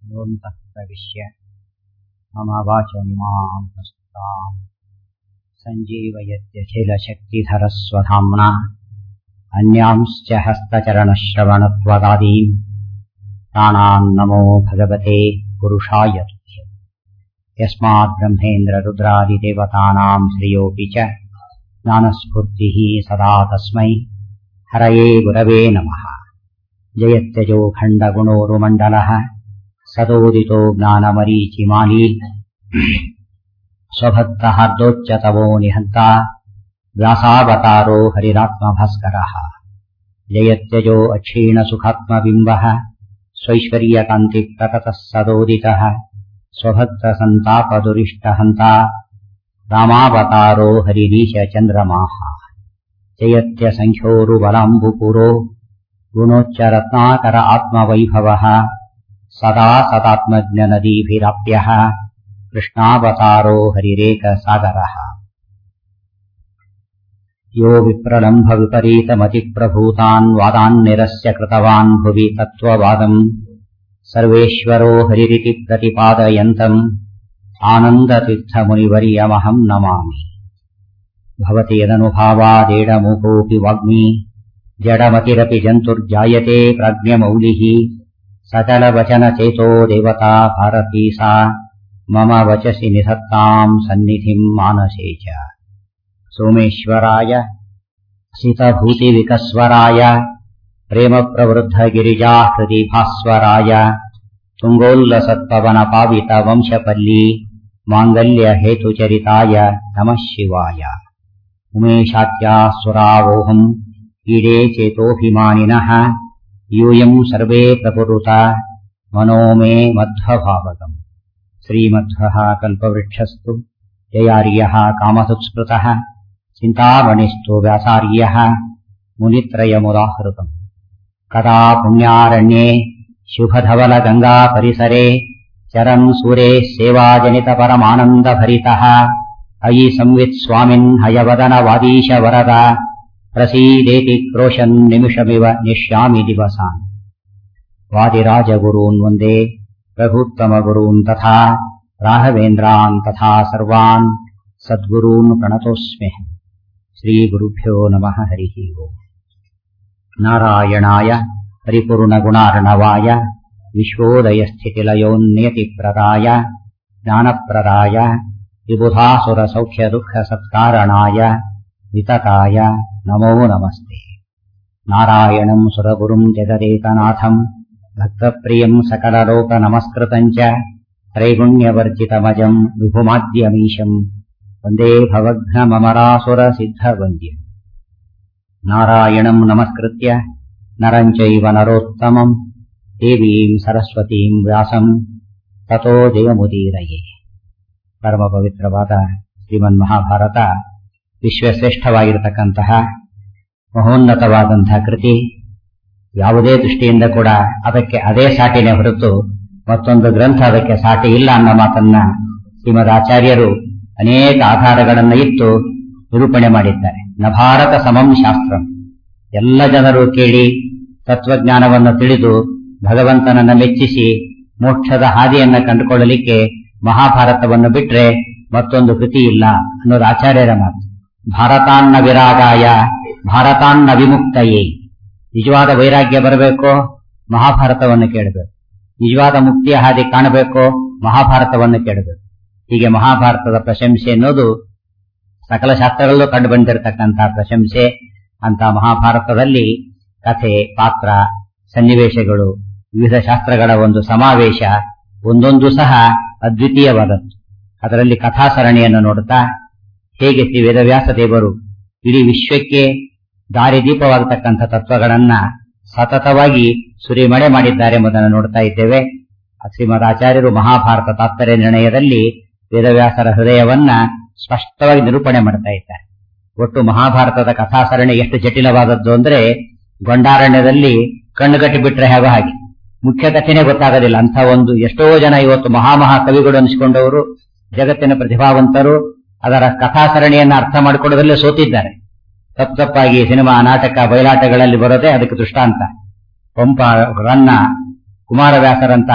योऽन्तः प्रविश्य मम वाचं मां प्रस्तुताम् सञ्जीवयत्यखिलशक्तिधरस्वधाम्ना अन्यांश्च हस्तचरणश्रवणत्वदादीन् प्राणान् नमो भगवते पुरुषाय तुभ्यम् यस्माद्ब्रह्मेन्द्ररुद्रादिदेवतानाम् श्रियोऽपि च ज्ञानस्फूर्तिः सदा तस्मै हरये गुरवे नमः जयत्यजो खण्डगुणोरुमण्डलः सदोदितो ज्ञानमरीचिमाली स्वभक्तहार्दोच्चतवो निहन्ता व्यासावतारो हरिरात्मभास्करः जयत्यजो अक्षीणसुखात्मबिम्बः स्वैश्वर्यकान्तिप्रकटः सदोदितः स्वभक्तसन्तापदुरिष्टहन्ता रामावतारो हरिरीशचन्द्रमाः जयत्यसङ्ख्योरुबलाम्बुपुरो गुणोच्चरत्नाकर आत्मवैभवः सदा सदात्मज्ञनदीभिराप्यः कृष्णावतारो हरिरेकसागरः यो विप्रलम्भ विपरीतमतिप्रभूतान् वादान् निरस्य कृतवान् भुवि तत्त्ववादम् सर्वेश्वरो हरिरिति प्रतिपादयन्तम् आनन्दतीर्थमुनिवर्यमहम् नमामि भवति यदनुभावादेडमुकोऽपि वाग्मी जडमतिरपि जन्तुर्जायते प्राज्ञमौलिः सकलवचनचेतो देवता भारती सा मम वचसि निधत्ताम् सन्निधिम् मानसे च सोमेश्वराय सितभूतिविकस्वराय प्रेमप्रवृद्धगिरिजाहृदि भास्वराय तुङ्गोल्लसत्पवनपावितवंशपल्ली माङ्गल्यहेतुचरिताय नमः शिवाय उमेशाद्यासुरावोहम् ईडे चेतोऽभिमानिनः यूयम् सर्वे प्रपुरुत मनो मे मध्वभावगम् श्रीमध्वः कल्पवृक्षस्तु जयार्यः कामसुत्स्मृतः चिन्तामणिस्तु व्यासार्यः मुनित्रयमुदाहृतम् कदा पुण्यारण्ये शुभधवलगङ्गापरिसरे चरन् सूरे सेवाजनितपरमानन्दभरितः अयि संवित् स्वामिन् हयवदनवादीश वरद प्रसीदेति क्रोशन् निमिषमिव निश्यामि दिवसान् वादिराजगुरून् वन्दे रघुत्तमगुरून् तथा राघवेन्द्रान् तथा सर्वान् सद्गुरून् प्रणतोऽस्म्यहम् श्रीगुरुभ्यो नमः हरिः ओम् नारायणाय परिपूर्णगुणार्णवाय विश्वोदयस्थितिलयोन्नियतिप्रदाय ज्ञानप्रदाय विबुधासुरसौख्यदुःखसत्कारणाय वितताय नमो नमस्ते नारायणम् सुरगुरुम् जगदेकनाथम् भक्तप्रियम् सकललोकनमस्कृतम् च त्रैगुण्यवर्जितमजम् विभुमाद्यमीशम् वन्दे भवघ्नममरासुरसिद्धवन्द्यम् नारायणम् नमस्कृत्य नरम् चैव नरोत्तमम् देवीम् सरस्वतीम् ವ್ಯಾಸಂ ತಥೋ ಜಯಮುದೀರಯೇ ಪರಮ ಪವಿತ್ರವಾದ ಶ್ರೀಮನ್ ಮಹಾಭಾರತ ವಿಶ್ವಶ್ರೇಷ್ಠವಾಗಿರತಕ್ಕಂತಹ ಮಹೋನ್ನತವಾದಂತಹ ಕೃತಿ ಯಾವುದೇ ದೃಷ್ಟಿಯಿಂದ ಕೂಡ ಅದಕ್ಕೆ ಅದೇ ಸಾಟಿನೇ ಹೊರತು ಮತ್ತೊಂದು ಗ್ರಂಥ ಅದಕ್ಕೆ ಸಾಟಿ ಇಲ್ಲ ಅನ್ನೋ ಮಾತನ್ನ ಶ್ರೀಮದ್ ಆಚಾರ್ಯರು ಅನೇಕ ಆಧಾರಗಳನ್ನ ಇಟ್ಟು ನಿರೂಪಣೆ ಮಾಡಿದ್ದಾರೆ ನ ಭಾರತ ಸಮಂ ಶಾಸ್ತ್ರಂ ಎಲ್ಲ ಜನರು ಕೇಳಿ ತತ್ವಜ್ಞಾನವನ್ನು ತಿಳಿದು ಭಗವಂತನನ್ನ ಮೆಚ್ಚಿಸಿ ಮೋಕ್ಷದ ಹಾದಿಯನ್ನ ಕಂಡುಕೊಳ್ಳಲಿಕ್ಕೆ ಮಹಾಭಾರತವನ್ನು ಬಿಟ್ರೆ ಮತ್ತೊಂದು ಕೃತಿ ಇಲ್ಲ ಅನ್ನೋದು ಆಚಾರ್ಯರ ಮಾತು ಭಾರತಾನ್ನ ವಿರಾಗಾಯ ಭಾರತಾನ್ನ ವಿಮುಕ್ತಯೇ ನಿಜವಾದ ವೈರಾಗ್ಯ ಬರಬೇಕು ಮಹಾಭಾರತವನ್ನು ಕೇಳಬೇಕು ನಿಜವಾದ ಮುಕ್ತಿಯ ಹಾದಿ ಕಾಣಬೇಕು ಮಹಾಭಾರತವನ್ನು ಕೇಳಬೇಕು ಹೀಗೆ ಮಹಾಭಾರತದ ಪ್ರಶಂಸೆ ಅನ್ನೋದು ಸಕಲ ಶಾಸ್ತ್ರಗಳಲ್ಲೂ ಕಂಡು ಬಂದಿರತಕ್ಕಂತಹ ಪ್ರಶಂಸೆ ಅಂತ ಮಹಾಭಾರತದಲ್ಲಿ ಕಥೆ ಪಾತ್ರ ಸನ್ನಿವೇಶಗಳು ವಿವಿಧ ಶಾಸ್ತ್ರಗಳ ಒಂದು ಸಮಾವೇಶ ಒಂದೊಂದು ಸಹ ಅದ್ವಿತೀಯವಾದದ್ದು ಅದರಲ್ಲಿ ಕಥಾಸರಣಿಯನ್ನು ನೋಡುತ್ತಾ ಹೇಗೆ ಶ್ರೀ ವೇದವ್ಯಾಸ ದೇವರು ಇಡೀ ವಿಶ್ವಕ್ಕೆ ದಾರಿದೀಪವಾಗತಕ್ಕಂಥ ತತ್ವಗಳನ್ನ ಸತತವಾಗಿ ಸುರಿಮಳೆ ಮಾಡಿದ್ದಾರೆ ಎಂಬುದನ್ನು ನೋಡ್ತಾ ಇದ್ದೇವೆ ಶ್ರೀಮದ್ ಆಚಾರ್ಯರು ಮಹಾಭಾರತ ತಾತ್ಪರ್ಯ ನಿರ್ಣಯದಲ್ಲಿ ವೇದವ್ಯಾಸರ ಹೃದಯವನ್ನ ಸ್ಪಷ್ಟವಾಗಿ ನಿರೂಪಣೆ ಮಾಡ್ತಾ ಇದ್ದಾರೆ ಒಟ್ಟು ಮಹಾಭಾರತದ ಕಥಾಸರಣಿ ಎಷ್ಟು ಜಟಿಲವಾದದ್ದು ಅಂದ್ರೆ ಗೊಂಡಾರಣ್ಯದಲ್ಲಿ ಕಣ್ಣುಗಟ್ಟಿ ಬಿಟ್ರೆ ಹೇಗೋ ಹಾಗೆ ಮುಖ್ಯ ಕಥೆನೇ ಗೊತ್ತಾಗೋದಿಲ್ಲ ಅಂತ ಒಂದು ಎಷ್ಟೋ ಜನ ಇವತ್ತು ಮಹಾಮಹಾ ಕವಿಗಳು ಅನಿಸಿಕೊಂಡವರು ಜಗತ್ತಿನ ಪ್ರತಿಭಾವಂತರು ಅದರ ಕಥಾಸರಣಿಯನ್ನ ಅರ್ಥ ಮಾಡಿಕೊಳ್ಳೋದ್ರಲ್ಲೇ ಸೋತಿದ್ದಾರೆ ತಪ್ಪು ತಪ್ಪಾಗಿ ಸಿನಿಮಾ ನಾಟಕ ಬಯಲಾಟಗಳಲ್ಲಿ ಬರೋದೇ ಅದಕ್ಕೆ ದೃಷ್ಟಾಂತ ಪಂಪ ರನ್ನ ಕುಮಾರವ್ಯಾಸರಂತಹ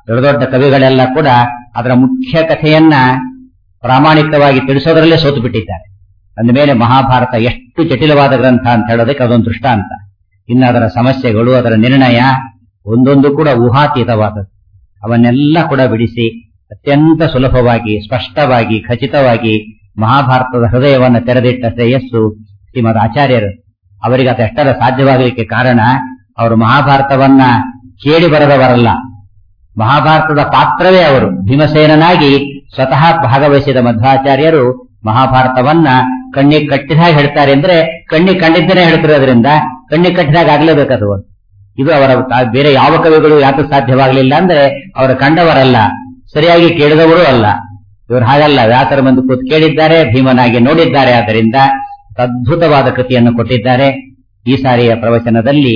ದೊಡ್ಡ ದೊಡ್ಡ ಕವಿಗಳೆಲ್ಲ ಕೂಡ ಅದರ ಮುಖ್ಯ ಕಥೆಯನ್ನ ಪ್ರಾಮಾಣಿಕವಾಗಿ ತಿಳಿಸೋದ್ರಲ್ಲೇ ಸೋತು ಬಿಟ್ಟಿದ್ದಾರೆ ಅಂದ ಮೇಲೆ ಮಹಾಭಾರತ ಎಷ್ಟು ಜಟಿಲವಾದ ಗ್ರಂಥ ಅಂತ ಹೇಳೋದಕ್ಕೆ ಅದೊಂದು ದೃಷ್ಟಾಂತ ಇನ್ನು ಅದರ ಸಮಸ್ಯೆಗಳು ಅದರ ನಿರ್ಣಯ ಒಂದೊಂದು ಕೂಡ ಊಹಾತೀತವಾದದ್ದು ಅವನ್ನೆಲ್ಲ ಕೂಡ ಬಿಡಿಸಿ ಅತ್ಯಂತ ಸುಲಭವಾಗಿ ಸ್ಪಷ್ಟವಾಗಿ ಖಚಿತವಾಗಿ ಮಹಾಭಾರತದ ಹೃದಯವನ್ನು ತೆರೆದಿಟ್ಟ ಶ್ರೇಯಸ್ಸು ಶ್ರೀಮದ್ ಆಚಾರ್ಯರು ಅವರಿಗೆ ಅದೆಷ್ಟರ ಸಾಧ್ಯವಾಗಲಿಕ್ಕೆ ಕಾರಣ ಅವರು ಮಹಾಭಾರತವನ್ನ ಕೇಳಿ ಬರದವರಲ್ಲ ಮಹಾಭಾರತದ ಪಾತ್ರವೇ ಅವರು ಭೀಮಸೇನನಾಗಿ ಸ್ವತಃ ಭಾಗವಹಿಸಿದ ಮಧ್ವಾಚಾರ್ಯರು ಮಹಾಭಾರತವನ್ನ ಕಣ್ಣಿಗೆ ಕಟ್ಟಿದಾಗ ಹೇಳ್ತಾರೆ ಅಂದ್ರೆ ಕಣ್ಣಿಗೆ ಕಂಡಿದ್ದೇನೆ ಹೇಳ್ತಿರೋದ್ರಿಂದ ಕಣ್ಣಿಗೆ ಕಟ್ಟಿದಾಗ ಆಗ್ಲೇಬೇಕದು ಇದು ಅವರ ಬೇರೆ ಯಾವ ಕವಿಗಳು ಯಾಕೆ ಸಾಧ್ಯವಾಗಲಿಲ್ಲ ಅಂದ್ರೆ ಅವರು ಕಂಡವರಲ್ಲ ಸರಿಯಾಗಿ ಕೇಳಿದವರು ಅಲ್ಲ ಇವರು ಹಾಗಲ್ಲ ವ್ಯಾಸರ ಬಂದು ಕೂತು ಕೇಳಿದ್ದಾರೆ ಭೀಮನಾಗಿ ನೋಡಿದ್ದಾರೆ ಆದ್ದರಿಂದ ಅದ್ಭುತವಾದ ಕೃತಿಯನ್ನು ಕೊಟ್ಟಿದ್ದಾರೆ ಈ ಸಾರಿಯ ಪ್ರವಚನದಲ್ಲಿ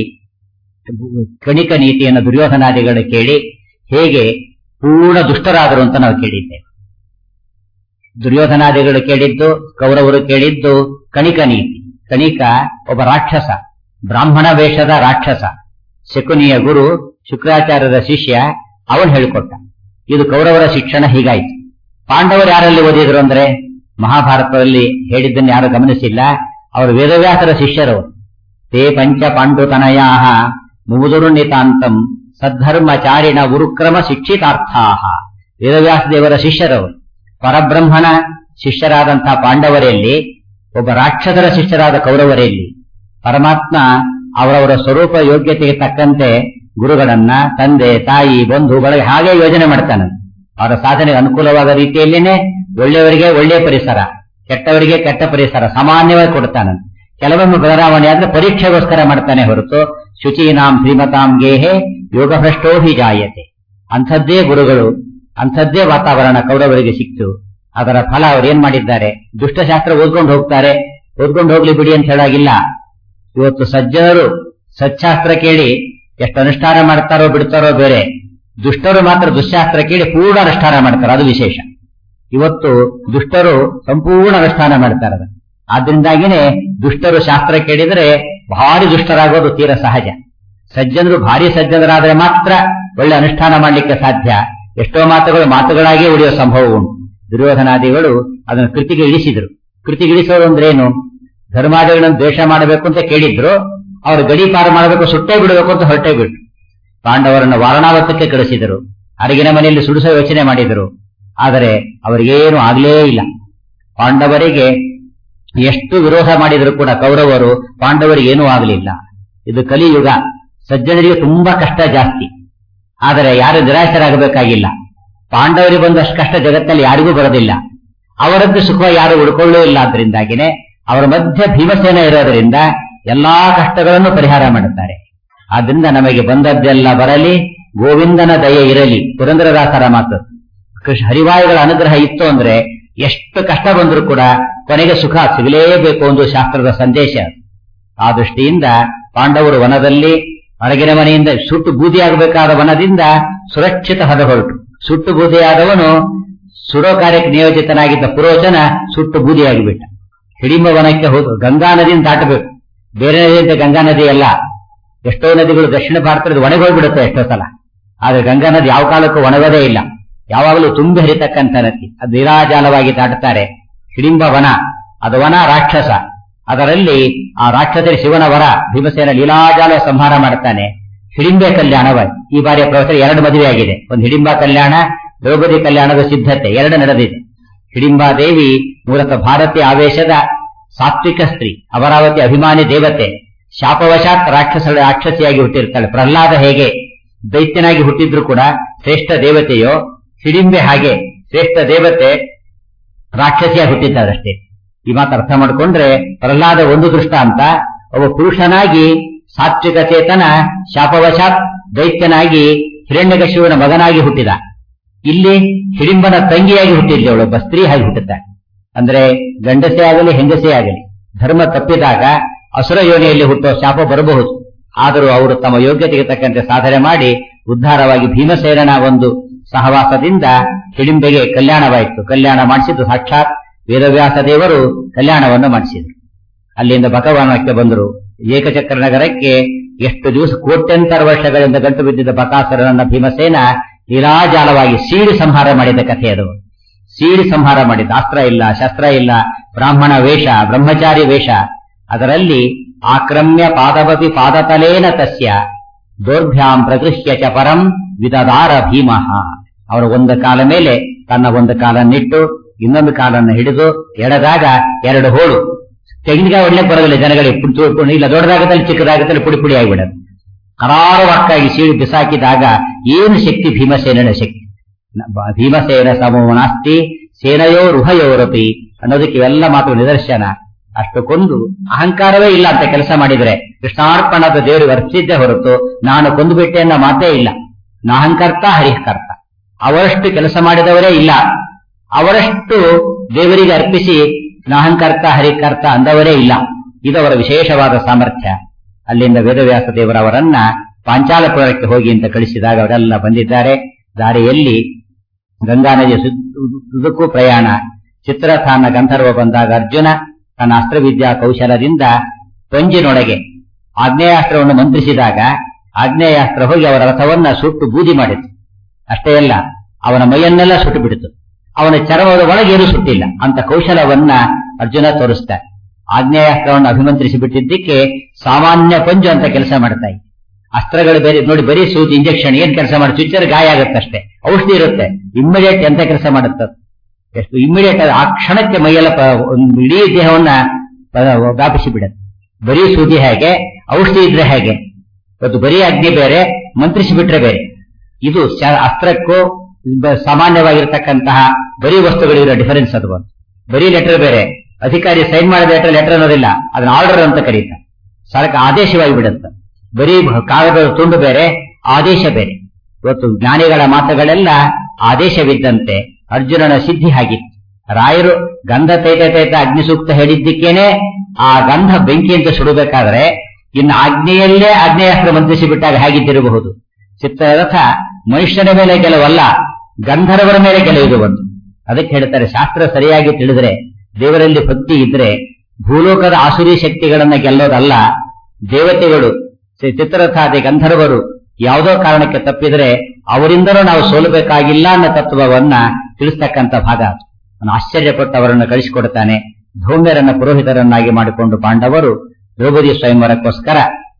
ಕಣಿಕ ನೀತಿಯನ್ನು ದುರ್ಯೋಧನಾದಿಗಳು ಕೇಳಿ ಹೇಗೆ ಪೂರ್ಣ ದುಷ್ಟರಾದರು ಅಂತ ನಾವು ಕೇಳಿದ್ದೇವೆ ದುರ್ಯೋಧನಾದಿಗಳು ಕೇಳಿದ್ದು ಕೌರವರು ಕೇಳಿದ್ದು ಕಣಿಕ ನೀತಿ ಕಣಿಕ ಒಬ್ಬ ರಾಕ್ಷಸ ಬ್ರಾಹ್ಮಣ ವೇಷದ ರಾಕ್ಷಸ ಶಕುನಿಯ ಗುರು ಶುಕ್ರಾಚಾರ್ಯರ ಶಿಷ್ಯ ಅವನು ಹೇಳಿಕೊಟ್ಟ ಇದು ಕೌರವರ ಶಿಕ್ಷಣ ಹೀಗಾಯ್ತು ಪಾಂಡವರು ಯಾರಲ್ಲಿ ಓದಿದ್ರು ಅಂದ್ರೆ ಮಹಾಭಾರತದಲ್ಲಿ ಹೇಳಿದ್ದನ್ನು ಯಾರು ಗಮನಿಸಿಲ್ಲ ಅವರು ವೇದವ್ಯಾಸರ ಶಿಷ್ಯರವರು ತೇ ಪಂಚ ಪಾಂಡುತನಯಾ ಮುಗುದುರು ನಿತಾಂತಂ ಸದ್ಧರ್ಮಚಾರಿಣ ಉರುಕ್ರಮ ಶಿಕ್ಷಿತಾರ್ಥಾಹ ವೇದವ್ಯಾಸ ದೇವರ ಶಿಷ್ಯರವರು ಪರಬ್ರಹ್ಮನ ಶಿಷ್ಯರಾದಂತಹ ಪಾಂಡವರಲ್ಲಿ ಒಬ್ಬ ರಾಕ್ಷಸರ ಶಿಷ್ಯರಾದ ಕೌರವರಲ್ಲಿ ಪರಮಾತ್ಮ ಅವರವರ ಸ್ವರೂಪ ಯೋಗ್ಯತೆಗೆ ತಕ್ಕಂತೆ ಗುರುಗಳನ್ನ ತಂದೆ ತಾಯಿ ಬಂಧು ಬಳಗ ಹಾಗೆ ಯೋಜನೆ ಮಾಡ್ತಾನೆ ಅವರ ಸಾಧನೆಗೆ ಅನುಕೂಲವಾದ ರೀತಿಯಲ್ಲೇನೆ ಒಳ್ಳೆಯವರಿಗೆ ಒಳ್ಳೆಯ ಪರಿಸರ ಕೆಟ್ಟವರಿಗೆ ಕೆಟ್ಟ ಪರಿಸರ ಸಾಮಾನ್ಯವಾಗಿ ಕೊಡ್ತಾನೆ ಕೆಲವೊಮ್ಮೆ ಬದಲಾವಣೆ ಆದ್ರೆ ಪರೀಕ್ಷೆಗೋಸ್ಕರ ಮಾಡ್ತಾನೆ ಹೊರತು ಶುಚೀನಾಂ ಶ್ರೀಮತಾಂ ಗೇಹೆ ಯೋಗಭ್ರಷ್ಟೋ ಹಿ ಜಾಯತೆ ಅಂಥದ್ದೇ ಗುರುಗಳು ಅಂಥದ್ದೇ ವಾತಾವರಣ ಕೌರವರಿಗೆ ಸಿಕ್ತು ಅದರ ಫಲ ಅವರು ಏನ್ ಮಾಡಿದ್ದಾರೆ ದುಷ್ಟಶಾಸ್ತ್ರ ಓದ್ಕೊಂಡು ಹೋಗ್ತಾರೆ ಓದ್ಕೊಂಡು ಹೋಗ್ಲಿ ಬಿಡಿ ಅಂತ ಹೇಳಾಗಿಲ್ಲ ಇವತ್ತು ಸಜ್ಜನರು ಸಚ್ಚಾಸ್ತ್ರ ಕೇಳಿ ಎಷ್ಟು ಅನುಷ್ಠಾನ ಮಾಡ್ತಾರೋ ಬಿಡ್ತಾರೋ ಬೇರೆ ದುಷ್ಟರು ಮಾತ್ರ ದುಶ್ಶಾಸ್ತ್ರ ಕೇಳಿ ಪೂರ್ಣ ಅನುಷ್ಠಾನ ಮಾಡ್ತಾರೆ ಅದು ವಿಶೇಷ ಇವತ್ತು ದುಷ್ಟರು ಸಂಪೂರ್ಣ ಅನುಷ್ಠಾನ ಮಾಡ್ತಾರೆ ಅದು. ಆದ್ರಿಂದಾಗಿನೇ ದುಷ್ಟರು ಶಾಸ್ತ್ರ ಕೇಳಿದರೆ ಭಾರಿ ದುಷ್ಟರಾಗೋದು ತೀರ ಸಹಜ ಸಜ್ಜನರು ಭಾರಿ ಸಜ್ಜನರಾದ್ರೆ ಮಾತ್ರ ಒಳ್ಳೆ ಅನುಷ್ಠಾನ ಮಾಡಲಿಕ್ಕೆ ಸಾಧ್ಯ ಎಷ್ಟೋ ಮಾತುಗಳು ಮಾತುಗಳಾಗಿಯೇ ಉಳಿಯೋ ಸಂಭವ ಉಂಟು ದುರ್ಯೋಧನಾದಿಗಳು ಅದನ್ನು ಕೃತಿಗೆ ಇಳಿಸಿದ್ರು ಕೃತಿಗೆ ಇಳಿಸೋದು ಅಂದ್ರೆ ಏನು ಧರ್ಮಾದಿಗಳನ್ನು ದ್ವೇಷ ಮಾಡಬೇಕು ಅಂತ ಕೇಳಿದ್ರು ಅವರು ಗಡಿ ಪಾರು ಮಾಡಬೇಕು ಸುಟ್ಟೇ ಬಿಡಬೇಕು ಅಂತ ಹೊರಟೇ ಬಿಟ್ರು ಪಾಂಡವರನ್ನು ವಾರಣಾವತಕ್ಕೆ ಕಳಿಸಿದರು ಅರಗಿನ ಮನೆಯಲ್ಲಿ ಸುಡಿಸೋ ಯೋಚನೆ ಮಾಡಿದರು ಆದರೆ ಅವರಿಗೇನು ಆಗ್ಲೇ ಇಲ್ಲ ಪಾಂಡವರಿಗೆ ಎಷ್ಟು ವಿರೋಧ ಮಾಡಿದರೂ ಕೂಡ ಕೌರವರು ಪಾಂಡವರಿಗೆ ಏನೂ ಆಗಲಿಲ್ಲ ಇದು ಕಲಿಯುಗ ಸಜ್ಜನರಿಗೆ ತುಂಬಾ ಕಷ್ಟ ಜಾಸ್ತಿ ಆದರೆ ಯಾರು ನಿರಾಶರಾಗಬೇಕಾಗಿಲ್ಲ ಪಾಂಡವರಿಗೆ ಬಂದಷ್ಟು ಕಷ್ಟ ಜಗತ್ತಲ್ಲಿ ಯಾರಿಗೂ ಬರೋದಿಲ್ಲ ಅವರದ್ದು ಸುಖ ಯಾರು ಉಳ್ಕೊಳ್ಳೂ ಇಲ್ಲ ಆದ್ರಿಂದಾಗಿನೇ ಅವರ ಮಧ್ಯ ಭೀಮಸೇನ ಇರೋದರಿಂದ ಎಲ್ಲಾ ಕಷ್ಟಗಳನ್ನು ಪರಿಹಾರ ಮಾಡುತ್ತಾರೆ ಆದ್ರಿಂದ ನಮಗೆ ಬಂದದ್ದೆಲ್ಲ ಬರಲಿ ಗೋವಿಂದನ ದಯೆ ಇರಲಿ ಪುರಂದರದಾಸರ ಮಾತು ಕೃಷ್ಣ ಹರಿವಾಯುಗಳ ಅನುಗ್ರಹ ಇತ್ತು ಅಂದ್ರೆ ಎಷ್ಟು ಕಷ್ಟ ಬಂದರೂ ಕೂಡ ಕೊನೆಗೆ ಸುಖ ಸಿಗಲೇಬೇಕು ಒಂದು ಶಾಸ್ತ್ರದ ಸಂದೇಶ ಆ ದೃಷ್ಟಿಯಿಂದ ಪಾಂಡವರು ವನದಲ್ಲಿ ಹೊರಗಿನ ಮನೆಯಿಂದ ಸುಟ್ಟು ಬೂದಿಯಾಗಬೇಕಾದ ವನದಿಂದ ಸುರಕ್ಷಿತ ಹೊರಹೊರಟು ಸುಟ್ಟು ಬೂದಿಯಾದವನು ಸುಡೋ ಕಾರ್ಯಕ್ಕೆ ನಿಯೋಜಿತನಾಗಿದ್ದ ಪುರೋಚನ ಸುಟ್ಟು ಬೂದಿಯಾಗಿಬಿಟ್ಟ ಹಿಡಿಂಬ ವನಕ್ಕೆ ಹೋದ ಗಂಗಾ ನದಿಯನ್ನು ದಾಟಬೇಕು ಬೇರೆ ನದಿಯಂತೆ ಗಂಗಾ ನದಿ ಅಲ್ಲ ಎಷ್ಟೋ ನದಿಗಳು ದಕ್ಷಿಣ ಭಾರತದಲ್ಲಿ ಒಣಗೋಗ್ಬಿಡುತ್ತೆ ಎಷ್ಟೋ ಸಲ ಆದ್ರೆ ಗಂಗಾ ನದಿ ಯಾವ ಕಾಲಕ್ಕೂ ಒಣಗೋದೇ ಇಲ್ಲ ಯಾವಾಗಲೂ ತುಂಬಿ ಹರಿತಕ್ಕಂಥ ನದಿ ಅದು ನಿರಾಜಾಲವಾಗಿ ದಾಟುತ್ತಾರೆ ಹಿಡಿಂಬ ವನ ಅದು ವನ ರಾಕ್ಷಸ ಅದರಲ್ಲಿ ಆ ರಾಕ್ಷಸರಿ ಶಿವನ ವರ ಭೀಮಸೇನ ಲೀಲಾಜಾಲ ಸಂಹಾರ ಮಾಡುತ್ತಾನೆ ಹಿಡಿಂಬೆ ಕಲ್ಯಾಣವಾಗಿ ಈ ಬಾರಿಯ ಪ್ರವಚನ ಎರಡು ಮದುವೆ ಆಗಿದೆ ಒಂದು ಹಿಡಿಂಬ ಕಲ್ಯಾಣ ದ್ರೌಪದಿ ಕಲ್ಯಾಣದ ಸಿದ್ಧತೆ ಎರಡು ನಡೆದಿದೆ ಹಿಡಿಂಬಾ ದೇವಿ ಮೂಲತಃ ಭಾರತೀಯ ಆವೇಶದ ಸಾತ್ವಿಕ ಸ್ತ್ರೀ ಅಮರಾವತಿ ಅಭಿಮಾನಿ ದೇವತೆ ಶಾಪವಶಾತ್ ರಾಕ್ಷಸ ರಾಕ್ಷಸಿಯಾಗಿ ಹುಟ್ಟಿರ್ತಾಳೆ ಪ್ರಹ್ಲಾದ ಹೇಗೆ ದೈತ್ಯನಾಗಿ ಹುಟ್ಟಿದ್ರು ಕೂಡ ಶ್ರೇಷ್ಠ ದೇವತೆಯೋ ಹಿಡಿಂಬೆ ಹಾಗೆ ಶ್ರೇಷ್ಠ ದೇವತೆ ರಾಕ್ಷಸಿಯಾಗಿ ಹುಟ್ಟಿದ್ದಾರಷ್ಟೇ ಈ ಮಾತು ಅರ್ಥ ಮಾಡಿಕೊಂಡ್ರೆ ಪ್ರಹ್ಲಾದ ಒಂದು ದೃಷ್ಟಾಂತ ಒಬ್ಬ ಪುರುಷನಾಗಿ ಸಾತ್ವಿಕ ಚೇತನ ಶಾಪವಶಾತ್ ದೈತ್ಯನಾಗಿ ಹಿರಣ್ಯಕಶಿವನ ಮಗನಾಗಿ ಹುಟ್ಟಿದ ಇಲ್ಲಿ ಹಿಡಿಂಬನ ತಂಗಿಯಾಗಿ ಹುಟ್ಟಿದ್ಲಿ ಅವಳೊಬ್ಬ ಸ್ತ್ರೀ ಹಾಗೆ ಹುಟ್ಟುತ್ತಾಳೆ ಅಂದ್ರೆ ಗಂಡಸೇ ಆಗಲಿ ಹೆಂಗಸೇ ಆಗಲಿ ಧರ್ಮ ತಪ್ಪಿದಾಗ ಅಸುರ ಯೋನಿಯಲ್ಲಿ ಹುಟ್ಟುವ ಶಾಪ ಬರಬಹುದು ಆದರೂ ಅವರು ತಮ್ಮ ಯೋಗ್ಯತೆಗೆ ತಕ್ಕಂತೆ ಸಾಧನೆ ಮಾಡಿ ಉದ್ಧಾರವಾಗಿ ಭೀಮಸೇನನ ಒಂದು ಸಹವಾಸದಿಂದ ಹಿಡಿಂಬೆಗೆ ಕಲ್ಯಾಣವಾಯಿತು ಕಲ್ಯಾಣ ಮಾಡಿಸಿದ್ದು ಸಾಕ್ಷಾತ್ ವೇದವ್ಯಾಸ ದೇವರು ಕಲ್ಯಾಣವನ್ನು ಮಾಡಿಸಿದರು ಅಲ್ಲಿಂದ ಬಕವನಕ್ಕೆ ಬಂದರು ಏಕಚಕ್ರ ನಗರಕ್ಕೆ ಎಷ್ಟು ದಿವಸ ಕೋಟ್ಯಂತರ ವರ್ಷಗಳಿಂದ ಗಂಟು ಬಿದ್ದಿದ್ದ ಬಕಾಸುರನನ್ನ ಭೀಮಸೇನ ಲೀಲಾಜಾಲವಾಗಿ ಸೀಡಿ ಸಂಹಾರ ಮಾಡಿದ ಕಥೆ ಅದು ಸೀಡಿ ಸಂಹಾರ ಮಾಡಿದ ಅಸ್ತ್ರ ಇಲ್ಲ ಶಸ್ತ್ರ ಇಲ್ಲ ಬ್ರಾಹ್ಮಣ ವೇಷ ಬ್ರಹ್ಮಚಾರಿ ವೇಷ ಅದರಲ್ಲಿ ಆಕ್ರಮ್ಯ ಪಾದವಪಿ ಪಾದತಲೇನ ತಸ್ಯ ದೌರ್ಭ್ಯಾಂ ಪ್ರಗೃಹ್ಯ ಚ ಪರಂ ವಿದದಾರ ಭೀಮಃ ಅವರ ಒಂದು ಕಾಲ ಮೇಲೆ ತನ್ನ ಒಂದು ಕಾಲನ್ನಿಟ್ಟು ಇನ್ನೊಂದು ಕಾಲನ್ನು ಹಿಡಿದು ಎಳೆದಾಗ ಎರಡು ಹೋಳು ತೆಂಗಿನಕಾಯಿ ಒಳ್ಳೆ ಬರೋದಿಲ್ಲ ಜನಗಳಿಗೆ ಪುಡಿ ಪುಡಿ- ಪುಡಿ- ಇಲ್ಲ ದೊಡ್ಡದಾಗತ್ತಲ್ಲಿ ಚಿಕ್ಕದಾಗತ್ತಲ್ಲಿ ಪುಡಿ ಪುಡಿ ಆಗಿಬಿಡೋದು ಕರಾರವಕ್ಕಾಗಿ ಸೀಳಿ ಬಿಸಾಕಿದಾಗ ಏನು ಶಕ್ತಿ ಭೀಮಸೇನನ ಶಕ್ತಿ ನ- ಬ- ಭೀಮಸೇನ ಸಮೋ ನಾಸ್ತಿ ಸೇನಯೋ ರುಹಯೋರಪಿ ಅನ್ನೋದಕ್ಕೆ ಇವೆಲ್ಲ ಮಾತು ನಿದರ್ಶನ ಅಷ್ಟು ಕೊಂದು ಅಹಂಕಾರವೇ ಇಲ್ಲ ಅಂತ ಕೆಲಸ ಮಾಡಿದ್ರೆ ಕೃಷ್ಣಾರ್ಪಣದ ದೇವರು ವರ್ತಿದ್ದೇ ಹೊರತು ನಾನು ಕೊಂದು ಬಿಟ್ಟೆ ಅನ್ನೋ ಮಾತೇ ಇಲ್ಲ ನಾಹಂಕರ್ತ ಹರಿಹಕರ್ತ ಅವರಷ್ಟು ಕೆಲಸ ಮಾಡಿದವರೇ ಇಲ್ಲ ಅವರಷ್ಟು ದೇವರಿಗೆ ಅರ್ಪಿಸಿ ನಾಹಂಕರ್ತ ಹರಿಕರ್ತ ಅಂದವರೇ ಇಲ್ಲ ಇದು ಅವರ ವಿಶೇಷವಾದ ಸಾಮರ್ಥ್ಯ ಅಲ್ಲಿಂದ ವೇದವ್ಯಾಸ ದೇವರವರನ್ನ ಪಾಂಚಾಲಪುರಕ್ಕೆ ಹೋಗಿ ಅಂತ ಕಳಿಸಿದಾಗ ಅವರೆಲ್ಲ ಬಂದಿದ್ದಾರೆ ದಾರಿಯಲ್ಲಿ ಗಂಗಾ ನದಿಯ ಸುದ್ದಕ್ಕೂ ಪ್ರಯಾಣ ಚಿತ್ರಥಾನ ಗಂಧರ್ವ ಬಂದಾಗ ಅರ್ಜುನ ತನ್ನ ಅಸ್ತ್ರವಿದ್ಯಾ ಕೌಶಲದಿಂದ ಪಂಜಿನೊಳಗೆ ಆಗ್ನೇಯಾಸ್ತ್ರವನ್ನು ಮಂತ್ರಿಸಿದಾಗ ಆಗ್ನೇಯಾಸ್ತ್ರ ಹೋಗಿ ಅವರ ರಥವನ್ನ ಸುಟ್ಟು ಬೂದಿ ಮಾಡಿತು ಅಷ್ಟೇ ಅಲ್ಲ ಅವನ ಮೈಯನ್ನೆಲ್ಲ ಸುಟ್ಟು ಬಿಡಿತು ಅವನ ಚರ್ಮದ ಒಳಗೇನು ಸುಟ್ಟಿಲ್ಲ ಅಂತ ಕೌಶಲವನ್ನ ಅರ್ಜುನ ತೋರಿಸ್ತಾರೆ ಆಗ್ನೇಯಾಸ್ತ್ರವನ್ನು ಅಭಿಮಂತ್ರಿಸಿ ಬಿಟ್ಟಿದ್ದಕ್ಕೆ ಸಾಮಾನ್ಯ ಪಂಜು ಅಂತ ಕೆಲಸ ಮಾಡ್ತಾ ಇದೆ ಅಸ್ತ್ರಗಳು ಬೇರೆ ನೋಡಿ ಬರೀ ಸೂಜಿ ಇಂಜೆಕ್ಷನ್ ಏನ್ ಕೆಲಸ ಮಾಡಿ ಚುಚ್ಚರ್ ಗಾಯ ಆಗುತ್ತಷ್ಟೇ ಔಷಧಿ ಇರುತ್ತೆ ಇಮ್ಮಿಡಿಯೇಟ್ ಎಂತ ಕೆಲಸ ಮಾಡುತ್ತೆ ಎಷ್ಟು ಇಮ್ಮಿಡಿಯೇಟ್ ಆ ಕ್ಷಣಕ್ಕೆ ಮೈಯೆಲ್ಲ ಪ- ಒಂದು ಇಡೀ ದೇಹವನ್ನ ಪ- ವ್ಯಾಪಿಸಿ ಬಿಡುತ್ತೆ ಬರೀ ಸೂಜಿ ಹೇಗೆ ಔಷಧಿ ಇದ್ರೆ ಹೇಗೆ ಇವತ್ತು ಬರೀ ಅಗ್ನಿ ಬೇರೆ ಮಂತ್ರಿಸಿ ಬಿಟ್ರೆ ಬೇರೆ ಇದು ಶ- ಅಸ್ತ್ರಕ್ಕೂ ಬ- ಸಾಮಾನ್ಯವಾಗಿರ್ತಕ್ಕಂತಹ ಬರೀ ವಸ್ತುಗಳಿರೋ ಡಿಫರೆನ್ಸ್ ಅದು ಒಂದು ಬರೀ ಲೆಟರ್ ಬೇರೆ ಅಧಿಕಾರಿ ಸೈನ್ ಮಾಡಿದ ಲೆಟರ್ ಲೆಟರ್ ಅನ್ನೋದಿಲ್ಲ ಅದನ್ನ ಆರ್ಡರ್ ಅಂತ ಕರೀತಾರೆ ಸರ್ಕ ಆದೇಶವಾಗಿ ಬಿಡುತ್ತೆ ಬರೀ ಕಾಗದದ ತುಂಡು ಬೇರೆ ಆದೇಶ ಬೇರೆ ಇವತ್ತು ಜ್ಞಾನಿಗಳ ಮಾತುಗಳೆಲ್ಲ ಆದೇಶವಿದ್ದಂತೆ ಅರ್ಜುನನ ಸಿದ್ಧಿ ಆಗಿತ್ತು ರಾಯರು ಗಂಧ ತೈತ ತೈತ ಅಗ್ನಿ ಸೂಕ್ತ ಹೇಳಿದ್ದಕ್ಕೇನೆ ಆ ಗಂಧ ಬೆಂಕಿ ಅಂತ ಸುಡಬೇಕಾದ್ರೆ ಇನ್ನು ಆಗ್ನೇಯಲ್ಲೇ ಆಗ್ನೇಯಾಸ್ತ್ರ ಮಂತ್ರಿಸಿ ಬಿಟ್ಟಾಗ ಹೇಗಿದ್ದಿರಬಹುದು ಚಿತ್ರರಥ ಮನುಷ್ಯನ ಮೇಲೆ ಗೆಲುವಲ್ಲ ಗಂಧರ್ವರ ಮೇಲೆ ಗೆಲುವಿದು ಬಂತು ಅದಕ್ಕೆ ಹೇಳ್ತಾರೆ ಶಾಸ್ತ್ರ ಸರಿಯಾಗಿ ತಿಳಿದ್ರೆ ದೇವರಲ್ಲಿ ಭಕ್ತಿ ಇದ್ರೆ ಭೂಲೋಕದ ಆಸುರಿ ಶಕ್ತಿಗಳನ್ನ ಗೆಲ್ಲೋದಲ್ಲ ದೇವತೆಗಳು ಚಿ- ಚಿತ್ರರಥಾದಿ ಗಂಧರ್ವರು ಯಾವುದೋ ಕಾರಣಕ್ಕೆ ತಪ್ಪಿದ್ರೆ ಅವರಿಂದಲೂ ನಾವು ಸೋಲಬೇಕಾಗಿಲ್ಲ ಅನ್ನೋ ತತ್ವವನ್ನ ತಿಳಿಸ್ತಕ್ಕಂಥ ಭಾಗ ಅದು. ಅವನು ಆಶ್ಚರ್ಯಪಟ್ಟು ಅವರನ್ನು ಕಳಿಸಿಕೊಡ್ತಾನೆ ಧೌಮ್ಯರನ್ನ ಪುರೋಹಿತರನ್ನಾಗಿ ಮಾಡಿಕೊಂಡು ಪಾಂಡವರು ದ್ರೌಪದಿ ಸ್ವಯಂವರಕ್ಕೋಸ್ಕರ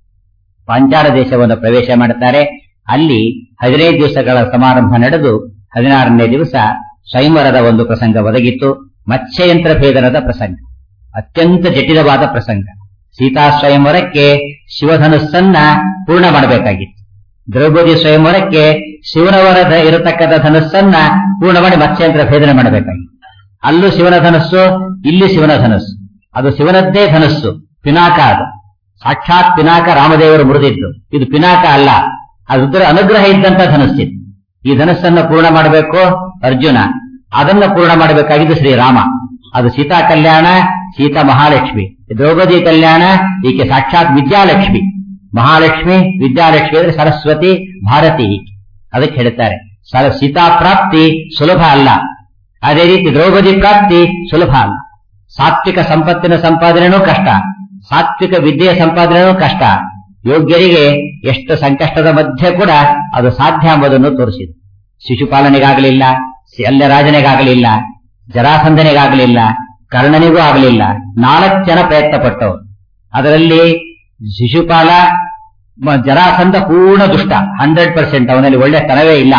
ಪಾಂಚಾಲ ದೇಶವನ್ನು ಪ್ರವೇಶ ಮಾಡುತ್ತಾರೆ ಅಲ್ಲಿ ಹದಿನೈದು ದಿವಸಗಳ ಸಮಾರಂಭ ನಡೆದು ಹದಿನಾರನೇ ದಿವಸ ಸ್ವಯಂವರದ ಒಂದು ಪ್ರಸಂಗ ಒದಗಿತ್ತು ಮತ್ಸ್ಯಯಂತ್ರ ಭೇದನದ ಪ್ರಸಂಗ ಅತ್ಯಂತ ಜಟಿಲವಾದ ಪ್ರಸಂಗ ಸೀತಾ ಸ್ವಯಂವರಕ್ಕೆ ಶಿವಧನುಸ್ಸನ್ನ ಪೂರ್ಣ ಮಾಡಬೇಕಾಗಿತ್ತು ದ್ರೌಪದಿ ಸ್ವಯಂವರಕ್ಕೆ ಶಿವನವರ ಇರತಕ್ಕಂಥ ಧನುಸ್ಸನ್ನ ಪೂರ್ಣ ಮಾಡಿ ಮತ್ಸ್ಯಯಂತ್ರ ಭೇದನ ಮಾಡಬೇಕಾಗಿತ್ತು ಅಲ್ಲೂ ಶಿವನ ಧನಸ್ಸು ಇಲ್ಲಿ ಶಿವನ ಧನಸ್ಸು ಅದು ಶಿವನದ್ದೇ ಧನಸ್ಸು ಪಿನಾಕ ಅದು ಸಾಕ್ಷಾತ್ ಪಿನಾಕ ರಾಮದೇವರು ಮುರಿದಿದ್ದು ಇದು ಪಿನಾಕ ಅಲ್ಲ ಅದು ರುದ್ರ ಅನುಗ್ರಹ ಇದ್ದಂತ ಧನಸ್ಸಿತ್ತು ಈ ಧನಸ್ಸನ್ನ ಪೂರ್ಣ ಮಾಡಬೇಕು ಅರ್ಜುನ ಅದನ್ನ ಪೂರ್ಣ ಮಾಡಬೇಕಾಗಿದ್ದು ಶ್ರೀರಾಮ ಅದು ಸೀತಾ ಕಲ್ಯಾಣ ಸೀತಾ ಮಹಾಲಕ್ಷ್ಮಿ ದ್ರೌಪದಿ ಕಲ್ಯಾಣ ಈಕೆ ಸಾಕ್ಷಾತ್ ವಿದ್ಯಾಲಕ್ಷ್ಮಿ ಮಹಾಲಕ್ಷ್ಮಿ ವಿದ್ಯಾಲಕ್ಷ್ಮಿ ಅಂದ್ರೆ ಸರಸ್ವತಿ ಭಾರತಿ ಅದಕ್ಕೆ ಹೇಳ್ತಾರೆ ಸರ ಸೀತಾ ಪ್ರಾಪ್ತಿ ಸುಲಭ ಅಲ್ಲ ಅದೇ ರೀತಿ ದ್ರೌಪದಿ ಪ್ರಾಪ್ತಿ ಸುಲಭ ಅಲ್ಲ ಸಾತ್ವಿಕ ಸಂಪತ್ತಿನ ಸಂಪಾದನೆನೂ ಕಷ್ಟ ಸಾತ್ವಿಕ ವಿದ್ಯೆಯ ಸಂಪಾದನೆನೂ ಕಷ್ಟ ಯೋಗ್ಯರಿಗೆ ಎಷ್ಟು ಸಂಕಷ್ಟದ ಮಧ್ಯೆ ಕೂಡ ಅದು ಸಾಧ್ಯ ಎಂಬುದನ್ನು ತೋರಿಸಿದೆ ಶಿಶುಪಾಲನೆಗಾಗಲಿಲ್ಲ ಶಲ್ಯ ರಾಜನಿಗಾಗಲಿಲ್ಲ ಜರಾಸಂಧನಿಗಾಗಲಿಲ್ಲ ಕರ್ಣನಿಗೂ ಆಗಲಿಲ್ಲ ನಾಲ್ಕು ಜನ ಪ್ರಯತ್ನ ಪಟ್ಟವರು ಅದರಲ್ಲಿ ಶಿಶುಪಾಲ ಮ- ಜರಾಸಂಧ ಪೂರ್ಣ ದುಷ್ಟ ಹಂಡ್ರೆಡ್ ಪರ್ಸೆಂಟ್ ಅವನಲ್ಲಿ ಒಳ್ಳೆ ತನವೇ ಇಲ್ಲ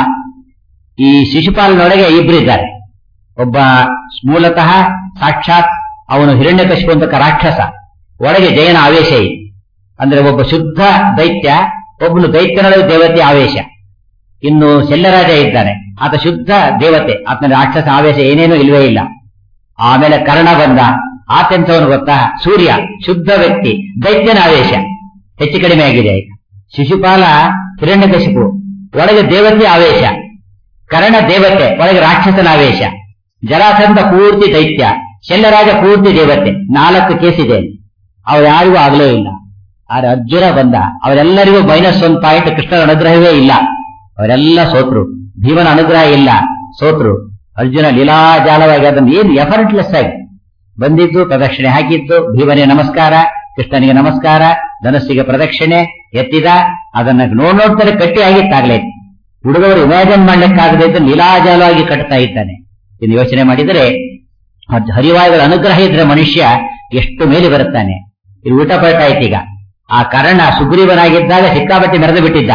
ಈ ಶಿಶುಪಾಲನೊಳಗೆ ಇಬ್ಬರಿದ್ದಾರೆ ಒಬ್ಬ ಮೂಲತಃ ಸಾಕ್ಷಾತ್ ಅವನು ಹಿರಣ್ಯಕಶಿಪು ಅಂತ ರಾಕ್ಷಸ ಒಳಗೆ ಜಯನ ಆವೇಶ ಇದೆ ಅಂದ್ರೆ ಒಬ್ಬ ಶುದ್ಧ ದೈತ್ಯ ಒಬ್ಬನು ದೈತ್ಯನೊಳಗೆ ದೇವತೆ ಆವೇಶ ಇನ್ನು ಶಲ್ಯರಾಜ ಇದ್ದಾನೆ ಆತ ಶುದ್ಧ ದೇವತೆ ಆತನ ರಾಕ್ಷಸ ಆವೇಶ ಏನೇನೂ ಇಲ್ವೇ ಇಲ್ಲ ಆಮೇಲೆ ಕರ್ಣ ಬಂದ ಆತೆಂತವನು ಗೊತ್ತಾ ಸೂರ್ಯ ಶುದ್ಧ ವ್ಯಕ್ತಿ ದೈತ್ಯನ ಆವೇಶ ಹೆಚ್ಚು ಕಡಿಮೆ ಆಗಿದೆ ಈಗ ಶಿಶುಪಾಲ ಹಿರಣ್ಯಕಶಿಪು ಒಳಗೆ ದೇವತೆ ಆವೇಶ ಕರ್ಣ ದೇವತೆ ಒಳಗೆ ರಾಕ್ಷಸನ ಆವೇಶ ಜರಾಸಂಧ ಪೂರ್ತಿ ದೈತ್ಯ ಶಲ್ಯರಾಜ ಪೂರ್ತಿ ದೇವತೆ ನಾಲ್ಕು ಕೇಸ್ ಇದೆ ಅವ್ರು ಯಾರಿಗೂ ಆಗಲೇ ಇಲ್ಲ ಆದ್ರೆ ಅರ್ಜುನ ಬಂದ ಅವರೆಲ್ಲರಿಗೂ ಮೈನಸ್ ಒನ್ ಪಾಯಿಂಟ್ ಕೃಷ್ಣನ ಅನುಗ್ರಹವೇ ಇಲ್ಲ ಅವರೆಲ್ಲ ಸೋತ್ರು ಭೀಮನ ಅನುಗ್ರಹ ಇಲ್ಲ ಸೋತ್ರು ಅರ್ಜುನ ಲೀಲಾಜಾಲವಾಗಿ ಅದನ್ನು ಏನು ಎಫರ್ಟ್ಲೆಸ್ ಆಗಿ ಬಂದಿದ್ದು ಪ್ರದಕ್ಷಿಣೆ ಹಾಕಿದ್ದು ಭೀಮನಿಗೆ ನಮಸ್ಕಾರ ಕೃಷ್ಣನಿಗೆ ನಮಸ್ಕಾರ ಧನಸ್ಸಿಗೆ ಪ್ರದಕ್ಷಿಣೆ ಎತ್ತಿದ ಅದನ್ನ ನೋಡ್ ನೋಡ್ತಾರೆ ಕಟ್ಟಿ ಆಗಿತ್ತಾಗ್ಲೇ ಹುಡುಗರು ಇಮ್ಯಾಜಿನ್ ಮಾಡ್ಲಿಕ್ಕಾಗದೇ ಇದ್ದು ನೀಲಾಜಲವಾಗಿ ಕಟ್ತಾ ಇದ್ದಾನೆ ಇನ್ನು ಯೋಚನೆ ಮಾಡಿದರೆ ಅದ್ ಹರಿವಾಯುಗಳ ಅನುಗ್ರಹ ಇದ್ರೆ ಮನುಷ್ಯ ಎಷ್ಟು ಮೇಲೆ ಬರುತ್ತಾನೆ ಇದು ಊಟ ಪಲ್ಟ ಆಯ್ತೀಗ ಆ ಕರ್ಣ ಸುಗ್ರೀವನಾಗಿದ್ದಾಗ ಸಿಕ್ಕಾಪಟ್ಟೆ ಮೆರೆದು ಬಿಟ್ಟಿದ್ದ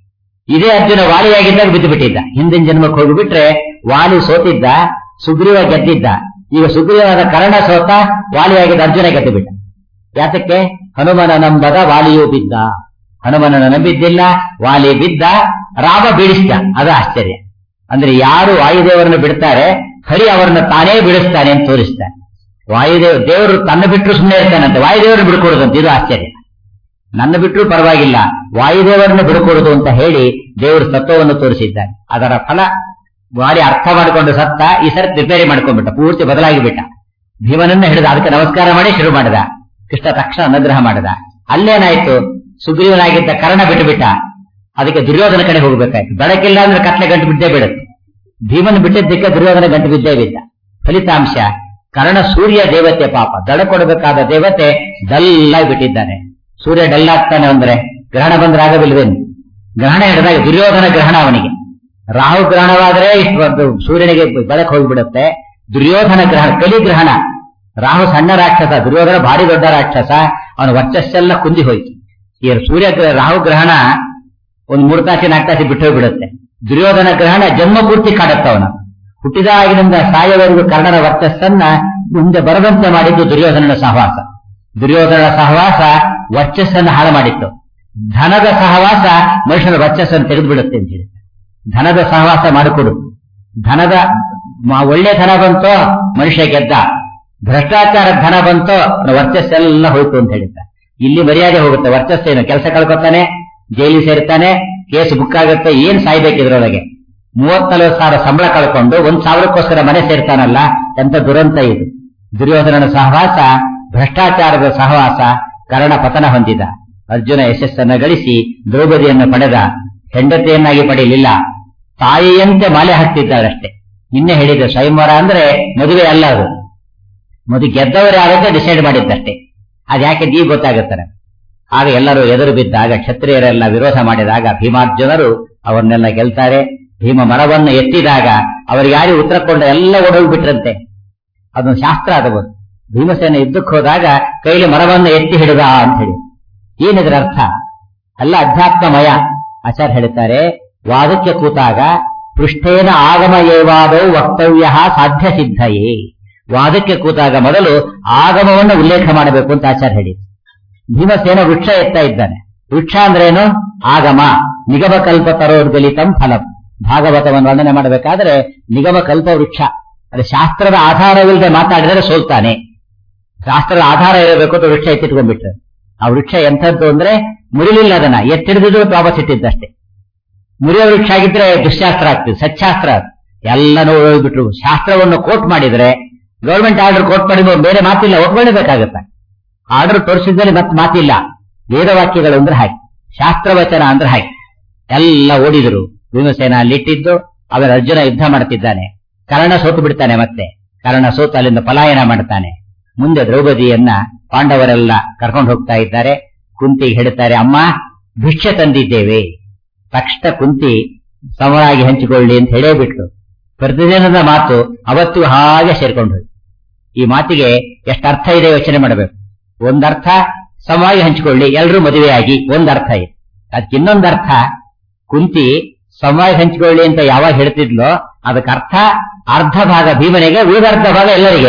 ಇದೇ ಅರ್ಜುನ ವಾಲಿಯಾಗಿದ್ದಾಗ ಬಿದ್ದು ಬಿಟ್ಟಿದ್ದ ಹಿಂದಿನ ಜನ್ಮಕ್ಕೆ ಹೋಗಿಬಿಟ್ರೆ ವಾಲಿ ಸೋತಿದ್ದ ಸುಗ್ರೀವ ಗೆದ್ದಿದ್ದ ಈಗ ಸುಗ್ರೀವನಾದ ಕರ್ಣ ಸೋತ ವಾಲಿಯಾಗಿದ್ದ ಅರ್ಜುನ ಗೆದ್ದು ಬಿಟ್ಟ ಯಾತಕ್ಕೆ ಹನುಮನ ನಂಬದ ವಾಲಿಯೂ ಬಿದ್ದ ಹನುಮನನ್ನು ನಂಬಿದ್ದಿಲ್ಲ ವಾಲಿ ಬಿದ್ದ ರಾಮ ಬೀಳಿಸ್ದ ಅದು ಆಶ್ಚರ್ಯ ಅಂದ್ರೆ ಯಾರು ವಾಯುದೇವರನ್ನು ಬಿಡ್ತಾರೆ ಹರಿ ಅವರನ್ನು ತಾನೇ ಬಿಡಿಸ್ತಾನೆ ಅಂತ ತೋರಿಸ್ತಾನೆ ವಾಯುದೇವ ದೇವರು ತನ್ನ ಬಿಟ್ಟರು ಸುಮ್ಮನೆ ಇರ್ತಾನಂತೆ ವಾಯುದೇವರನ್ನು ಬಿಡ್ಕೊಡುದಂತೆ ಇದು ಆಶ್ಚರ್ಯ ನನ್ನ ಬಿಟ್ಟರು ಪರವಾಗಿಲ್ಲ ವಾಯುದೇವರನ್ನು ಬಿಡ್ಕೊಡುದು ಅಂತ ಹೇಳಿ ದೇವರು ತತ್ವವನ್ನು ತೋರಿಸಿದ್ದಾನೆ ಅದರ ಫಲ ವಾಲಿ ಅರ್ಥ ಮಾಡಿಕೊಂಡು ಸತ್ತ ಈ ಸರಿ ರಿಪೇರಿ ಮಾಡ್ಕೊಂಡ್ಬಿಟ್ಟ ಪೂರ್ತಿ ಬದಲಾಗಿ ಬಿಟ್ಟ ಭೀಮನನ್ನ ಹಿಡಿದ ಅದಕ್ಕೆ ನಮಸ್ಕಾರ ಮಾಡಿ ಶುರು ಮಾಡಿದ ಕೃಷ್ಣ ತಕ್ಷಣ ಅನುಗ್ರಹ ಮಾಡಿದ ಅಲ್ಲೇನಾಯ್ತು ಸುಗ್ರೀವನಾಗಿದ್ದ ಕರ್ಣ ಬಿಟ್ಟು ಬಿಟ್ಟ ಅದಕ್ಕೆ ದುರ್ಯೋಧನ ಕಡೆ ಹೋಗ್ಬೇಕಾಯ್ತು ಬೆಳಕಿಲ್ಲ ಅಂದ್ರೆ ಕತ್ಲೆ ಗಂಟು ಬಿದ್ದೇ ಬಿಡುತ್ತೆ ಭೀಮನ್ ಬಿಟ್ಟಿದ್ದಕ್ಕೆ ದುರ್ಯೋಧನ ಗಂಟು ಬಿದ್ದೇ ಬಿದ್ದ ಫಲಿತಾಂಶ ಕರ್ಣ ಸೂರ್ಯ ದೇವತೆ ಪಾಪ ದಡ ಕೊಡಬೇಕಾದ ದೇವತೆ ಡಲ್ಲಾಗಿ ಬಿಟ್ಟಿದ್ದಾನೆ ಸೂರ್ಯ ಡಲ್ ಆಗ್ತಾನೆ ಅಂದ್ರೆ ಗ್ರಹಣ ಬಂದ್ರೆ ಆಗವಿಲ್ವೇನು ಗ್ರಹಣ ಹಿಡಿದಾಗ ದುರ್ಯೋಧನ ಗ್ರಹಣ ಅವನಿಗೆ ರಾಹು ಗ್ರಹಣವಾದ್ರೆ ಇಷ್ಟು ಒಂದು ಸೂರ್ಯನಿಗೆ ಬೆಳಕು ಹೋಗಿಬಿಡುತ್ತೆ ದುರ್ಯೋಧನ ಗ್ರಹಣ ಕಲಿ ಗ್ರಹಣ ರಾಹು ಸಣ್ಣ ರಾಕ್ಷಸ ದುರ್ಯೋಧನ ಭಾರಿ ದೊಡ್ಡ ರಾಕ್ಷಸ ಅವನ ವರ್ಚಸ್ಸೆಲ್ಲ ಕುಂದಿ ಹೋಯ್ತು ಈ ಸೂರ್ಯ ಗ್ರ- ರಾಹು ಗ್ರಹಣ ಒಂದು ಮೂರು ತಾಸಿ ನಾಲ್ಕು ತಾಸಿ ಬಿಟ್ಟು ಹೋಗ್ಬಿಡುತ್ತೆ ದುರ್ಯೋಧನ ಗ್ರಹಣ ಜನ್ಮ ಪೂರ್ತಿ ಕಾಡುತ್ತೆ ಅವನ ಹುಟ್ಟಿದಾಗಿನಿಂದ ಸಾಯವರೆಗೂ ಕರ್ಣನ ವರ್ಚಸ್ಸನ್ನ ಮುಂದೆ ಬರದಂತೆ ಮಾಡಿದ್ದು ದುರ್ಯೋಧನನ ಸಹವಾಸ ದುರ್ಯೋಧನನ ಸಹವಾಸ ವರ್ಚಸ್ಸನ್ನು ಹಾಳು ಮಾಡಿತ್ತು ಧನದ ಸಹವಾಸ ಮನುಷ್ಯನ ವರ್ಚಸ್ಸನ್ನು ತೆಗೆದು ಬಿಡುತ್ತೆ ಅಂತ ಹೇಳಿ ಧನದ ಸಹವಾಸ ಮಾಡಿಕೊಡು ಧನದ ಮ- ಒಳ್ಳೆ ಧನ ಬಂತೋ ಮನುಷ್ಯ ಗೆದ್ದ ಭ್ರಷ್ಟಾಚಾರ ಧನ ಬಂತೋ ಅವನ ವರ್ಚಸ್ಸೆಲ್ಲ ಹೋಯ್ತು ಅಂತ ಹೇಳಿದ್ದ ಇಲ್ಲಿ ಮರ್ಯಾದೆ ಹೋಗುತ್ತೆ ವರ್ಚಸ್ಸೇನು ಕೆಲಸ ಕಳ್ಕೊತಾನೆ ಜೈಲಿ ಸೇರ್ತಾನೆ ಕೇಸ್ ಬುಕ್ ಆಗುತ್ತೆ ಏನ್ ಸಾಯ್ಬೇಕು ಇದ್ರೊಳಗೆ ಮೂವತ್ನಲ್ವತ್ತು ಸಾವಿರ ಸಂಬಳ ಕಳ್ಕೊಂಡು ಒಂದ್ ಸಾವಿರಕ್ಕೋಸ್ಕರ ಮನೆ ಸೇರ್ತಾನಲ್ಲ ಎಂತ ದುರಂತ ಇದು ದುರ್ಯೋಧನನ ಸಹವಾಸ ಭ್ರಷ್ಟಾಚಾರದ ಸಹವಾಸ ಕರ್ಣ ಪತನ ಹೊಂದಿದ ಅರ್ಜುನ ಯಶಸ್ಸನ್ನು ಗಳಿಸಿ ದ್ರೌಪದಿಯನ್ನು ಪಡೆದ ಹೆಂಡತಿಯನ್ನಾಗಿ ಪಡೆಯಲಿಲ್ಲ ತಾಯಿಯಂತೆ ಮಾಲೆ ಹಾಕ್ತಿದ್ದಾರಷ್ಟೇ ನಿನ್ನೆ ಹೇಳಿದ ಸ್ವಯಂವರ ಅಂದ್ರೆ ಮದುವೆ ಅಲ್ಲ ಅದು ಮದುವೆ ಗೆದ್ದವರು ಯಾರಂತ ಡಿಸೈಡ್ ಮಾಡಿದ್ದಷ್ಟೇ ಅದ್ಯಾಕೆ ಈಗ ಗೊತ್ತಾಗುತ್ತಾರೆ ಆಗ ಎಲ್ಲರೂ ಎದುರು ಬಿದ್ದಾಗ ಕ್ಷತ್ರಿಯರೆಲ್ಲ ವಿರೋಧ ಮಾಡಿದಾಗ ಭೀಮಾರ್ಜುನರು ಅವರನ್ನೆಲ್ಲ ಗೆಲ್ತಾರೆ ಭೀಮ ಮರವನ್ನು ಎತ್ತಿದಾಗ ಅವರಿಗೆ ಯಾರು ಉತ್ತರ ಕೊಂಡ ಎಲ್ಲ ಓಡೋಗ್ಬಿಟ್ರಂತೆ ಅದೊಂದು ಶಾಸ್ತ್ರ ಅದು ಭೀಮಸೇನ ಯುದ್ಧಕ್ಕೆ ಹೋದಾಗ ಕೈಲಿ ಮರವನ್ನು ಎತ್ತಿ ಹಿಡಿದ ಅಂತ ಹೇಳಿ ಏನಿದ್ರ ಅರ್ಥ ಅಲ್ಲ ಅಧ್ಯಾತ್ಮಮಯ ಆಚಾರ್ಯ ಹೇಳ್ತಾರೆ ವಾದಕ್ಕೆ ಕೂತಾಗ ಪೃಷ್ಠೇನ ಆಗಮ ಏವಾದವು ವಕ್ತವ್ಯ ಸಾಧ್ಯ ಸಿದ್ಧಯೇ ವಾದಕ್ಕೆ ಕೂತಾಗ ಮೊದಲು ಆಗಮವನ್ನು ಉಲ್ಲೇಖ ಮಾಡಬೇಕು ಅಂತ ಆಚಾರ್ಯ ಹೇಳಿ ಭೀಮಸೇನ ವೃಕ್ಷ ಎತ್ತಾ ಇದ್ದಾನೆ ವೃಕ್ಷ ಅಂದ್ರೇನು ಆಗಮ ನಿಗಮ ಕಲ್ಪ ತರೋರ್ಗಲಿತಂ ಫಲಂ ಭಾಗವತವನ್ನು ವರ್ಣನೆ ಮಾಡಬೇಕಾದ್ರೆ ನಿಗಮ ಕಲ್ಪ ವೃಕ್ಷ ಅದು ಶಾಸ್ತ್ರದ ಆಧಾರವಿಲ್ಲದೆ ಮಾತಾಡಿದರೆ ಸೋಲ್ತಾನೆ ಶಾಸ್ತ್ರದ ಆಧಾರ ಇರಬೇಕು ಅಂತ ವೃಕ್ಷ ಎತ್ತಿಟ್ಕೊಂಡ್ಬಿಟ್ರೆ ಆ ವೃಕ್ಷ ಎಂಥದ್ದು ಅಂದ್ರೆ ಮುರಿಲಿಲ್ಲ ಅದನ್ನ ಎತ್ತಿಡಿದ್ರು ವಾಪಸ್ ಇಟ್ಟಿದ್ದಷ್ಟೇ ಮುರಿಯೋ ವೃಕ್ಷ ಆಗಿದ್ರೆ ದುಶ್ಶಾಸ್ತ್ರ ಆಗ್ತದೆ ಸಚ್ಚಾಸ್ತ್ರ ಅದು. ಎಲ್ಲ ನೋಡ್ಬಿಟ್ರು ಶಾಸ್ತ್ರವನ್ನು ಕೋಟ್ ಮಾಡಿದ್ರೆ ಗೌರ್ಮೆಂಟ್ ಆರ್ಡರ್ ಕೋಟ್ ಮಾಡಿದ್ರೆ ಬೇರೆ ಮಾತಿಲ್ಲ ಒಪ್ಕೊಳ್ಳಬೇಕಾಗತ್ತೆ ಆರ್ಡರ್ ತೋರಿಸಿದ್ದಲ್ಲಿ ಮತ್ತೆ ಮಾತಿಲ್ಲ ವೇದವಾಕ್ಯಗಳು ಅಂದ್ರೆ ಹಾಗೆ ಶಾಸ್ತ್ರವಚನ ಅಂದ್ರೆ ಹಾಗೆ ಎಲ್ಲ ಓಡಿದರು ಭೀಮಸೇನ ಅಲ್ಲಿಟ್ಟಿದ್ದು ಅವರ ಅರ್ಜುನ ಯುದ್ಧ ಮಾಡ್ತಿದ್ದಾನೆ ಕರ್ಣ ಸೋತು ಬಿಡ್ತಾನೆ ಮತ್ತೆ ಕರ್ಣ ಸೋತು ಅಲ್ಲಿಂದ ಪಲಾಯನ ಮಾಡ್ತಾನೆ ಮುಂದೆ ದ್ರೌಪದಿಯನ್ನ ಪಾಂಡವರೆಲ್ಲ ಕರ್ಕೊಂಡು ಹೋಗ್ತಾ ಇದ್ದಾರೆ ಕುಂತಿಗೆ ಹೇಳ್ತಾರೆ ಅಮ್ಮ ಭಿಕ್ಷೆ ತಂದಿದ್ದೇವೆ ತಕ್ಷಣ ಕುಂತಿ ಸಮರಾಗಿ ಹಂಚಿಕೊಳ್ಳಿ ಅಂತ ಹೇಳೇ ಬಿಟ್ಲು ಪ್ರತಿದಿನದ ಮಾತು ಅವತ್ತು ಹಾಗೆ ಸೇರ್ಕೊಂಡು ಹೋಯ್ತು ಈ ಮಾತಿಗೆ ಎಷ್ಟು ಅರ್ಥ ಇದೆ ಯೋಚನೆ ಮಾಡಬೇಕು ಒಂದರ್ಥ ಸಮವಾಗಿ ಹಂಚಿಕೊಳ್ಳಿ ಎಲ್ಲರೂ ಮದುವೆಯಾಗಿ ಒಂದರ್ಥ ಇದೆ ಅದಕ್ಕೆ ಇನ್ನೊಂದರ್ಥ ಕುಂತಿ ಸಮವಾಗಿ ಹಂಚಿಕೊಳ್ಳಿ ಅಂತ ಯಾವಾಗ ಹೇಳ್ತಿದ್ಲೋ ಅದಕ್ಕೆ ಅರ್ಥ ಅರ್ಧ ಭಾಗ ಭೀಮನಿಗೆ ಉಳಿದರ್ಧ ಭಾಗ ಎಲ್ಲರಿಗೆ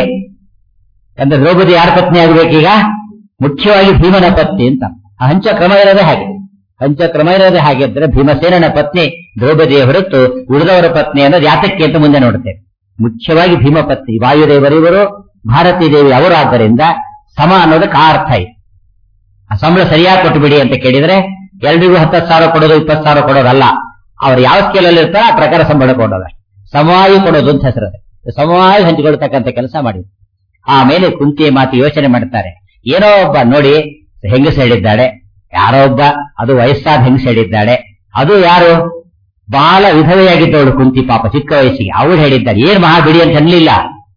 ಅಂದ್ರೆ ದ್ರೌಪದಿ ಯಾರ ಪತ್ನಿ ಆಗ್ಬೇಕೀಗ ಮುಖ್ಯವಾಗಿ ಭೀಮನ ಪತ್ನಿ ಅಂತ ಆ ಹಂಚ ಕ್ರಮ ಇರೋದೇ ಹಾಗೆ ಹಂಚ ಕ್ರಮ ಇರೋದೇ ಹಾಗೆ ಅಂದ್ರೆ ಭೀಮಸೇನನ ಪತ್ನಿ ದ್ರೌಪದಿಯ ಹೊರತು ಉಳಿದವರ ಪತ್ನಿ ಅನ್ನೋದು ಯಾತಕ್ಕೆ ಅಂತ ಮುಂದೆ ನೋಡ್ತೇವೆ ಮುಖ್ಯವಾಗಿ ಭೀಮ ಪತ್ನಿ ವಾಯುದೇವರಿವರು ಭಾರತೀ ದೇವಿ ಅವರು ಆದ್ದರಿಂದ ಸಮ ಅನ್ನೋದಕ್ಕೆ ಆ ಅರ್ಥ ಇದೆ ಆ ಸಂಬಳ ಸರಿಯಾಗಿ ಕೊಟ್ಟುಬಿಡಿ ಅಂತ ಕೇಳಿದ್ರೆ ಎಲ್ರಿಗೂ ಹತ್ತು ಸಾವಿರ ಕೊಡೋದು ಇಪ್ಪತ್ತು ಸಾವಿರ ಕೊಡೋದಲ್ಲ ಅವ್ರು ಯಾವ ಸ್ಕೇಲಲ್ಲಿ ಇರ್ತಾರೋ ಆ ಪ್ರಕಾರ ಸಂಬಳ ಕೊಡೋದು ಸಮವಾಗಿ ಕೊಡೋದು ಅಂತ ಹೆಸರು ಅದು. ಸಮವಾಗಿ ಹಂಚಿಕೊಳ್ತಕ್ಕಂಥ ಕೆಲಸ ಮಾಡಿ ಆಮೇಲೆ ಕುಂತಿಯ ಮಾತು ಯೋಚನೆ ಮಾಡ್ತಾರೆ ಏನೋ ಒಬ್ಬ ನೋಡಿ ಹೆಂಗಸ ಹೇಳಿದ್ದಾಳೆ ಯಾರೋ ಒಬ್ಬ ಅದು ವಯಸ್ಸಾದ ಹೆಂಗಸ ಹೇಳಿದ್ದಾಳೆ ಅದು ಯಾರು ಬಹಳ ವಿಧವೆಯಾಗಿದ್ದವಳು ಕುಂತಿ ಪಾಪ ಚಿಕ್ಕ ವಯಸ್ಸಿಗೆ ಅವಳು ಹೇಳಿದ್ದಾಳೆ ಏನ್ ಮಹಾ ಬಿಡಿ ಅಂತ ಅನ್ಲಿಲ್ಲ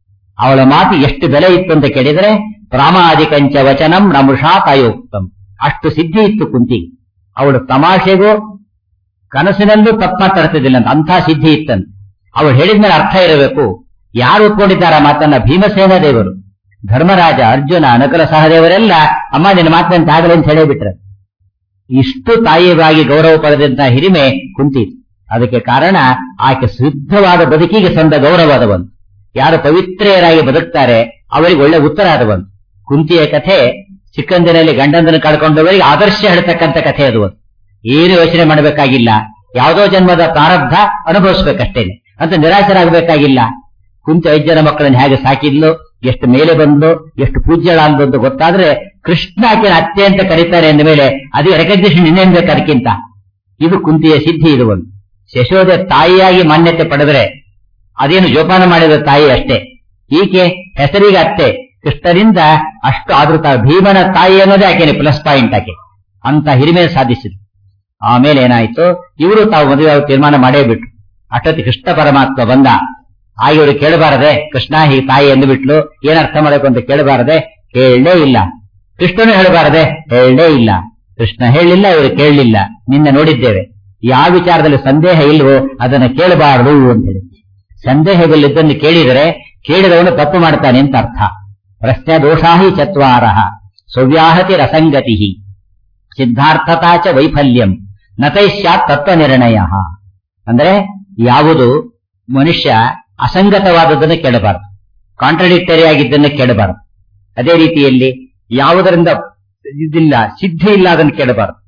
ಅವಳ ಮಾತು ಎಷ್ಟು ಬೆಲೆ ಇತ್ತು ಅಂತ ಕೇಳಿದ್ರೆ ಪ್ರಾಮಾದಿಕಂಚ ವಚನಂ ನಮುಷಾ ತಾಯೋಕ್ತಂ ಅಷ್ಟು ಸಿದ್ಧಿ ಇತ್ತು ಕುಂತಿ ಅವಳು ತಮಾಷೆಗೂ ಕನಸಿನಲ್ಲೂ ತಪ್ಪು ಮಾತಾಡ್ತಿದ್ದಿಲ್ಲ ಅಂತ ಅಂಥ ಸಿದ್ಧಿ ಇತ್ತಂತ ಅವಳು ಹೇಳಿದ್ಮೇಲೆ ಅರ್ಥ ಇರಬೇಕು ಯಾರು ಒಪ್ಕೊಂಡಿದ್ದಾರ ಮಾತನ್ನ ಭೀಮಸೇನ ದೇವರು ಧರ್ಮರಾಜ ಅರ್ಜುನ ನಕಲ ಸಹದೇವರೆಲ್ಲ ಅಮ್ಮ ನಿನ್ನ ಮಾತಂತ ಆಗಲಿ ಅಂತ ಹೇಳಿಬಿಟ್ರೆ ಇಷ್ಟು ತಾಯಿಯಾಗಿ ಗೌರವ ಪಡೆದಂತಹ ಹಿರಿಮೆ ಕುಂತಿತು ಅದಕ್ಕೆ ಕಾರಣ ಆಕೆ ಸಿದ್ಧವಾದ ಬದುಕಿಗೆ ಸಂದ ಗೌರವದವನು ಯಾರು ಪವಿತ್ರೆಯರಾಗಿ ಬದುಕ್ತಾರೆ ಅವರಿಗೆ ಒಳ್ಳೆ ಉತ್ತರ ಆದವನು ಕುಂತಿಯ ಕಥೆ ಚಿಕ್ಕಂದಿನಲ್ಲಿ ಗಂಡಂದನ್ನು ಕಳ್ಕೊಂಡವರಿಗೆ ಆದರ್ಶ ಹೇಳ್ತಕ್ಕಂಥ ಕಥೆ ಅದು ಒಂದು ಏನು ಯೋಚನೆ ಮಾಡಬೇಕಾಗಿಲ್ಲ ಯಾವುದೋ ಜನ್ಮದ ಪ್ರಾರಬ್ಧ ಅನುಭವಿಸ್ಬೇಕಷ್ಟೇನೆ ಅಂತ ನಿರಾಶರಾಗಬೇಕಾಗಿಲ್ಲ ಕುಂತಿ ಐದು ಜನ ಮಕ್ಕಳನ್ನು ಹೇಗೆ ಸಾಕಿದ್ಲು ಎಷ್ಟು ಮೇಲೆ ಬಂದ್ಲು ಎಷ್ಟು ಪೂಜ್ಯಳಾದ್ಲು ಅಂತ ಗೊತ್ತಾದ್ರೆ ಕೃಷ್ಣ ಆಕೆನ ಅತ್ತೆ ಅಂತ ಕರೀತಾರೆ ಅಂದ ಮೇಲೆ ಅದು ರೆಕಗ್ನಿಷನ್ ಇನ್ನೇನ್ ಬೇಕು ಅದಕ್ಕಿಂತ ಇದು ಕುಂತಿಯ ಸಿದ್ಧಿ ಇದು ಒಂದು ಯಶೋದೆ ತಾಯಿಯಾಗಿ ಮಾನ್ಯತೆ ಪಡೆದ್ರೆ ಅದೇನು ಜೋಪಾನ ಮಾಡಿದ ತಾಯಿ ಅಷ್ಟೇ ಈಕೆ ಹೆಸರಿಗೆ ಅತ್ತೆ ಕೃಷ್ಣರಿಂದ ಅಷ್ಟು ಆದೃತ ಭೀಮನ ತಾಯಿ ಅನ್ನೋದೇ ಆಕೆನೆ ಪ್ಲಸ್ ಪಾಯಿಂಟ್ ಆಕೆ ಅಂತ ಹಿರಿಮೆ ಸಾಧಿಸಿದ್ರು ಆಮೇಲೆ ಏನಾಯ್ತು ಇವರು ತಾವು ಮದುವೆ ಆಗೋ ತೀರ್ಮಾನ ಮಾಡೇ ಬಿಟ್ರು ಅಷ್ಟೊತ್ತಿ ಕೃಷ್ಣ ಪರಮಾತ್ಮ ಬಂದ ಆಗ ಇವರು ಕೇಳಬಾರದೆ ಕೃಷ್ಣ ಹೀಗೆ ತಾಯಿ ಎಂದುಬಿಟ್ಲು ಏನ್ ಅರ್ಥ ಮಾಡಬೇಕು ಅಂತ ಕೇಳಬಾರದೆ ಕೇಳಲೇ ಇಲ್ಲ ಕೃಷ್ಣನು ಹೇಳಬಾರದೆ ಹೇಳಲೇ ಇಲ್ಲ ಕೃಷ್ಣ ಹೇಳಲಿಲ್ಲ ಇವರು ಕೇಳಲಿಲ್ಲ ನಿನ್ನೆ ನೋಡಿದ್ದೇವೆ ಯಾವ ವಿಚಾರದಲ್ಲಿ ಸಂದೇಹ ಇಲ್ವೋ ಅದನ್ನ ಕೇಳಬಾರದು ಅಂತ ಹೇಳಿ ಸಂದೇಹದಲ್ಲಿದ್ದನ್ನು ಕೇಳಿದರೆ ಕೇಳಿದವನು ತಪ್ಪು ಮಾಡ್ತಾನೆ ಅಂತ ಅರ್ಥ ಪ್ರಶ್ನೆ ದೋಷಾಹಿ ಚತ್ವಾರ ಸುವ್ಯಾಹತಿ ರಸಂಗತಿ ಸಿದ್ಧಾರ್ಥತಾ ಚ ವೈಫಲ್ಯಂ ನತೈಶ್ಯಾತ್ ತತ್ವ ನಿರ್ಣಯ ಅಂದ್ರೆ ಯಾವುದು ಮನುಷ್ಯ ಅಸಂಗತವಾದದನ್ನು ಕೇಳಬಾರದು ಕಾಂಟ್ರಡಿಕ್ಟರಿ ಆಗಿದ್ದನ್ನು ಕೇಳಬಾರದು ಅದೇ ರೀತಿಯಲ್ಲಿ ಯಾವುದರಿಂದ ಇದಿಲ್ಲ ಸಿದ್ಧಿ ಇಲ್ಲ ಅದನ್ನು ಕೇಳಬಾರದು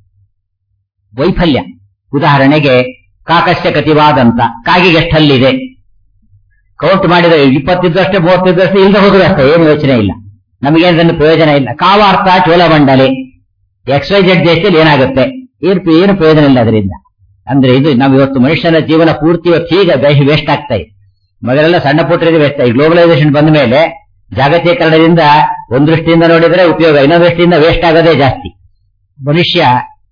ವೈಫಲ್ಯ ಉದಾಹರಣೆಗೆ ಕಾಕಸ್ಯ ಕತಿವಾದಂತ ಕಾಗಿಗೆ ಎಷ್ಟಲ್ಲಿದೆ ಕೌಂಟ್ ಮಾಡಿದ್ರೆ ಇಪ್ಪತ್ತಿದ್ದಷ್ಟೇ ಮೂವತ್ತಿದ್ದಷ್ಟೇ ಇಲ್ಲದೆ ಹೋದ್ರೆ ಅಷ್ಟೇ ಏನು ಯೋಚನೆ ಇಲ್ಲ ನಮಗೇನದನ್ನು ಪ್ರಯೋಜನ ಇಲ್ಲ ಕಾವಾರ್ಥ ಚೋಳಮಂಡಲಿ ಎಕ್ಸ್ ವೈ ಜೆಡ್ ದೇಶದಲ್ಲಿ ಏನಾಗುತ್ತೆ ಏನು ಏನು ಪ್ರಯೋಜನ ಇಲ್ಲ ಅದರಿಂದ ಅಂದ್ರೆ ಇದು ನಾವು ಇವತ್ತು ಮನುಷ್ಯನ ಜೀವನ ಪೂರ್ತಿ ಇವತ್ತು ಹೀಗೆ ವೇಸ್ಟ್ ಆಗ್ತಾ ಇದೆ ಮೊದಲೆಲ್ಲ ಸಣ್ಣ ಪುಟ್ಟರಿಗೆ ವೇಸ್ಟ್ ಆಗಿ ಗ್ಲೋಬಲೈಸೇಷನ್ ಬಂದ ಮೇಲೆ ಜಾಗತೀಕರಣದಿಂದ ಒಂದು ದೃಷ್ಟಿಯಿಂದ ನೋಡಿದ್ರೆ ಉಪಯೋಗ ಇನ್ನೊಂದು ದೃಷ್ಟಿಯಿಂದ ವೇಸ್ಟ್ ಆಗೋದೇ ಜಾಸ್ತಿ ಮನುಷ್ಯ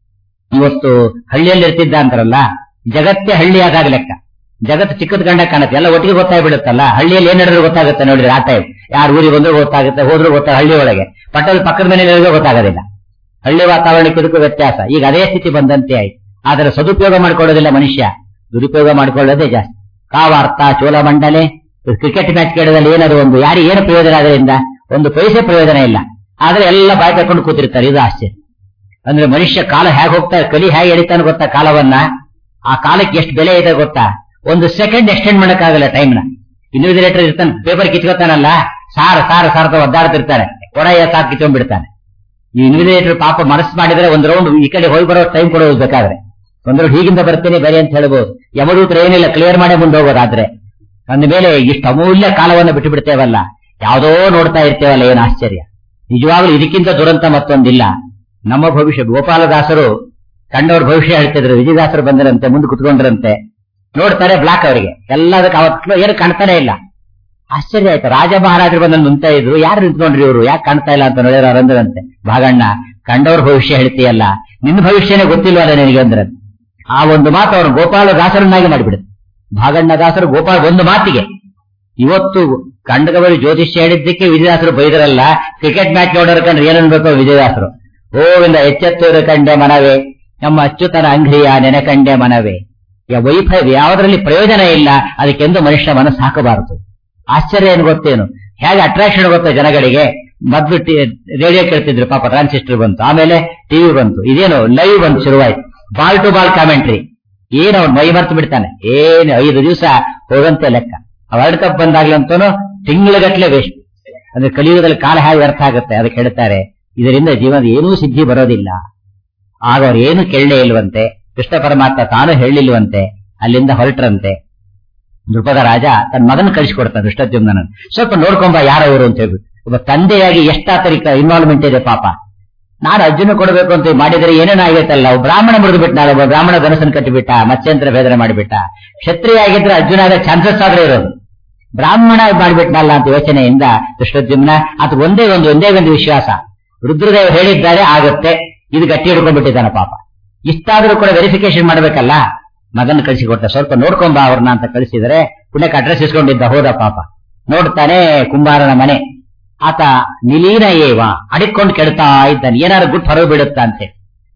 ಇವತ್ತು ಹಳ್ಳಿಯಲ್ಲಿ ಇರ್ತಿದ್ದ ಅಂತಾರಲ್ಲ ಜಗತ್ತೇ ಹಳ್ಳಿ ಆದಾಗ ಲೆಕ್ಕ ಜಗತ್ತು ಚಿಕ್ಕದ ಗಂಡ ಕಾಣುತ್ತೆ ಎಲ್ಲ ಒಟ್ಟಿಗೆ ಗೊತ್ತಾಗ್ಬಿಡುತ್ತಲ್ಲ ಹಳ್ಳಿಯಲ್ಲಿ ಏನ್ ನಡೆದ್ರು ಗೊತ್ತಾಗುತ್ತೆ ನೋಡಿದ್ರೆ ಆ ಟೈಮ್ ಯಾರು ಊರಿಗೆ ಬಂದ್ರು ಗೊತ್ತಾಗುತ್ತೆ ಹೋದ್ರು ಗೊತ್ತಾಗ ಹಳ್ಳಿ ಒಳಗೆ ಪಟ್ಟದ ಪಕ್ಕದ ಮನೆಯಲ್ಲಿ ಗೊತ್ತಾಗೋದಿಲ್ಲ ಹಳ್ಳಿ ವಾತಾವರಣಕ್ಕೆ ಇದಕ್ಕೂ ವ್ಯತ್ಯಾಸ ಈಗ ಅದೇ ಸ್ಥಿತಿ ಬಂದಂತೆ ಆಯ್ತು ಆದರೆ ಸದುಪಯೋಗ ಮಾಡ್ಕೊಳ್ಳೋದಿಲ್ಲ ಮನುಷ್ಯ ದುರುಪಯೋಗ ಮಾಡ್ಕೊಳ್ಳೋದೇ ಜಾಸ್ತಿ ಕಾವಾರ್ಥ ಚೋಳಮಂಡಲೆ ಕ್ರಿಕೆಟ್ ಮ್ಯಾಚ್ ಕೇಳೋದ್ರಲ್ಲಿ ಏನಾದ್ರು ಒಂದು ಯಾರಿಗೆ ಏನು ಪ್ರಯೋಜನ ಅದರಿಂದ ಒಂದು ಪೈಸೆ ಪ್ರಯೋಜನ ಇಲ್ಲ ಆದ್ರೆ ಎಲ್ಲ ಬಾಯಿ ತಕೊಂಡು ಕೂತಿರ್ತಾರೆ ಇದು ಆಶ್ಚರ್ಯ ಅಂದ್ರೆ ಮನುಷ್ಯ ಕಾಲ ಹೇಗೆ ಹೋಗ್ತಾ ಕಲಿ ಹೇಗೆ ಎಳಿತಾನೆ ಗೊತ್ತಾ ಕಾಲವನ್ನ ಆ ಕಾಲಕ್ಕೆ ಎಷ್ಟು ಬೆಲೆ ಇದೆ ಗೊತ್ತಾ ಒಂದು ಸೆಕೆಂಡ್ ಎಕ್ಸ್ಟೆಂಡ್ ಮಾಡಕ್ಕಾಗಲ್ಲ ಟೈಮ್ನ ಇನ್ವಿಜಿಲೇಟರ್ ಇರ್ತಾನೆ ಪೇಪರ್ ಕಿತ್ಕೋತಾನಲ್ಲ ಸಾರ ಸಾರ ಸಾರ್ತ ಒದ್ದಾಡ್ತಿರ್ತಾನೆ ಕೊಡೆಯ ಸಾರ್ ಕಿತ್ಕೊಂಡ್ಬಿಡ್ತಾನೆ ಈ ಇನ್ವಿಜಿಲೇಟರ್ ಪಾಪ ಮನಸ್ಸು ಮಾಡಿದ್ರೆ ಒಂದು ರೌಂಡ್ ಈ ಕಡೆ ಹೋಗಿ ಬರೋ ಟೈಮ್ ಕೊಡೋದು ಬೇಕಾದ್ರೆ ಒಂದು ರೌಂಡ್ ಹೀಗಿಂದ ಬರ್ತೇನೆ ಬೇರೆ ಅಂತ ಹೇಳ್ಬೋದು ಯಮದೂತ್ರ ಏನಿಲ್ಲ ಕ್ಲಿಯರ್ ಮಾಡೇ ಮುಂದೆ ಹೋಗೋದಾದ್ರೆ ಅಂದ ಮೇಲೆ ಇಷ್ಟು ಅಮೂಲ್ಯ ಕಾಲವನ್ನು ಬಿಟ್ಟು ಬಿಡ್ತೇವಲ್ಲ ಯಾವುದೋ ನೋಡ್ತಾ ಇರ್ತೇವಲ್ಲ ಏನು ಆಶ್ಚರ್ಯ ನಿಜವಾಗ್ಲೂ ಇದಕ್ಕಿಂತ ದುರಂತ ಮತ್ತೊಂದಿಲ್ಲ ನಮ್ಮ ಭವಿಷ್ಯ ಗೋಪಾಲದಾಸರು ಕಂಡವ್ರ ಭವಿಷ್ಯ ಹೇಳ್ತಿದ್ರು ವಿಜಯದಾಸರು ಬಂದರಂತೆ ಮುಂದೆ ಕುತ್ಕೊಂಡ್ರಂತೆ ನೋಡ್ತಾರೆ ಬ್ಲಾಕ್ ಅವರಿಗೆ ಎಲ್ಲದಕ್ಕೆ ಅವತ್ತು ಏನು ಕಾಣ್ತಾನೆ ಇಲ್ಲ ಆಶ್ಚರ್ಯ ಆಯ್ತು ರಾಜ ಮಹಾರಾಜರು ಬಂದ ನಿಂತ ಇದ್ರು ಯಾರು ನಿಂತ್ಕೊಂಡ್ರಿ ಇವರು ಯಾಕೆ ಕಾಣ್ತಾ ಇಲ್ಲ ಅಂತ ನೋಡಿದ್ರೆ ಅವರಂದ್ರಂತೆ ಭಾಗಣ್ಣ ಕಂಡವ್ರ ಭವಿಷ್ಯ ಹೇಳ್ತೀಯಲ್ಲ ನಿನ್ನ ಭವಿಷ್ಯನೇ ಗೊತ್ತಿಲ್ವಲ್ಲ ನಿನಗೆ ಅಂದ್ರೆ ಆ ಒಂದು ಮಾತು ಅವರು ಗೋಪಾಲ ದಾಸರನ್ನಾಗಿ ಮಾಡಿಬಿಡುತ್ತೆ ಭಾಗಣ್ಣ ದಾಸರು ಗೋಪಾಲ ಒಂದು ಮಾತಿಗೆ ಇವತ್ತು ಕಂಡಗವರು ಜ್ಯೋತಿಷ್ಯ ಹೇಳಿದ್ದಕ್ಕೆ ವಿಜಯದಾಸರು ಬೈದರಲ್ಲ ಕ್ರಿಕೆಟ್ ಮ್ಯಾಚ್ ನೋಡೋರು ಕಂಡ್ರೆ ಏನನ್ಬೇಕು ವಿಜಯದಾಸರು ಓವಿಂದ ಎಚ್ಚೆತ್ತೂರು ಕಂಡೆ ಮನವೇ ನಮ್ಮ ಅಚ್ಯುತನ ಅಂಗಡಿಯ ನೆನೆಕಂಡೆ ಮನವೇ ವೈಫಲ್ಯ ಯಾವುದರಲ್ಲಿ ಪ್ರಯೋಜನ ಇಲ್ಲ ಅದಕ್ಕೆಂದು ಮನುಷ್ಯ ಮನಸ್ಸು ಹಾಕಬಾರದು ಆಶ್ಚರ್ಯ ಏನು ಗೊತ್ತೇನು ಹೇಗೆ ಅಟ್ರಾಕ್ಷನ್ ಗೊತ್ತಾ ಜನಗಳಿಗೆ ಮೊದ್ಲು ರೇಡಿಯೋ ಕೇಳ್ತಿದ್ರು ಪಾಪ ಟ್ರಾನ್ಸಿಸ್ಟರ್ ಬಂತು ಆಮೇಲೆ ಟಿವಿ ಬಂತು ಇದೇನು ಲೈವ್ ಬಂತು ಶುರುವಾಯ್ತು ಬಾಲ್ ಟು ಬಾಲ್ ಕಾಮೆಂಟ್ರಿ ಏನು ಅವ್ನು ಮೈ ಮರ್ತು ಬಿಡ್ತಾನೆ ಏನು ಐದು ದಿವಸ ಹೋಗಂತೆ ಲೆಕ್ಕ ವರ್ಲ್ಡ್ ಕಪ್ ಬಂದಾಗ್ಲಂತೂ ತಿಂಗಳಗಟ್ಲೆ ವೇಸ್ಟ್ ಅಂದ್ರೆ ಕಲಿಯುಗದಲ್ಲಿ ಕಾಲ ಹೇಗೆ ವ್ಯರ್ಥ ಆಗುತ್ತೆ ಅದಕ್ಕೆ ಹೇಳ್ತಾರೆ ಇದರಿಂದ ಜೀವನದ ಏನೂ ಸಿದ್ಧಿ ಬರೋದಿಲ್ಲ ಆಗ ಅವ್ರು ಏನು ಕೇಳಲೇ ಇಲ್ವಂತೆ ಕೃಷ್ಣ ಪರಮಾತ್ಮ ತಾನು ಹೇಳಿಲ್ವಂತೆ ಅಲ್ಲಿಂದ ಹೊರಟ್ರಂತೆ ನೃಪದ ರಾಜ ತನ್ನ ಮಗನ ಕಳಿಸಿಕೊಡ್ತಾನೆ ದುಷ್ಟದ್ಯುಮ್ನ ಸ್ವಲ್ಪ ನೋಡ್ಕೊಂಬ ಯಾರವರು ಅಂತ ಹೇಳ್ಬಿಟ್ಟು ಒಬ್ಬ ತಂದೆಯಾಗಿ ಎಷ್ಟಾತರಿಕ ಇನ್ವಾಲ್ವ್ಮೆಂಟ್ ಇದೆ ಪಾಪ ನಾನು ಅರ್ಜುನ ಕೊಡಬೇಕು ಅಂತ ಮಾಡಿದರೆ ಏನೇನೋ ಆಗೈತಲ್ಲ ಒಬ್ಬ ಬ್ರಾಹ್ಮಣ ಮುರಿದು ಬಿಟ್ನಲ್ಲ ಒಬ್ಬ ಬ್ರಾಹ್ಮಣ ಧನಸನ್ ಕಟ್ಟಿಬಿಟ್ಟ ಮತ್ಸ್ಯಂತರ ಭೇದನೆ ಮಾಡಿಬಿಟ್ಟ ಕ್ಷತ್ರಿಯ ಆಗಿದ್ರೆ ಅರ್ಜುನ ಆಗ ಚಾನ್ಸಸ್ ಆದ್ರೆ ಇರೋದು ಬ್ರಾಹ್ಮಣ ಮಾಡಿಬಿಟ್ನಲ್ಲ ಅಂತ ಯೋಚನೆಯಿಂದ ದುಷ್ಟದ್ಯುಮ್ನ ಅದು ಒಂದೇ ಒಂದು ಒಂದೇ ಒಂದು ವಿಶ್ವಾಸ ರುದ್ರದೇವ್ ಹೇಳಿದ್ದಾರೆ ಆಗುತ್ತೆ ಇದು ಗಟ್ಟಿ ಹಿಡ್ಕೊಂಡ್ಬಿಟ್ಟಿದ್ದಾನ ಪಾಪ ಇಷ್ಟಾದ್ರೂ ಕೂಡ ವೆರಿಫಿಕೇಶನ್ ಮಾಡ್ಬೇಕಲ್ಲ ಮಗನ ಕಳಿಸಿಕೊಟ್ಟ ಸ್ವಲ್ಪ ನೋಡ್ಕೊಂಬ ಅವ್ರನ್ನ ಅಂತ ಕಳಿಸಿದರೆ ಪುಣ್ಯಕ್ಕೆ ಅಡ್ರೆಸ್ ಇಸ್ಕೊಂಡಿದ್ದ ಹೋದ ಪಾಪ ನೋಡ್ತಾನೆ ಕುಂಬಾರನ ಮನೆ ಆತ ನಿಲೀನ ಏವ ಅಡಿಕೊಂಡು ಕೆಡ್ತಾ ಇದ್ದಾನೆ ಏನಾದ್ರು ಗುಟ್ಟು ಹೊರಗೆ ಬಿಡುತ್ತಾ ಅಂತೆ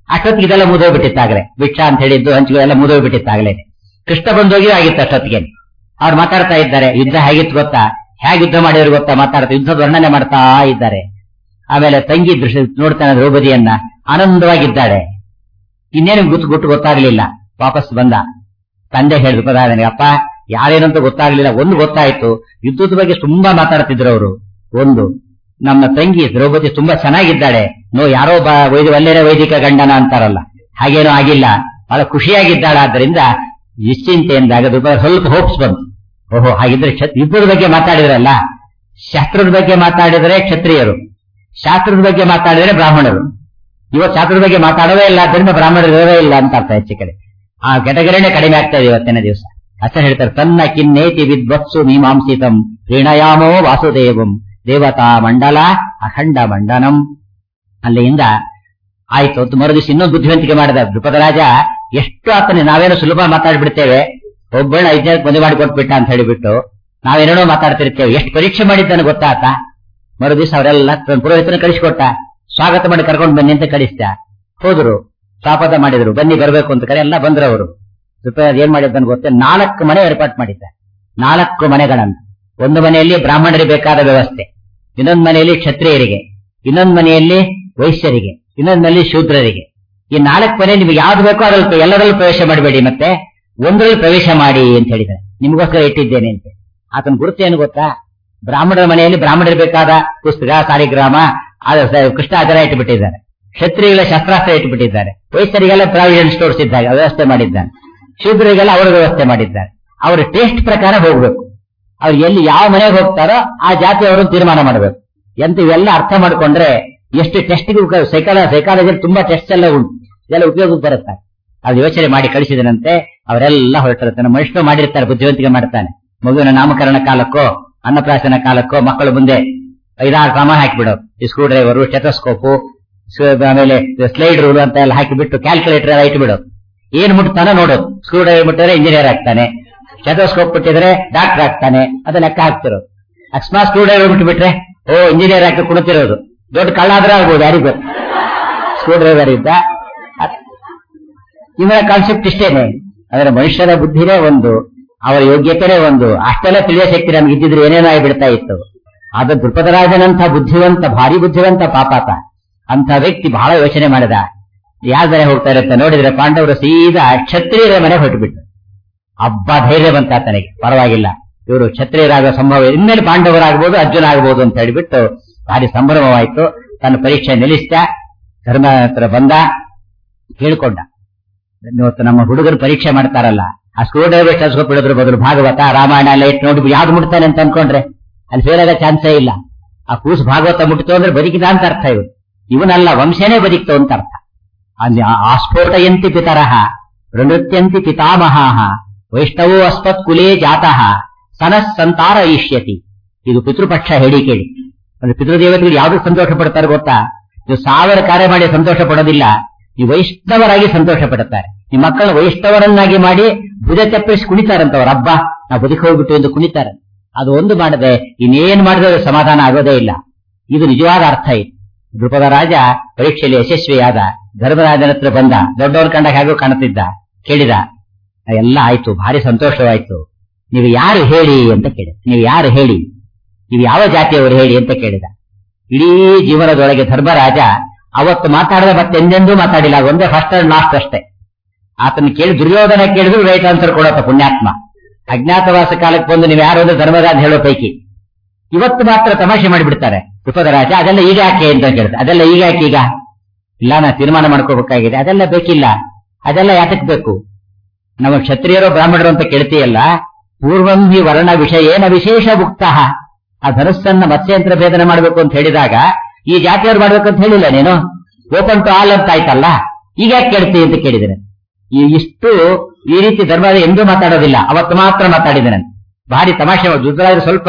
ಅಷ್ಟೊತ್ತಿಗೆ ಇದೆಲ್ಲ ಮುದೋಗ್ಬಿಟ್ಟಿತ್ತಾಗಲೇ ಭಿಕ್ಷಾ ಅಂತ ಹೇಳಿದ್ದು ಹಂಚಿಗೆ ಎಲ್ಲ ಮುದೋಗ್ಬಿಟ್ಟಿತ್ತಾಗಲೇ ಕೃಷ್ಣ ಬಂದೋಗಿ ಆಗಿತ್ತು ಅಷ್ಟೊತ್ತಿಗೆ ಅವ್ರು ಮಾತಾಡ್ತಾ ಇದ್ದಾರೆ ಯುದ್ಧ ಹೇಗಿತ್ತು ಗೊತ್ತಾ ಹೇಗೆ ಯುದ್ಧ ಮಾಡಿದ್ರು ಗೊತ್ತಾ ಮಾತಾಡ್ತಾ ಯುದ್ಧದ ವರ್ಣನೆ ಮಾಡ್ತಾ ಇದ್ದಾರೆ ಆಮೇಲೆ ತಂಗಿ ದೃಶ್ಯ ನೋಡ್ತಾನೆ ದ್ರೌಪದಿಯನ್ನ ಆನಂದವಾಗಿದ್ದಾಳೆ ಇನ್ನೇನು ಗುಟ್ಟು ಗುಟ್ಟು ಗೊತ್ತಾಗ್ಲಿಲ್ಲ ವಾಪಸ್ ಬಂದ ತಂದೆ ಹೇಳಿದ್ರು ಪ್ರಧಾನಿಗೆ ಅಪ್ಪ ಯಾರೇನಂತ ಗೊತ್ತಾಗ್ಲಿಲ್ಲ ಒಂದು ಗೊತ್ತಾಯ್ತು ಯುದ್ಧದ ಬಗ್ಗೆ ತುಂಬಾ ಮಾತಾಡ್ತಿದ್ರು ಅವರು ಒಂದು ನಮ್ಮ ತಂಗಿ ದ್ರೌಪದಿ ತುಂಬಾ ಚೆನ್ನಾಗಿದ್ದಾಳೆ ನೋ ಯಾರೋ ಬ ವೈದ್ಯ ಒಳ್ಳೆಯ ವೈದಿಕ ಗಂಡನ ಅಂತಾರಲ್ಲ ಹಾಗೇನೂ ಆಗಿಲ್ಲ ಬಹಳ ಖುಷಿಯಾಗಿದ್ದಾಳೆ ಆದ್ರಿಂದ ನಿಶ್ಚಿಂತೆಯಿಂದಾಗ ದ್ರೌಪದಿ ಸ್ವಲ್ಪ ಹೋಪ್ಸ್ ಬಂತು ಓಹೋ ಹಾಗಿದ್ರೆ ಕ್ಷತ್- ಯುದ್ಧದ ಬಗ್ಗೆ ಮಾತಾಡಿದ್ರಲ್ಲ ಶಾಸ್ತ್ರದ ಬಗ್ಗೆ ಮಾತಾಡಿದರೆ ಕ್ಷತ್ರಿಯರು ಶಾಸ್ತ್ರದ ಬಗ್ಗೆ ಮಾತಾಡಿದರೆ ಬ್ರಾಹ್ಮಣರು ಇವತ್ತು ಶಾಸ್ತ್ರದ ಬಗ್ಗೆ ಮಾತಾಡೋದೇ ಇಲ್ಲ ಆದ್ದರಿಂದ ಬ್ರಾಹ್ಮಣರು ಇರೋದೇ ಇಲ್ಲ ಅಂತ ಅರ್ಥ ಹೆಚ್ಚು ಕಡೆ ಆ ಕೆಟಗರಿನೇ ಕಡಿಮೆ ಆಗ್ತಾ ಇದೆ ಇವತ್ತಿನ ದಿವಸ ಅಷ್ಟೇ ಹೇಳ್ತಾರೆ ತನ್ನ ಕಿನ್ನೇತಿ ವಿದ್ವತ್ಸು ಮೀಮಾಂಸಿತಂ ಪ್ರೀಣಯಾಮೋ ವಾಸುದೇವಂ ದೇವತಾ ಮಂಡಲ ಅಖಂಡ ಮಂಡನಂ ಅಲ್ಲಿಂದ ಆಯ್ತು ಅಂತ ಮರುದಿವ್ಸ ಇನ್ನೊಂದು ಬುದ್ಧಿವಂತಿಕೆ ಮಾಡಿದ ದ್ರುಪದರಾಜ ಎಷ್ಟು ಆತನೇ ನಾವೇನೋ ಸುಲಭ ಮಾತಾಡ್ಬಿಡ್ತೇವೆ ಒಬ್ಬಳನ್ನ ಐದು ಜನಕ್ಕೆ ಮದುವೆ ಮಾಡಿ ಕೊಟ್ಬಿಟ್ಟ ಅಂತ ಹೇಳಿಬಿಟ್ಟು ನಾವೇನೇನೋ ಮಾತಾಡ್ತಿರ್ತೇವೆ ಎಷ್ಟು ಪರೀಕ್ಷೆ ಮಾಡಿದ್ದಾನೆ ಗೊತ್ತಾತ ಮರುದಿವ್ಸ ಅವರೆಲ್ಲ ತನ್ನ ಪುರೋಹಿತನ ಕಳಿಸ್ಕೊಟ್ಟ ಸ್ವಾಗತ ಮಾಡಿ ಕರ್ಕೊಂಡು ಬನ್ನಿ ಅಂತ ಕಳಿಸ್ದ ಹೋದ್ರು ಶಾಪದ ಮಾಡಿದ್ರು ಬನ್ನಿ ಬರ್ಬೇಕು ಅಂತ ಕರೆ ಎಲ್ಲ ಬಂದ್ರು ಅವರು ದ್ರುಪದ ಏನ್ ಮಾಡಿದ್ದಾನೆ ಗೊತ್ತೇ ನಾಲ್ಕು ಮನೆ ಏರ್ಪಾಟ್ ಮಾಡಿದ್ದ ನಾಲ್ಕು ಮನೆಗಳನ್ನು ಒಂದು ಮನೆಯಲ್ಲಿ ಬ್ರಾಹ್ಮಣರಿಗೆ ಬೇಕಾದ ವ್ಯವಸ್ಥೆ ಇನ್ನೊಂದು ಮನೆಯಲ್ಲಿ ಕ್ಷತ್ರಿಯರಿಗೆ ಇನ್ನೊಂದು ಮನೆಯಲ್ಲಿ ವೈಶ್ಯರಿಗೆ ಇನ್ನೊಂದು ಮನೆಯಲ್ಲಿ ಶೂದ್ರರಿಗೆ ಈ ನಾಲ್ಕು ಮನೆ ನಿಮಗೆ ಯಾವ್ದು ಬೇಕೋ ಅದ್ರಲ್ಲಿ ಎಲ್ಲರಲ್ಲೂ ಪ್ರವೇಶ ಮಾಡಬೇಡಿ ಮತ್ತೆ ಒಂದರಲ್ಲಿ ಪ್ರವೇಶ ಮಾಡಿ ಅಂತ ಹೇಳಿದ್ದಾರೆ ನಿಮಗೋಸ್ಕರ ಇಟ್ಟಿದ್ದೇನೆ ಅಂತ ಆತನ ಗುರುತು ಏನು ಗೊತ್ತಾ ಬ್ರಾಹ್ಮಣರ ಮನೆಯಲ್ಲಿ ಬ್ರಾಹ್ಮಣರಿಗೆ ಬೇಕಾದ ಪುಸ್ತಕ ಸಾಲಿಗ್ರಾಮ ಅದು ಸ- ಕೃಷ್ಣಾಚಾರ ಇಟ್ಟುಬಿಟ್ಟಿದ್ದಾರೆ ಕ್ಷತ್ರಿಯಗಳ ಶಸ್ತ್ರಾಸ್ತ್ರ ಇಟ್ಟುಬಿಟ್ಟಿದ್ದಾರೆ ವೈಶ್ಯರಿಗೆಲ್ಲ ಪ್ರಾವಿಷನ್ ಸ್ಟೋರ್ಸ್ ಇದ್ದಾಗ ವ್ಯವಸ್ಥೆ ಮಾಡಿದ್ದಾನೆ ಶೂದ್ರರಿಗೆಲ್ಲ ಅವರ ವ್ಯವಸ್ಥೆ ಮಾಡಿದ್ದಾರೆ ಅವರ ಟೇಸ್ಟ್ ಪ್ರಕಾರ ಹೋಗ್ಬೇಕು ಅವ್ರು ಎಲ್ಲಿ ಯಾವ ಮನೆಗೆ ಹೋಗ್ತಾರೋ ಆ ಜಾತಿಯವರು ತೀರ್ಮಾನ ಮಾಡಬೇಕು ಎಂತ ಇವೆಲ್ಲ ಅರ್ಥ ಮಾಡ್ಕೊಂಡ್ರೆ ಎಷ್ಟು ಟೆಸ್ಟ್ಗೂ ಸೈಕಾಲ ಸೈಕಾಲಜಿ ತುಂಬಾ ಟೆಸ್ಟ್ ಎಲ್ಲ ಉಂಟು ಇದೆಲ್ಲ ಉಪಯೋಗಕ್ಕೆ ಬರುತ್ತೆ ಅದು ಯೋಚನೆ ಮಾಡಿ ಕಳಿಸಿದನಂತೆ ಅವರೆಲ್ಲ ಹೊರಟಿರ್ತಾನೆ ಮನುಷ್ಯನು ಮಾಡಿರ್ತಾರೆ ಬುದ್ಧಿವಂತಿಕೆ ಮಾಡ್ತಾನೆ ಮಗುವಿನ ನಾಮಕರಣ ಕಾಲಕ್ಕೋ ಅನ್ನಪ್ರಾಶನ ಕಾಲಕ್ಕೋ ಮಕ್ಕಳು ಮುಂದೆ ಐದಾರು ಸಾಮಾನು ಹಾಕಿಬಿಡೋ ಈ ಸ್ಕ್ರೂ ಡ್ರೈವರು ಸ್ಟೆಥೋಸ್ಕೋಪು ಆಮೇಲೆ ಸ್ಲೈಡ್ ರೂಲ್ ಅಂತ ಎಲ್ಲ ಹಾಕಿಬಿಟ್ಟು ಕ್ಯಾಲ್ಕುಲೇಟರ್ ಎಲ್ಲ ಇಟ್ಬಿಡೋ ಏನ್ ಮುಟ್ತಾನೋ ನೋಡೋದು ಸ್ಕ್ರೂ ಡ್ರೈವರ್ ಮುಟ್ಟಿದ್ರೆ ಇಂಜಿನಿಯರ್ ಆಗ್ತಾನೆ ಸ್ಟೆಥೋಸ್ಕೋಪ್ ಬಿಟ್ಟಿದ್ರೆ ಡಾಕ್ಟರ್ ಆಗ್ತಾನೆ ಅದು ಲೆಕ್ಕ ಹಾಕ್ತಿರೋದು ಅಕಸ್ಮಾತ್ ಸ್ಕ್ರೂ ಡ್ರೈವರ್ ಬಿಟ್ಬಿಟ್ರೆ ಓ ಇಂಜಿನಿಯರ್ ಆಗಿ ಕುಣಿತಿರೋದು ದೊಡ್ಡ ಕಳ್ಳ ಆದ್ರೆ ಆಗ್ಬೋದು ಯಾರಿಗೂ ಗೊತ್ತು ಸ್ಕ್ರೂ ಡ್ರೈವರ್ ಇದ್ದ ಅದ್- ಇವರ ಕಾನ್ಸೆಪ್ಟ್ ಇಷ್ಟೇನೆ ಅದರ ಮನುಷ್ಯರ ಬುದ್ಧಿನೇ ಒಂದು ಅವರ ಯೋಗ್ಯತೆನೇ ಒಂದು ಅಷ್ಟೆಲ್ಲ ತಿಳಿಯೋ ಶಕ್ತಿ ನಮ್ಗೆ ಇದ್ದಿದ್ರೆ ಏನೇನೋ ಬಿಡ್ತಾ ಇತ್ತು ಆದ ದೃಪದರಾಜನಂತ ಬುದ್ಧಿವಂತ ಭಾರಿ ಬುದ್ಧಿವಂತ ಪಾಪಾತ ಅಂತ ವ್ಯಕ್ತಿ ಬಹಳ ಯೋಚನೆ ಮಾಡಿದ ಯಾರ ಮನೆ ಹೋಗ್ತಾ ಇರುತ್ತೆ ನೋಡಿದ್ರೆ ಪಾಂಡವರು ಸೀದಾ ಕ್ಷತ್ರಿಯರ ಮನೆ ಹೊರಟುಬಿಟ್ಟು ಹಬ್ಬ ಧೈರ್ಯ ಬಂತ ಆತನಿಗೆ ಪರವಾಗಿಲ್ಲ ಇವರು ಕ್ಷತ್ರಿಯರಾಗುವ ಸಂಭವ ಇದೆ. ಇನ್ಮೇಲೆ ಪಾಂಡವರಾಗಬಹುದು ಅರ್ಜುನ ಆಗಬಹುದು ಅಂತ ಹೇಳಿಬಿಟ್ಟು ಭಾರಿ ಸಂಭ್ರಮವಾಯ್ತು ತನ್ನ ಪರೀಕ್ಷೆ ನಿಲ್ಲಿಸ್ದ ಧರ್ಮ ಹತ್ರ ಬಂದ ಕೇಳ್ಕೊಂಡ ಇವತ್ತು ನಮ್ಮ ಹುಡುಗರು ಪರೀಕ್ಷೆ ಮಾಡ್ತಾರಲ್ಲ ಆ ಸ್ಕ್ರೂ ಡ್ರೈವರ್ ಟೆಸ್ಕೋಪ್ ಬಿಡೋದ್ರ ಬದಲು ಭಾಗವತ ರಾಮಾಯಣ ಎಲ್ಲ ಇಟ್ಟು ನೋಡಿ ಯಾವ್ದು ಮುಟ್ತಾನೆ ಅಂತ ಅನ್ಕೊಂಡ್ರೆ ಅಲ್ಲಿ ಫೇಲ್ ಆಗೋ ಚಾನ್ಸೇ ಇಲ್ಲ ಆ ಕೂಸು ಭಾಗವತ ಮುಟ್ತು ಅಂದ್ರೆ ಬದುಕಿದ ಅಂತ ಅರ್ಥ ಇವು ಇವನಲ್ಲ ವಂಶನೇ ಬದುಕ್ತು ಅಂತ ಅರ್ಥ ಅಲ್ಲಿ ಆ- ಆಸ್ಫೋಟಯಂತಿ ಪಿತರಃ ಪ್ರನೃತ್ಯಂತಿ ಪಿತಾಮಹಾಹ ವೈಷ್ಣವೋ ಅಸ್ಮತ್ ಕುಲೇ ಜಾತಃ ಸನಃ ಸಂತಾರ ಇಷ್ಯತಿ ಇದು ಪಿತೃಪಕ್ಷ ಹೇಳಿ ಕೇಳಿ ಅಂದ್ರೆ ಪಿತೃದೇವತೆಗಳು ಯಾವ್ದು ಸಂತೋಷ ಪಡ್ತಾರೆ ಗೊತ್ತಾ ನೀವು ಸಾವಿರ ಕಾರ್ಯ ಮಾಡಿ ಸಂತೋಷ ಪಡೋದಿಲ್ಲ ಈ ವೈಷ್ಣವರಾಗಿ ಸಂತೋಷ ಪಡುತ್ತಾರೆ ಈ ಮಕ್ಕಳನ್ನ ವೈಷ್ಣವರನ್ನಾಗಿ ಮಾಡಿ ಭುಜ ಚಪ್ಪರಿಸಿ ಕುಣಿತಾರಂತವ್ರ ಹಬ್ಬ ನಾವು ಬದುಕಿ ಹೋಗ್ಬಿಟ್ಟು ಎಂದು ಕುಣಿತಾರೆ ಅದು ಒಂದು ಮಾಡದೆ ಇನ್ನೇನ್ ಮಾಡಿದ್ರೆ ಸಮಾಧಾನ ಆಗೋದೇ ಇಲ್ಲ ಇದು ನಿಜವಾದ ಅರ್ಥ ಇದು ದೃಪದ ರಾಜ ಪರೀಕ್ಷೆಯಲ್ಲಿ ಯಶಸ್ವಿಯಾದ ಧರ್ಮರಾಜನ ಹತ್ರ ಬಂದ ದೊಡ್ಡವರ ಕಂಡಾಗ ಹೇಗೋ ಕಾಣುತ್ತಿದ್ದ ಕೇಳಿದ ಎಲ್ಲ ಆಯ್ತು ಭಾರಿ ಸಂತೋಷವಾಯ್ತು ನೀವು ಯಾರು ಹೇಳಿ ಅಂತ ಕೇಳಿದ ನೀವು ಯಾರು ಹೇಳಿ ನೀವು ಯಾವ ಜಾತಿಯವರು ಹೇಳಿ ಅಂತ ಕೇಳಿದ ಇಡೀ ಜೀವನದೊಳಗೆ ಧರ್ಮರಾಜ ಅವತ್ತು ಮಾತಾಡದ ಮತ್ತೆ ಎಂದೆಂದೂ ಮಾತಾಡಿಲ್ಲ ಒಂದೇ ಫಸ್ಟ್ ಅಂಡ್ ಲಾಸ್ಟ್ ಅಷ್ಟೇ ಆತನ ಕೇಳಿ ದುರ್ಯೋಧನ ಕೇಳಿದ್ರು ರೈಟ್ ಆನ್ಸರ್ ಕೊಡತ್ತ ಪುಣ್ಯಾತ್ಮ ಅಜ್ಞಾತವಾಸ ಕಾಲಕ್ಕೆ ಬಂದು ನೀವು ಯಾರು ಅಂದ್ರೆ ಧರ್ಮರಾಜ ಹೇಳೋ ಪೈಕಿ ಇವತ್ತು ಮಾತ್ರ ತಮಾಷೆ ಮಾಡಿಬಿಡ್ತಾರೆ ರಾಜ ಅದೆಲ್ಲ ಈಗ ಯಾಕೆ ಅಂತ ಕೇಳ್ತಾರೆ ಅದೆಲ್ಲ ಈಗ ಯಾಕೆ ಈಗ ಇಲ್ಲ ನಾ ತೀರ್ಮಾನ ಮಾಡ್ಕೋಬೇಕಾಗಿದೆ ಅದೆಲ್ಲ ಬೇಕಿಲ್ಲ ಅದೆಲ್ಲ ಯಾತಕ್ ಬೇಕು ನಮ್ಮ ಕ್ಷತ್ರಿಯರು ಬ್ರಾಹ್ಮಣರು ಅಂತ ಕೇಳ್ತೀಯಲ್ಲ ಪೂರ್ವಂ ಹಿ ವರ್ಣ ವಿಷಯ ಏನ ವಿಶೇಷ ಮುಕ್ತ ಆ ಧನಸ್ಸನ್ನ ಮತ್ಸ್ಯಂತ್ರ ಭೇದನ ಮಾಡಬೇಕು ಅಂತ ಹೇಳಿದಾಗ ಈ ಜಾತಿಯವ್ರು ಮಾಡ್ಬೇಕು ಅಂತ ಹೇಳಿಲ್ಲ ನೀನು ಓಪನ್ ಟು ಆಲ್ ಅಂತ ಆಯ್ತಲ್ಲ ಈಗ ಯಾಕೆ ಕೇಳ್ತಿ ಅಂತ ಕೇಳಿದ್ದೇನೆ ಈ ಇಷ್ಟು ಈ ರೀತಿ ಧರ್ಮದ ಎಂದೂ ಮಾತಾಡೋದಿಲ್ಲ ಅವತ್ತು ಮಾತ್ರ ಮಾತಾಡಿದ್ದೇನೆ ಭಾರಿ ತಮಾಷೆ ದುರ್ಗರಾಜರು ಸ್ವಲ್ಪ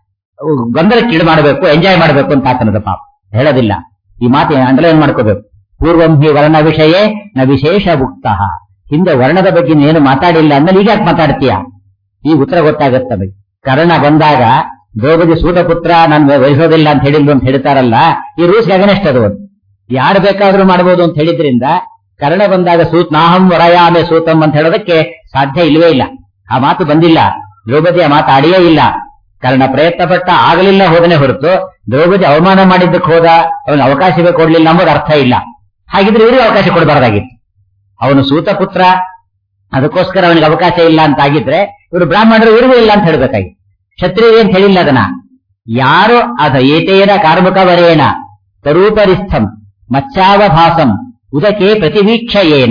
ಗೊಂದಲಕ್ಕೀಡು ಮಾಡಬೇಕು ಎಂಜಾಯ್ ಮಾಡಬೇಕು ಅಂತ ಆತನದ ಪಾಪ ಹೇಳೋದಿಲ್ಲ ಈ ಮಾತು ಅಂಡರ್ಲೈನ್ ಮಾಡ್ಕೋಬೇಕು ಪೂರ್ವಂ ಹಿ ವರ್ಣ ವಿಷಯೇ ನ ವಿಶೇಷ ಮುಕ್ತ ಹಿಂದೆ ವರ್ಣದ ಬಗ್ಗೆ ನೀನು ಮಾತಾಡಿಲ್ಲ ಅಂದ್ಮೇಲೆ ಈಗ ಯಾಕೆ ಮಾತಾಡ್ತೀಯ ಈ ಉತ್ತರ ಗೊತ್ತಾಗತ್ತೆ ನಮಗೆ ಕರ್ಣ ಬಂದಾಗ ದ್ರೌಪದಿ ಸೂತಪುತ್ರ ನಾನು ವಹಿಸೋದಿಲ್ಲ ಅಂತ ಹೇಳಿಲ್ಲು ಅಂತ ಹೇಳ್ತಾರಲ್ಲ ಈ ರೂಲ್ಸ್ ಅಗನೆಸ್ಟ್ ಅದು ಒಂದು ಯಾರು ಬೇಕಾದ್ರೂ ಮಾಡಬಹುದು ಅಂತ ಹೇಳಿದ್ರಿಂದ ಕರ್ಣ ಬಂದಾಗ ಸೂತ್ ನಾಹಂ ವರಯಾಮೆ ಸೂತಂ ಅಂತ ಹೇಳೋದಕ್ಕೆ ಸಾಧ್ಯ ಇಲ್ವೇ ಇಲ್ಲ ಆ ಮಾತು ಬಂದಿಲ್ಲ ದ್ರೌಪದಿ ಆ ಮಾತು ಆಡಿಯೇ ಇಲ್ಲ ಕರ್ಣ ಪ್ರಯತ್ನ ಪಟ್ಟ ಆಗಲಿಲ್ಲ ಹೋದನೆ ಹೊರತು ದ್ರೌಪದಿ ಅವಮಾನ ಮಾಡಿದ್ದಕ್ಕೆ ಹೋದ ಅವನಿಗೆ ಅವಕಾಶವೇ ಕೊಡ್ಲಿಲ್ಲ ಅನ್ನೋದು ಅರ್ಥ ಇಲ್ಲ ಹಾಗಿದ್ರೆ ಇವರಿಗೆ ಅವಕಾಶ ಕೊಡಬಾರ್ದಾಗಿತ್ತು ಅವನು ಸೂತ ಪುತ್ರ ಅದಕ್ಕೋಸ್ಕರ ಅವನಿಗೆ ಅವಕಾಶ ಇಲ್ಲ ಅಂತ ಆಗಿದ್ರೆ ಇವರು ಬ್ರಾಹ್ಮಣರು ಇರುವೇ ಇಲ್ಲ ಅಂತ ಹೇಳ್ಬೇಕಾಗಿ ಕ್ಷತ್ರಿಯ ಅಂತ ಹೇಳಿಲ್ಲ ಅದನ್ನ ಯಾರು ಅದ ಏತೇನ ಕಾರ್ಮುಕವರೇಣ ತರೂಪರಿಸ್ಥಂ ಮಚ್ಚಾವಭಾಸಂ ಉದಕೆ ಪ್ರತಿವೀಕ್ಷಯೇನ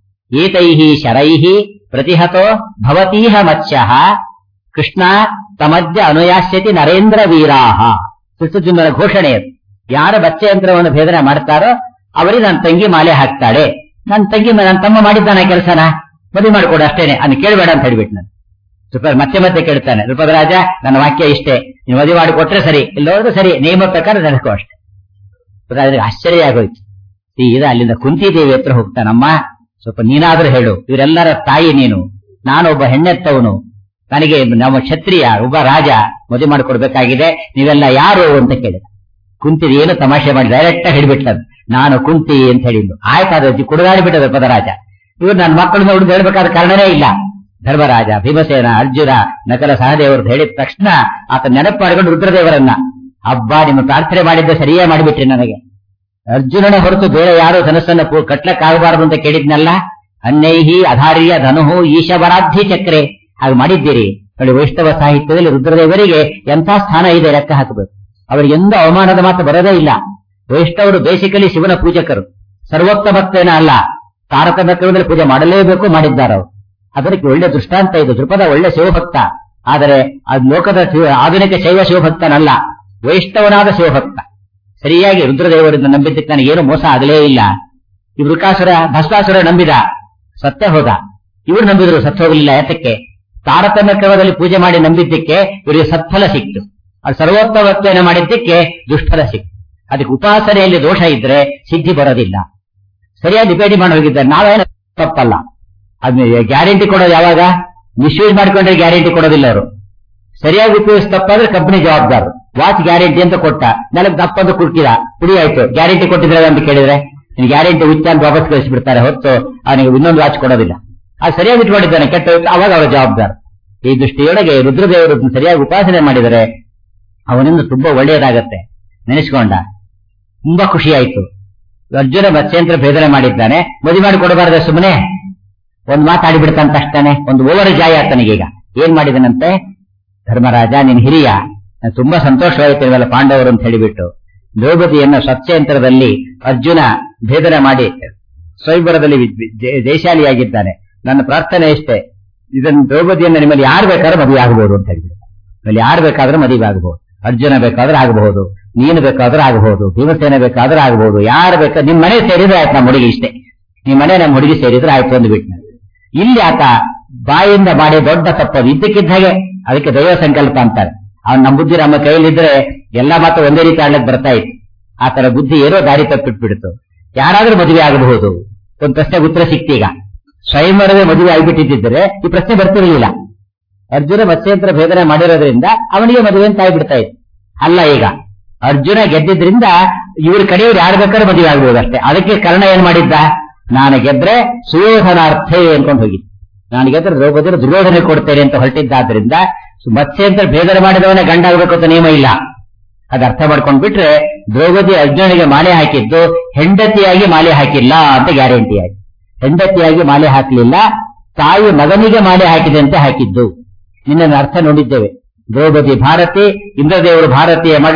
ಏತೈಃ ಶರೈಃ ಪ್ರತಿಹತೋ ಭವತೀಹ ಮತ್ಸ್ಯಃ ಕೃಷ್ಣ ತಮದ್ಯ ಅನುಯಾಸ್ಯತಿ ನರೇಂದ್ರ ವೀರಾಹ ಕೃಷ್ಣಚಂದ್ರನ ಘೋಷಣೆ ಅದು ಯಾರ ಬಚ್ಚೆ ಯಂತ್ರವನ್ನು ಭೇದನೆ ಮಾಡ್ತಾರೋ ಅವರಿಗೆ ನನ್ನ ತಂಗಿ ಮಾಲೆ ಹಾಕ್ತಾಳೆ ನನ್ನ ತಂಗಿ ನನ್ನ ತಮ್ಮ ಮಾಡಿದ್ದಾನೆ ಕೆಲಸನ ಮದುವೆ ಮಾಡಿಕೊಡು ಅಷ್ಟೇನೆ ಅದನ್ನ ಕೇಳಬೇಡ ಅಂತ ಹೇಳ್ಬಿಟ್ಟು ನಾನು ರುಪ ಮತ್ತೆ ಮತ್ತೆ ಕೇಳ್ತಾನೆ ರಾಜ ನನ್ನ ವಾಕ್ಯ ಇಷ್ಟೇ ನೀವು ಮದುವೆ ಮಾಡಿಕೊಟ್ರೆ ಸರಿ ಇಲ್ಲ ಹೋದ್ರೆ ಸರಿ ನಿಯಮ ಪ್ರಕಾರ ನಡೆಸ್ಕೋ ಅಷ್ಟೇ ರುಪರಾಜನಿಗೆ ಆಶ್ಚರ್ಯ ಆಗೋಯ್ತು ಸೀದಾ ಅಲ್ಲಿಂದ ಕುಂತಿದೇವಿ ಹತ್ರ ಹೋಗ್ತಾನಮ್ಮ ಸ್ವಲ್ಪ ನೀನಾದ್ರೂ ಹೇಳು ಇವರೆಲ್ಲರ ತಾಯಿ ನೀನು ನಾನೊಬ್ಬ ಹೆಣ್ಣೆತ್ತವನು ನನಗೆ ನಮ್ಮ ಕ್ಷತ್ರಿಯ ಒಬ್ಬ ರಾಜ ಮದುವೆ ಮಾಡಿಕೊಡ್ಬೇಕಾಗಿದೆ ನೀವೆಲ್ಲ ಯಾರು ಅಂತ ಕೇಳಿದ ಕುಂತಿದ ಏನು ತಮಾಷೆ ಮಾಡಿ ಡೈರೆಕ್ಟ್ ಆಗಿ ಹಿಡಿಬಿಟ್ಲದು ನಾನು ಕುಂತಿ ಅಂತ ಹೇಳಿದ್ದು ಆಯ್ತಾದ ಕುಡುಗಾಡಿ ಬಿಟ್ಟದ ಪದರಾಜ ಇವ್ರು ನನ್ನ ಮಕ್ಕಳನ್ನ ಹುಡುಗ ಹೇಳ್ಬೇಕಾದ ಕಾರಣನೇ ಇಲ್ಲ ಧರ್ಮರಾಜ ಭೀಮಸೇನ ಅರ್ಜುನ ನಕಲ ಸಹದೇವರು ಹೇಳಿದ ತಕ್ಷಣ ಆತ ನೆನಪು ಮಾಡಿಕೊಂಡು ರುದ್ರದೇವರನ್ನ ಹಬ್ಬ ನಿಮ್ಮ ಪ್ರಾರ್ಥನೆ ಮಾಡಿದ್ದ ಸರಿಯೇ ಮಾಡಿಬಿಟ್ರಿ ನನಗೆ ಅರ್ಜುನನ ಹೊರತು ಬೇರೆ ಯಾರು ಧನಸ್ಸನ್ನ ಪೂ- ಕಟ್ಲಕ್ಕಾಗಬಾರದು ಅಂತ ಕೇಳಿದ್ನಲ್ಲ ಅನ್ನೈಹಿ ಅಧಾರ್ಯ ಧನುಹು ಈಶವರಾಧ್ಯ ಚಕ್ರೆ ಹಾಗೆ ಮಾಡಿದ್ದೀರಿ ನೋಡಿ ವೈಷ್ಣವ ಸಾಹಿತ್ಯದಲ್ಲಿ ರುದ್ರದೇವರಿಗೆ ಎಂಥ ಸ್ಥಾನ ಇದೆ ಲೆಕ್ಕ ಹಾಕಬೇಕು ಅವರಿಗೆ ಎಂದೂ ಅವಮಾನದ ಮಾತು ಬರೋದೇ ಇಲ್ಲ ವೈಷ್ಣವರು ಬೇಸಿಕಲಿ ಶಿವನ ಪೂಜಕರು ಸರ್ವೋತ್ತಮತ್ವೇನ ಅಲ್ಲ ತಾರತಮ್ಯ ಕ್ರಮದಲ್ಲಿ ಪೂಜೆ ಮಾಡಲೇಬೇಕು ಮಾಡಿದ್ದಾರೆ ಅವರು ಅದಕ್ಕೆ ಒಳ್ಳೆ ದೃಷ್ಟಾಂತ ಇದು ದೃಪದ ಒಳ್ಳೆ ಶಿವಭಕ್ತ ಆದರೆ ಅದು ಲೋಕದ ಶಿವ- ಆಧುನಿಕ ಶೈವ ಶಿವಭಕ್ತನಲ್ಲ ವೈಷ್ಣವನಾದ ಶಿವಭಕ್ತ ಸರಿಯಾಗಿ ರುದ್ರದೇವರಿಂದ ನಂಬಿದ್ದಕ್ಕೆ ನನಗೇನು ಮೋಸ ಆಗಲೇ ಇಲ್ಲ ಈ ವೃಕಾಸುರ ಭಸ್ಮಾಸುರ ನಂಬಿದ ಸತ್ಯ ಹೋದ ಇವರು ನಂಬಿದ್ರು ಸತ್ತು ಹೋಗಲಿಲ್ಲ ಯಾತಕ್ಕೆ ತಾರತಮ್ಯ ಕ್ರಮದಲ್ಲಿ ಪೂಜೆ ಮಾಡಿ ನಂಬಿದ್ದಕ್ಕೆ ಇವರಿಗೆ ಸತ್ಫಲ ಸಿಕ್ತು ಅದು ಸರ್ವೋತ್ತಮತ್ವೇನ ಮಾಡಿದ್ದಕ್ಕೆ ದುಷ್ಫಲ ಸಿಕ್ತು ಅದಕ್ಕೆ ಉಪಾಸನೆಯಲ್ಲಿ ದೋಷ ಇದ್ರೆ ಸಿದ್ಧಿ ಬರೋದಿಲ್ಲ ಸರಿಯಾಗಿ ಡಿಪೇಂಡ್ ಮಾಡಿ ಹೋಗಿದ್ದಾರೆ ನಾವೇನು ತಪ್ಪಲ್ಲ ಅದ್ನ ಗ್ಯಾರಂಟಿ ಕೊಡೋದು ಯಾವಾಗ ಮಿಸ್ಯೂಸ್ ಮಾಡ್ಕೊಂಡ್ರೆ ಗ್ಯಾರಂಟಿ ಕೊಡೋದಿಲ್ಲ ಅವರು ಸರಿಯಾಗಿ ಉಪಯೋಗಿಸಿ ತಪ್ಪಾದ್ರೆ ಕಂಪನಿ ಜವಾಬ್ದಾರ ವಾಚ್ ಗ್ಯಾರಂಟಿ ಅಂತ ಕೊಟ್ಟ ನನಗೆ ತಪ್ಪಂತ ಕುಡ್ಕಿದ ಪುಡಿ ಆಯ್ತು ಗ್ಯಾರಂಟಿ ಕೊಟ್ಟಿದ್ರೆ ಅಂತ ಕೇಳಿದ್ರೆ ನೀನು ಗ್ಯಾರಂಟಿ ಉಚ್ಚ ಅಂತ ವಾಪಸ್ ಕಳಿಸಿಬಿಡ್ತಾರೆ ಹೊತ್ತು ಅವನಿಗೆ ಇನ್ನೊಂದು ವಾಚ್ ಕೊಡೋದಿಲ್ಲ ಅದು ಸರಿಯಾಗಿ ಇಟ್ಕೊಂಡಿದ್ದಾನೆ ಕೆಟ್ಟ ಹೋಯ್ತು ಅವಾಗ ಅವರ ಜವಾಬ್ದಾರ ಈ ದೃಷ್ಟಿಯೊಳಗೆ ರುದ್ರದೇವರು ಸರಿಯಾಗಿ ಉಪಾಸನೆ ಮಾಡಿದರೆ ಅವನಿಂದ ತುಂಬಾ ಒಳ್ಳೆಯದಾಗತ್ತೆ ನೆನೆಸ್ಕೊಂಡ ತುಂಬಾ ಖುಷಿ ಆಯ್ತು ಅರ್ಜುನ ಮತ್ಸ್ಯಂತ್ರ ಭೇದನೆ ಮಾಡಿದ್ದಾನೆ ಮದುವೆ ಮಾಡಿ ಕೊಡಬಾರದೆ ಸುಮ್ಮನೆ ಒಂದ್ ಮಾತಾಡಿ ಬಿಡ್ತಾನೆ ತಕ್ಷಣ ಒಂದು ಓವರ್ ಜಾಯ ಆತನಿಗೀಗ ಏನ್ ಮಾಡಿದನಂತೆ ಧರ್ಮರಾಜ ನೀನ್ ಹಿರಿಯ ನಂಗ್ ತುಂಬಾ ಸಂತೋಷವಾಯಿತು ನೀವೆಲ್ಲ ಪಾಂಡವರು ಅಂತ ಹೇಳಿಬಿಟ್ಟು ದ್ರೌಪದಿಯನ್ನು ಸತ್ಯಂತ್ರದಲ್ಲಿ ಅರ್ಜುನ ಭೇದನೆ ಮಾಡಿ ಸ್ವಯಂವರದಲ್ಲಿ ವಿ- ವಿ- ಜಯ- ಜಯಶಾಲಿಯಾಗಿದ್ದಾನೆ ನನ್ನ ಪ್ರಾರ್ಥನೆ ಇಷ್ಟೇ ಇದನ್ನು ದ್ರೌಪದಿಯನ್ನು ನಿಮ್ಮಲ್ಲಿ ಯಾರು ಬೇಕಾದ್ರೂ ಮದುವೆ ಆಗಬಹುದು ಅಂತ ಹೇಳಿದ್ರು ನಿಮ್ಮಲ್ಲಿ ಯಾರು ಬೇಕಾದ್ರೂ ಮದುವೆ ಆಗಬಹುದು ಅರ್ಜುನ ಬೇಕಾದ್ರೆ ಆಗಬಹುದು ನೀನು ಬೇಕಾದ್ರೂ ಆಗಬಹುದು ಭೀಮಸೇನ ಬೇಕಾದ್ರೂ ಆಗಬಹುದು ಯಾರು ಬೇಕಾದ್ರೆ ನಿಮ್ ಮನೆ ಸೇರಿದ್ರೆ ಆಯ್ತು ನಮ್ಮ ಹುಡುಗಿ ಇಷ್ಟೇ ನಿಮ್ ಮನೆ ನಮ್ಮ ಹುಡುಗಿ ಸೇರಿದ್ರೆ ಆಯ್ತು ಅಂದ್ಬಿಟ್ಟು ಇಲ್ಲಿ ಆತ ಬಾಯಿಂದ ಮಾಡಿ ದೊಡ್ಡ ತಪ್ಪದು ಇದ್ದಕ್ಕಿದ್ದ ಹಾಗೆ ಅದಕ್ಕೆ ದೈವ ಸಂಕಲ್ಪ ಅಂತಾರೆ ಅವ್ನು ನಮ್ಮ ಬುದ್ಧಿ ನಮ್ಮ ಕೈಯಲ್ಲಿದ್ರೆ ಎಲ್ಲಾ ಮಾತು ಒಂದೇ ರೀತಿ ಆಡ್ಲಕ್ ಬರ್ತಾ ಇತ್ತು ಆತರ ಬುದ್ಧಿ ಏನೋ ದಾರಿ ತಪ್ಪಿಟ್ಬಿಡ್ತು ಯಾರಾದ್ರೂ ಮದುವೆ ಆಗಬಹುದು ಒಂದು ಪ್ರಶ್ನೆಗೆ ಉತ್ತರ ಸಿಕ್ತೀಗ ಸ್ವಯಂವರವೇ ಮದುವೆ ಆಗಿಬಿಟ್ಟಿದ್ದರೆ ಈ ಪ್ರಶ್ನೆ ಬರ್ತಿರಲಿಲ್ಲ ಅರ್ಜುನ ಮತ್ಸ್ಯಂತ್ರ ಭೇದನೆ ಮಾಡಿರೋದ್ರಿಂದ ಅವನಿಗೆ ಮದುವೆ ಅಂತ ಆಗ್ಬಿಡ್ತಾ ಇತ್ತು ಅಲ್ಲ ಈಗ ಅರ್ಜುನ ಗೆದ್ದಿದ್ರಿಂದ ಇವ್ರ ಕಡೆಯವ್ರು ಯಾರು ಬೇಕಾದ್ರೂ ಮದುವೆ ಆಗ್ಬೋದು ಅಷ್ಟೇ ಅದಕ್ಕೆ ಕರ್ಣ ಏನ್ ಮಾಡಿದ್ದ ನಾನು ಗೆದ್ರೆ ಸುಯೋಧನಾರ್ಥೇ ಅನ್ಕೊಂಡು ಹೋಗಿದ್ದು ನಾನು ಗೆದ್ರೆ ದ್ರೌಪದಿ ದುರ್ಯೋಧನೆ ಕೊಡ್ತೇನೆ ಅಂತ ಹೊರಟಿದ್ದಾದ್ರಿಂದ ಮತ್ಸ್ಯಂತ್ರ ಭೇದನೆ ಮಾಡಿದವನೇ ಗಂಡ ಆಗ್ಬೇಕು ಅಂತ ನಿಯಮ ಇಲ್ಲ ಅದ್ ಅರ್ಥ ಮಾಡ್ಕೊಂಡ್ ಬಿಟ್ರೆ ದ್ರೌಪದಿ ಅರ್ಜುನಿಗೆ ಮಾಲೆ ಹಾಕಿದ್ದು ಹೆಂಡತಿಯಾಗಿ ಮಾಲೆ ಹಾಕಿಲ್ಲ ಅಂತ ಗ್ಯಾರಂಟಿ ಆಗಿ ಹೆಂಡತಿಯಾಗಿ ಮಾಲೆ ಹಾಕಲಿಲ್ಲ ತಾಯಿ ಮಗನಿಗೆ ಮಾಲೆ ಹಾಕಿದೆ ಅಂತ ಹಾಕಿದ್ದು ನಿನ್ನ ಅರ್ಥ ನೋಡಿದ್ದೇವೆ ದ್ರೌಪದಿ ಭಾರತಿ ಇಂದ್ರದೇವರು ಭಾರತೀಯ ಮಗ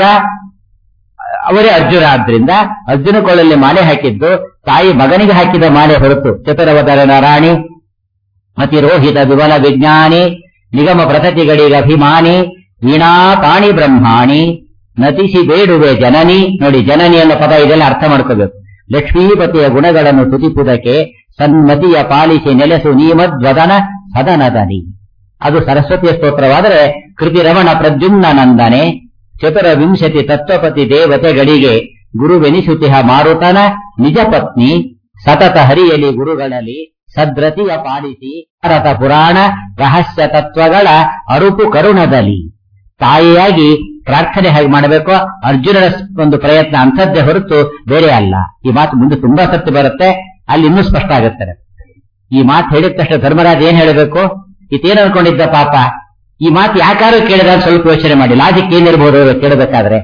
ಅವರೇ ಅರ್ಜುನ ಆದ್ರಿಂದ ಅರ್ಜುನ ಕೊಳ್ಳಲ್ಲಿ ಮಾಲೆ ಹಾಕಿದ್ದು ತಾಯಿ ಮಗನಿಗೆ ಹಾಕಿದ ಮಾಲೆ ಹೊರತು ಚತುರವದರನ ರಾಣಿ ಅತಿರೋಹಿತ ವಿಮಲ ವಿಜ್ಞಾನಿ ನಿಗಮ ಪ್ರತತಿಗಳಿಗೆ ಅಭಿಮಾನಿ ವೀಣಾ ಪಾಣಿ ಬ್ರಹ್ಮಾಣಿ ನತಿಸಿ ಬೇಡುವೆ ಜನನಿ ನೋಡಿ ಜನನಿ ಅನ್ನೋ ಪದ ಇದೆಲ್ಲ ಅರ್ಥ ಮಾಡ್ಕೋಬೇಕು ಲಕ್ಷ್ಮೀಪತಿಯ ಗುಣಗಳನ್ನು ತುತಿಪುದಕ್ಕೆ ಸನ್ಮತಿಯ ಪಾಲಿಸಿ ನೆಲೆಸು ನೀಮದ್ವದನ ಸದನದನಿ ಅದು ಸರಸ್ವತಿಯ ಸ್ತೋತ್ರವಾದರೆ ಕೃತಿ ರಮಣ ಪ್ರದ್ಯುಮ್ನ ನಂದನೆ ಚತುರ ವಿಂಶತಿ ತತ್ವಪತಿ ದೇವತೆಗಳಿಗೆ ಗುರುವೆನಿಸುತಿಹ ಮಾರುತನ ನಿಜ ಪತ್ನಿ ಸತತ ಹರಿಯಲಿ ಗುರುಗಳಲ್ಲಿ ಸದ್ರತಿಯ ಪಾಲಿಸಿ ಭಾರತ ಪುರಾಣ ರಹಸ್ಯ ತತ್ವಗಳ ಅರುಪು ಕರುಣದಲ್ಲಿ ತಾಯಿಯಾಗಿ ಪ್ರಾರ್ಥನೆ ಹೇಗೆ ಮಾಡಬೇಕು ಅರ್ಜುನನ ಒಂದು ಪ್ರಯತ್ನ ಅಂಥದ್ದೇ ಹೊರತು ಬೇರೆ ಅಲ್ಲ ಈ ಮಾತು ಮುಂದೆ ತುಂಬಾ ಸತ್ಯ ಬರುತ್ತೆ ಅಲ್ಲಿ ಇನ್ನೂ ಸ್ಪಷ್ಟ ಆಗುತ್ತದೆ ಈ ಮಾತು ಹೇಳಿದ ತಕ್ಷಣ ಧರ್ಮರಾಜ ಏನ್ ಹೇಳಬೇಕು ಇತೇನ್ ಅನ್ಕೊಂಡಿದ್ದ ಪಾಪ ಈ ಮಾತು ಯಾಕಾದ್ರೂ ಕೇಳಿದ ಅಂತ ಸ್ವಲ್ಪ ಯೋಚನೆ ಮಾಡಿ ಲಾಜಿಕ್ ಏನಿರ್ಬೋದು ಕೇಳಬೇಕಾದ್ರೆ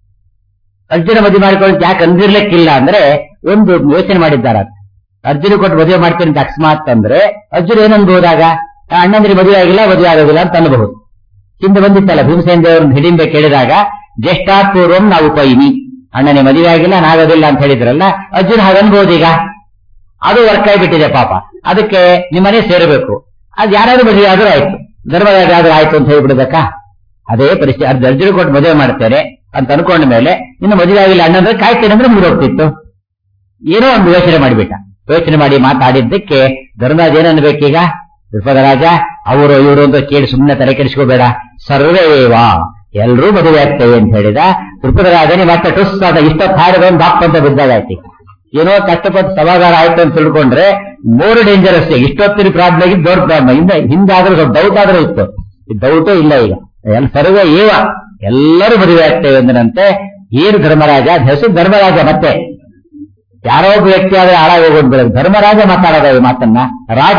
ಅರ್ಜುನ ಮದುವೆ ಮಾಡಿಕೊಂಡು ಯಾಕೆ ಅಂದಿರ್ಲಿಕ್ಕಿಲ್ಲ ಅಂದ್ರೆ ಒಂದು ಯೋಚನೆ ಮಾಡಿದ್ದಾರ ಅರ್ಜುನ ಕೊಟ್ಟು ಮದುವೆ ಮಾಡ್ತೀನಿ ಅಂತ ಅಕಸ್ಮಾತ್ ಅಂದ್ರೆ ಅರ್ಜುನ ಏನನ್ಬಹುದಾಗ ಅಣ್ಣಂದ್ರಿಗೆ ಮದುವೆ ಆಗಿಲ್ಲ ಮದುವೆ ಆಗೋದಿಲ್ಲ ಅಂತ ಅನ್ಬಹುದು ಹಿಂದೆ ಬಂದಿತ್ತಲ್ಲ ಭೀಮಸೇನ ದೇವರನ್ನು ಹಿಡಿಂಬೆ ಕೇಳಿದಾಗ ಜ್ಯೇಷ್ಠಾತ್ ಪೂರ್ವಂ ನಾವು ಪೈನಿ ಅಣ್ಣನೇ ಮದುವೆ ಆಗಿಲ್ಲ ನಾಗೋದಿಲ್ಲ ಅಂತ ಹೇಳಿದ್ರಲ್ಲ ಅರ್ಜುನ್ ಹಾಗನ್ಬಹುದು ಈಗ ಅದು ವರ್ಕ್ ಆಗಿಬಿಟ್ಟಿದೆ ಪಾಪ ಅದಕ್ಕೆ ನಿಮ್ಮನೆ ಸೇರಬೇಕು ಅದು ಯಾರಾದ್ರೂ ಮದುವೆ ಆದ್ರೂ ಆಯ್ತು ಧರ್ಮರಾಜ ಆದ್ರೂ ಆಯ್ತು ಅಂತ ಹೇಳ್ಬಿಡ್ಬೇಕಾ ಅದೇ ಪರಿಸ್ಥಿತಿ ಅದು ಅರ್ಜುನ ಕೊಟ್ಟು ಮದುವೆ ಮಾಡ್ತೇನೆ ಅಂತ ಅನ್ಕೊಂಡ ಮೇಲೆ ಇನ್ನು ಮದುವೆ ಆಗಿಲ್ಲ ಅಣ್ಣಂದ್ರೆ ಕಾಯ್ತೇನೆ ಅಂದ್ರೆ ಮುಗಿದೋಗ್ತಿತ್ತು ಏನೋ ಒಂದು ಯೋಚನೆ ಮಾಡಿಬಿಟ್ಟ ಯೋಚನೆ ಮಾಡಿ ಮಾತಾಡಿದ್ದಕ್ಕೆ ಧರ್ಮರಾಜ ಏನನ್ಬೇಕೀಗ ರಾಜ ಅವರು ಇವರು ಅಂತ ಕೇಳಿ ಸುಮ್ಮನೆ ತಲೆ ಕೆಡಿಸ್ಕೋಬೇಡ ಸರ್ವೇವಾ ಎಲ್ಲರೂ ಮದುವೆ ಆಗ್ತೇವೆ ಅಂತ ಹೇಳಿದ ರಾಜನೇ ಮತ್ತೆ ಟುಸ್ ಆದ ಇಷ್ಟೊತ್ತು ಹಾಡಿದ ಒಂದು ಬಾಪ್ ಅಂತ ಬಿದ್ದಾಗಾಯ್ತು ಏನೋ ಕಷ್ಟಪಟ್ಟು ಸಮಾಧಾನ ಆಯ್ತು ಅಂತ ತಿಳ್ಕೊಂಡ್ರೆ ಮೋರ್ ಡೇಂಜರಸ್ ಇಷ್ಟೊತ್ತಿನ ಪ್ರಾಬ್ಲಮ್ ಆಗಿ ದೊಡ್ಡ ಪ್ರಾಬ್ಲಮ್ ಹಿಂದೆ ಹಿಂದಾದ್ರೂ ಸ್ವಲ್ಪ ಡೌಟ್ ಆದ್ರೂ ಇತ್ತು ಡೌಟೇ ಇಲ್ಲ ಈಗ ಎಲ್ಲ ಸರ್ವೇ ಏವ ಎಲ್ಲರೂ ಮದುವೆ ಆಗ್ತೇವೆ ಎಂದನಂತೆ ಏನು ಧರ್ಮರಾಜ ಹೆಸರು ಧರ್ಮರಾಜ ಮತ್ತೆ ಯಾರೋ ಒಬ್ಬ ವ್ಯಕ್ತಿ ಆದ್ರೆ ಹಾಳಾಗೋಗ್ಬಿಡ ಧರ್ಮರಾಜ ಮಾತಾಡೋದ ಈ ಮಾತನ್ನ ರಾಜ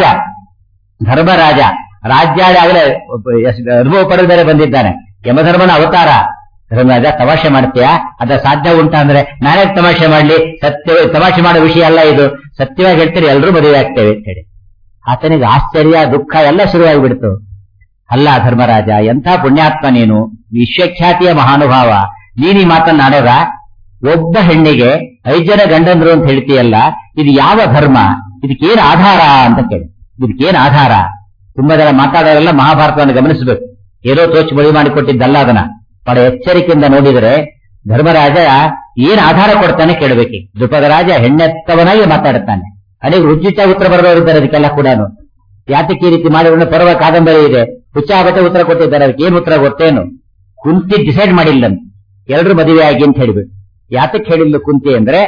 ಧರ್ಮರಾಜ ರಾಜ್ಯಾಡಿ ಆಗಲೇ ಅನುಭವ ಪಡೆದ ಬೇರೆ ಬಂದಿದ್ದಾನೆ ಯಮಧರ್ಮನ ಅವತಾರ ಧರ್ಮರಾಜ ತಮಾಷೆ ಮಾಡ್ತೀಯಾ ಅದ ಸಾಧ್ಯ ಉಂಟಾ ಅಂದ್ರೆ ನಾನೇ ತಮಾಷೆ ಮಾಡ್ಲಿ ಸತ್ಯ ತಮಾಷೆ ಮಾಡೋ ವಿಷಯ ಅಲ್ಲ ಇದು ಸತ್ಯವಾಗಿ ಹೇಳ್ತೀರಿ ಎಲ್ಲರೂ ಮದುವೆ ಆಗ್ತೇವೆ ಅಂತ ಹೇಳಿ ಆತನಿಗೆ ಆಶ್ಚರ್ಯ ದುಃಖ ಎಲ್ಲ ಶುರುವಾಗಿಬಿಡ್ತು ಅಲ್ಲ ಧರ್ಮರಾಜ ಎಂಥ ಪುಣ್ಯಾತ್ಮ ನೀನು ವಿಶ್ವಖ್ಯಾತಿಯ ಮಹಾನುಭಾವ ನೀನ್ ಈ ಮಾತನ್ನ ಆಡೋದ ಒಬ್ಬ ಹೆಣ್ಣಿಗೆ ಐದು ಜನ ಗಂಡಂದ್ರು ಅಂತ ಹೇಳ್ತೀಯಲ್ಲ ಇದು ಯಾವ ಧರ್ಮ ಇದಕ್ಕೇನು ಆಧಾರ ಅಂತ ಕೇಳಿ ಇದಕ್ಕೇನು ಆಧಾರ ತುಂಬಾ ಜನ ಮಾತಾಡೋರೆಲ್ಲ ಮಹಾಭಾರತವನ್ನು ಗಮನಿಸಬೇಕು ಏನೋ ತೋಚು ಬಳಿ ಮಾಡಿಕೊಟ್ಟಿದ್ದಲ್ಲ ಅದನ್ನ ಬಹಳ ಎಚ್ಚರಿಕೆಯಿಂದ ನೋಡಿದರೆ ಧರ್ಮರಾಜ ಏನ್ ಆಧಾರ ಕೊಡ್ತಾನೆ ಕೇಳಬೇಕು ದ್ರುಪದ ರಾಜ ಹೆಣ್ಣೆತ್ತವನಾಗಿ ಮಾತಾಡುತ್ತಾನೆ ಅನೇಕ ರುಚಿತ ಉತ್ತರ ಬರೆದವರಿದ್ದಾರೆ ಅದಕ್ಕೆಲ್ಲ ಕೂಡ ಯಾತಕ್ಕೆ ಈ ರೀತಿ ಮಾಡಿದ್ರೆ ಪರ್ವ ಕಾದಂಬರಿ ಇದೆ ಹುಚ್ಚಾಬತ್ತೆ ಉತ್ತರ ಕೊಟ್ಟಿದ್ದಾರೆ ಅದಕ್ಕೆ ಏನ್ ಉತ್ತರ ಗೊತ್ತೇನು ಕುಂತಿ ಡಿಸೈಡ್ ಮಾಡಿಲ್ಲ ಎಲ್ಲರೂ ಮದುವೆ ಆಗಿ ಅಂತ ಹೇಳಿಬಿಟ್ಟು ಯಾತಕ್ಕೆ ಹೇಳಿಲ್ಲ ಕುಂತಿ ಅಂದ್ರೆ